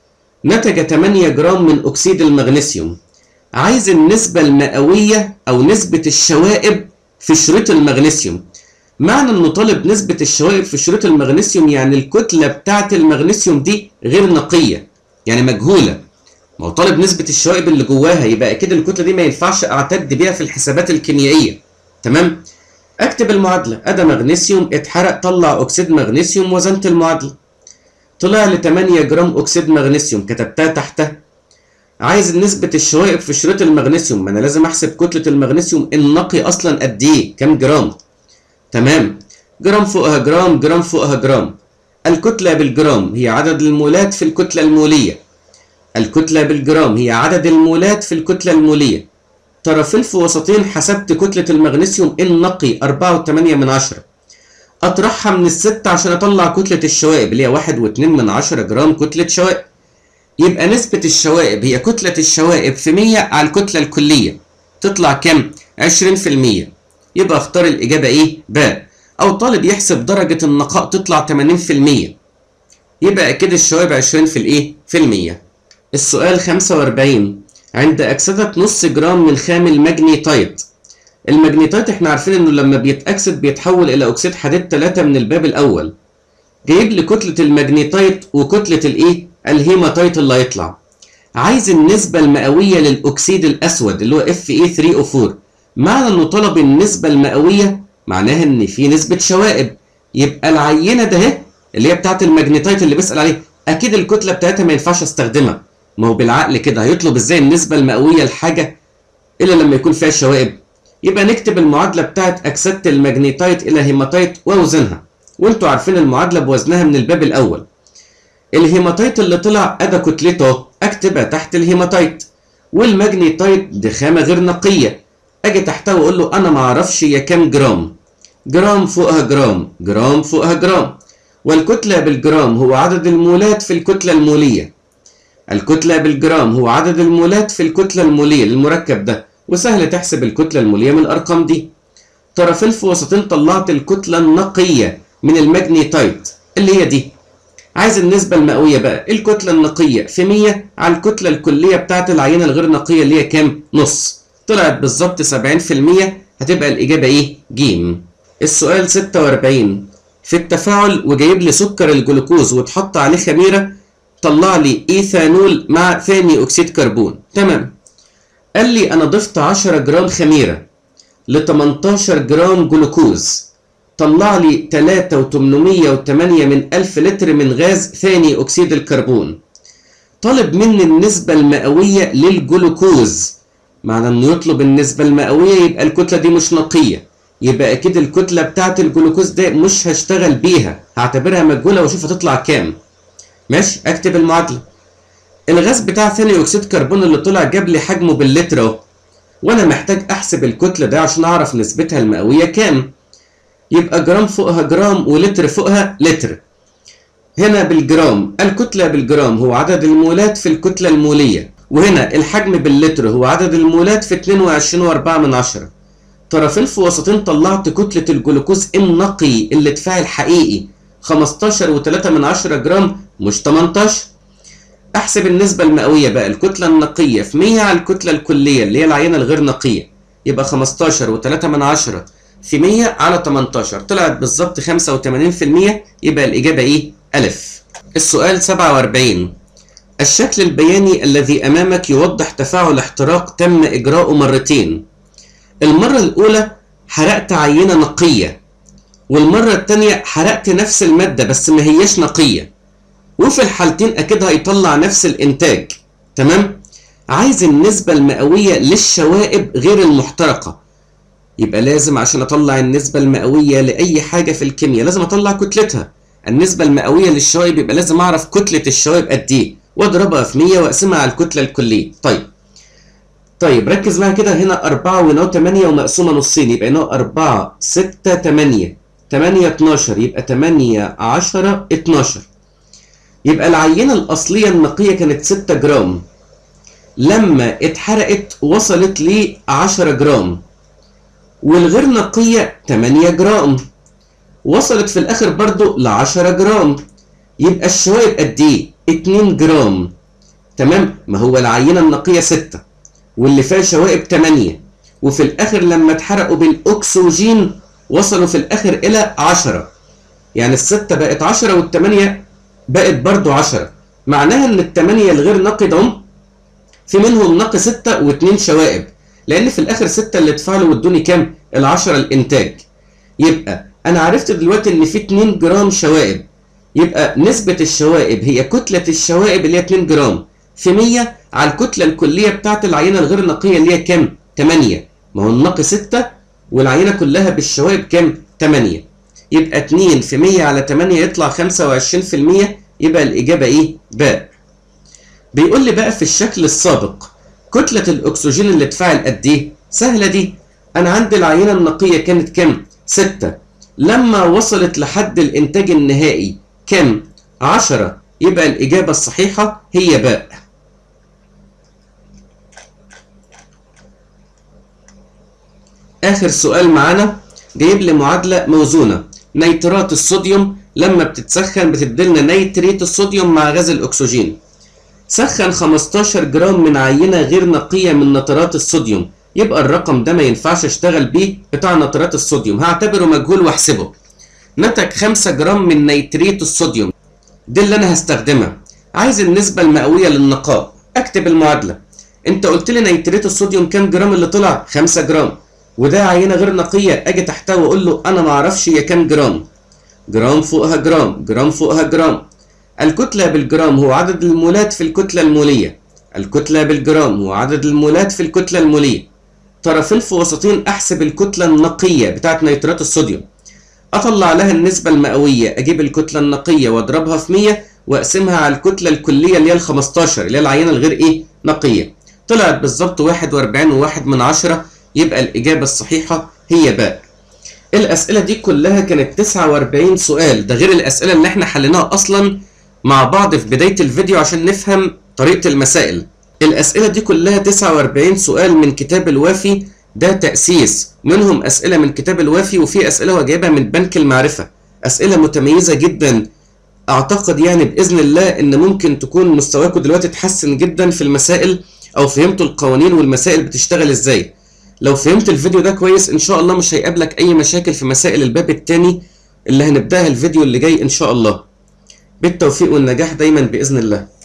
نتج 8 جرام من أكسيد المغنيسيوم عايز النسبة المئوية أو نسبة الشوائب في شريط المغنيسيوم معنى انه طالب نسبة الشوائب في شريط المغنيسيوم يعني الكتلة بتاعة المغنيسيوم دي غير نقية يعني مجهولة ما هو طالب نسبة الشوائب اللي جواها يبقى أكيد الكتلة دي ما ينفعش أعتد بيها في الحسابات الكيميائية تمام أكتب المعادلة أدا مغنيسيوم اتحرق طلع أكسيد مغنيسيوم وزنت المعادلة طلع لي 8 جرام اكسيد مغنيسيوم كتبتها تحتها عايز نسبة الشوائب في شريط المغنيسيوم ما انا لازم احسب كتلة المغنيسيوم النقي اصلا قد ايه كام جرام تمام جرام فوقها جرام جرام فوقها جرام الكتلة بالجرام هي عدد المولات في الكتلة المولية الكتلة بالجرام هي عدد المولات في الكتلة المولية طرفين في وسطين حسبت كتلة المغنيسيوم النقي 4.8 من عشرة أطرحها من الستة عشان أطلع كتلة الشوائب اللي هي واحد واتنين من عشرة جرام كتلة شوائب يبقى نسبة الشوائب هي كتلة الشوائب في 100 على الكتلة الكلية تطلع كام؟ 20% يبقى اختار الإجابة إيه؟ باء أو طالب يحسب درجة النقاء تطلع 80% يبقى أكيد الشوائب 20 في الإيه؟ في المية السؤال 45 عند أكسدة نص جرام من خام المجنيتايت المجنيتايت احنا عارفين انه لما بيتأكسد بيتحول الى اكسيد حديد 3 من الباب الاول جايب لي كتلة المجنيتايت وكتلة الايه الهيماتايت اللي هيطلع عايز النسبة المئوية للأكسيد الأسود اللي هو Fe3O4 معنى إنه طلب النسبة المئوية معناها إن في نسبة شوائب يبقى العينة ده اهي اللي هي بتاعت المجنيتايت اللي بيسأل عليه أكيد الكتلة بتاعتها ما ينفعش استخدمها ما هو بالعقل كده هيطلب إزاي النسبة المئوية لحاجة إلا لما يكون فيها شوائب يبقى نكتب المعادلة بتاعت أكسدة المجنيتايت إلى هيماتايت وأوزنها وأنتوا عارفين المعادلة بوزنها من الباب الأول الهيماتايت اللي طلع أدا كتلته أكتبها تحت الهيماتايت والمجنيتايت دي خامة غير نقية أجي تحتها وأقول له أنا معرفش هي كام جرام جرام فوقها جرام جرام فوقها جرام والكتلة بالجرام هو عدد المولات في الكتلة المولية الكتلة بالجرام هو عدد المولات في الكتلة المولية للمركب ده وسهل تحسب الكتلة المولية من الأرقام دي طرفين في وسطين طلعت الكتلة النقية من المجنيتايت اللي هي دي عايز النسبة المئوية بقى الكتلة النقية في 100 على الكتلة الكلية بتاعت العينة الغير نقية اللي هي كام؟ نص طلعت بالظبط 70% هتبقى الإجابة إيه؟ جيم السؤال 46 في التفاعل وجايب لي سكر الجلوكوز وتحط عليه خميرة طلع لي ايثانول مع ثاني أكسيد كربون تمام قال لي أنا ضفت 10 جرام خميرة ل 18 جرام جلوكوز طلع لي 3808 من 1000 لتر من غاز ثاني أكسيد الكربون طالب مني النسبة المئوية للجلوكوز معنى انه يطلب النسبة المئوية يبقى الكتلة دي مش نقية يبقى اكيد الكتلة بتاعت الجلوكوز ده مش هشتغل بيها هعتبرها مجهولة واشوف هتطلع كام ماشي اكتب المعادلة الغاز بتاع ثاني اكسيد كربون اللي طلع جاب لي حجمه باللتر اهو وانا محتاج احسب الكتلة ده عشان اعرف نسبتها المئوية كام يبقى جرام فوقها جرام ولتر فوقها لتر هنا بالجرام الكتلة بالجرام هو عدد المولات في الكتلة المولية وهنا الحجم باللتر هو عدد المولات في 22.4 من عشرة طرفين في وسطين طلعت كتلة الجلوكوز النقي اللي اتفاعل حقيقي 15.3 من عشرة جرام مش 18 احسب النسبة المئوية بقى الكتلة النقية في 100 على الكتلة الكلية اللي هي العينة الغير نقية يبقى 15.3 من عشرة في 100 على 18 طلعت بالظبط 85% يبقى الإجابة إيه؟ ألف السؤال 47 الشكل البياني الذي أمامك يوضح تفاعل احتراق تم إجراؤه مرتين المرة الأولى حرقت عينة نقية والمرة التانية حرقت نفس المادة بس ما هيش نقية وفي الحالتين أكيد هيطلع نفس الإنتاج تمام؟ عايز النسبة المئوية للشوائب غير المحترقة يبقى لازم عشان أطلع النسبة المئوية لأي حاجة في الكيمياء لازم أطلع كتلتها النسبة المئوية للشوائب يبقى لازم أعرف كتلة الشوائب قد إيه واضربها في 100 واقسمها على الكتلة الكلية طيب طيب ركز معايا كده هنا 4 وهنا 8 ومقسومة نصين يبقى هنا 4 6 8 8 12 يبقى 8 10 12 يبقى العينة الأصلية النقية كانت 6 جرام لما اتحرقت وصلت ل 10 جرام والغير نقية 8 جرام وصلت في الآخر برضو ل 10 جرام يبقى الشوائب قد إيه؟ 2 جرام تمام؟ ما هو العينة النقية 6 واللي فيها شوائب 8 وفي الآخر لما اتحرقوا بالأكسجين وصلوا في الآخر إلى 10 يعني الستة بقت 10 والثمانية بقت برضو 10 معناها إن الثمانية الغير نقي دهم في منهم نقي 6 و2 شوائب لأن في الآخر 6 اللي اتفعلوا وادوني كام؟ ال10 الإنتاج يبقى أنا عرفت دلوقتي إن في 2 جرام شوائب يبقى نسبة الشوائب هي كتلة الشوائب اللي هي 2 جرام في 100 على الكتلة الكلية بتاعت العينة الغير نقية اللي هي كام؟ 8 ما هو النقي 6 والعينة كلها بالشوائب كام؟ 8 يبقى 2 في 100 على 8 يطلع 25% يبقى الإجابة إيه؟ باء بيقول لي بقى في الشكل السابق كتلة الأكسجين اللي اتفاعل قد إيه؟ سهلة دي أنا عندي العينة النقية كانت كام؟ ستة لما وصلت لحد الإنتاج النهائي كام؟ عشرة يبقى الإجابة الصحيحة هي باء آخر سؤال معانا جايب لي معادلة موزونة نيترات الصوديوم لما بتتسخن بتديلنا نيتريت الصوديوم مع غاز الأكسجين سخن 15 جرام من عينة غير نقية من نترات الصوديوم يبقى الرقم ده ما ينفعش اشتغل بيه بتاع نترات الصوديوم هعتبره مجهول واحسبه نتج 5 جرام من نيتريت الصوديوم دي اللي انا هستخدمها عايز النسبة المئوية للنقاء اكتب المعادلة انت قلت لي نيتريت الصوديوم كام جرام اللي طلع 5 جرام وده عينة غير نقية اجي تحتها واقول له انا ما اعرفش هي كام جرام جرام فوقها جرام جرام فوقها جرام الكتلة بالجرام هو عدد المولات في الكتلة المولية الكتلة بالجرام هو عدد المولات في الكتلة المولية طرفين في وسطين احسب الكتلة النقية بتاعت نيترات الصوديوم اطلع لها النسبة المئوية اجيب الكتلة النقية واضربها في 100 واقسمها على الكتلة الكلية اللي هي ال 15 اللي هي العينة الغير ايه نقية طلعت بالظبط 41 وواحد من عشرة يبقى الإجابة الصحيحة هي باء الأسئلة دي كلها كانت 49 سؤال ده غير الأسئلة اللي احنا حليناها أصلا مع بعض في بداية الفيديو عشان نفهم طريقة المسائل الأسئلة دي كلها 49 سؤال من كتاب الوافي ده تأسيس منهم أسئلة من كتاب الوافي وفي أسئلة هو جايبها من بنك المعرفة أسئلة متميزة جدا أعتقد يعني بإذن الله إن ممكن تكون مستواكم دلوقتي اتحسن جدا في المسائل أو فهمتوا القوانين والمسائل بتشتغل إزاي لو فهمت الفيديو ده كويس إن شاء الله مش هيقابلك أي مشاكل في مسائل الباب التاني اللي هنبدأها الفيديو اللي جاي إن شاء الله بالتوفيق والنجاح دايما بإذن الله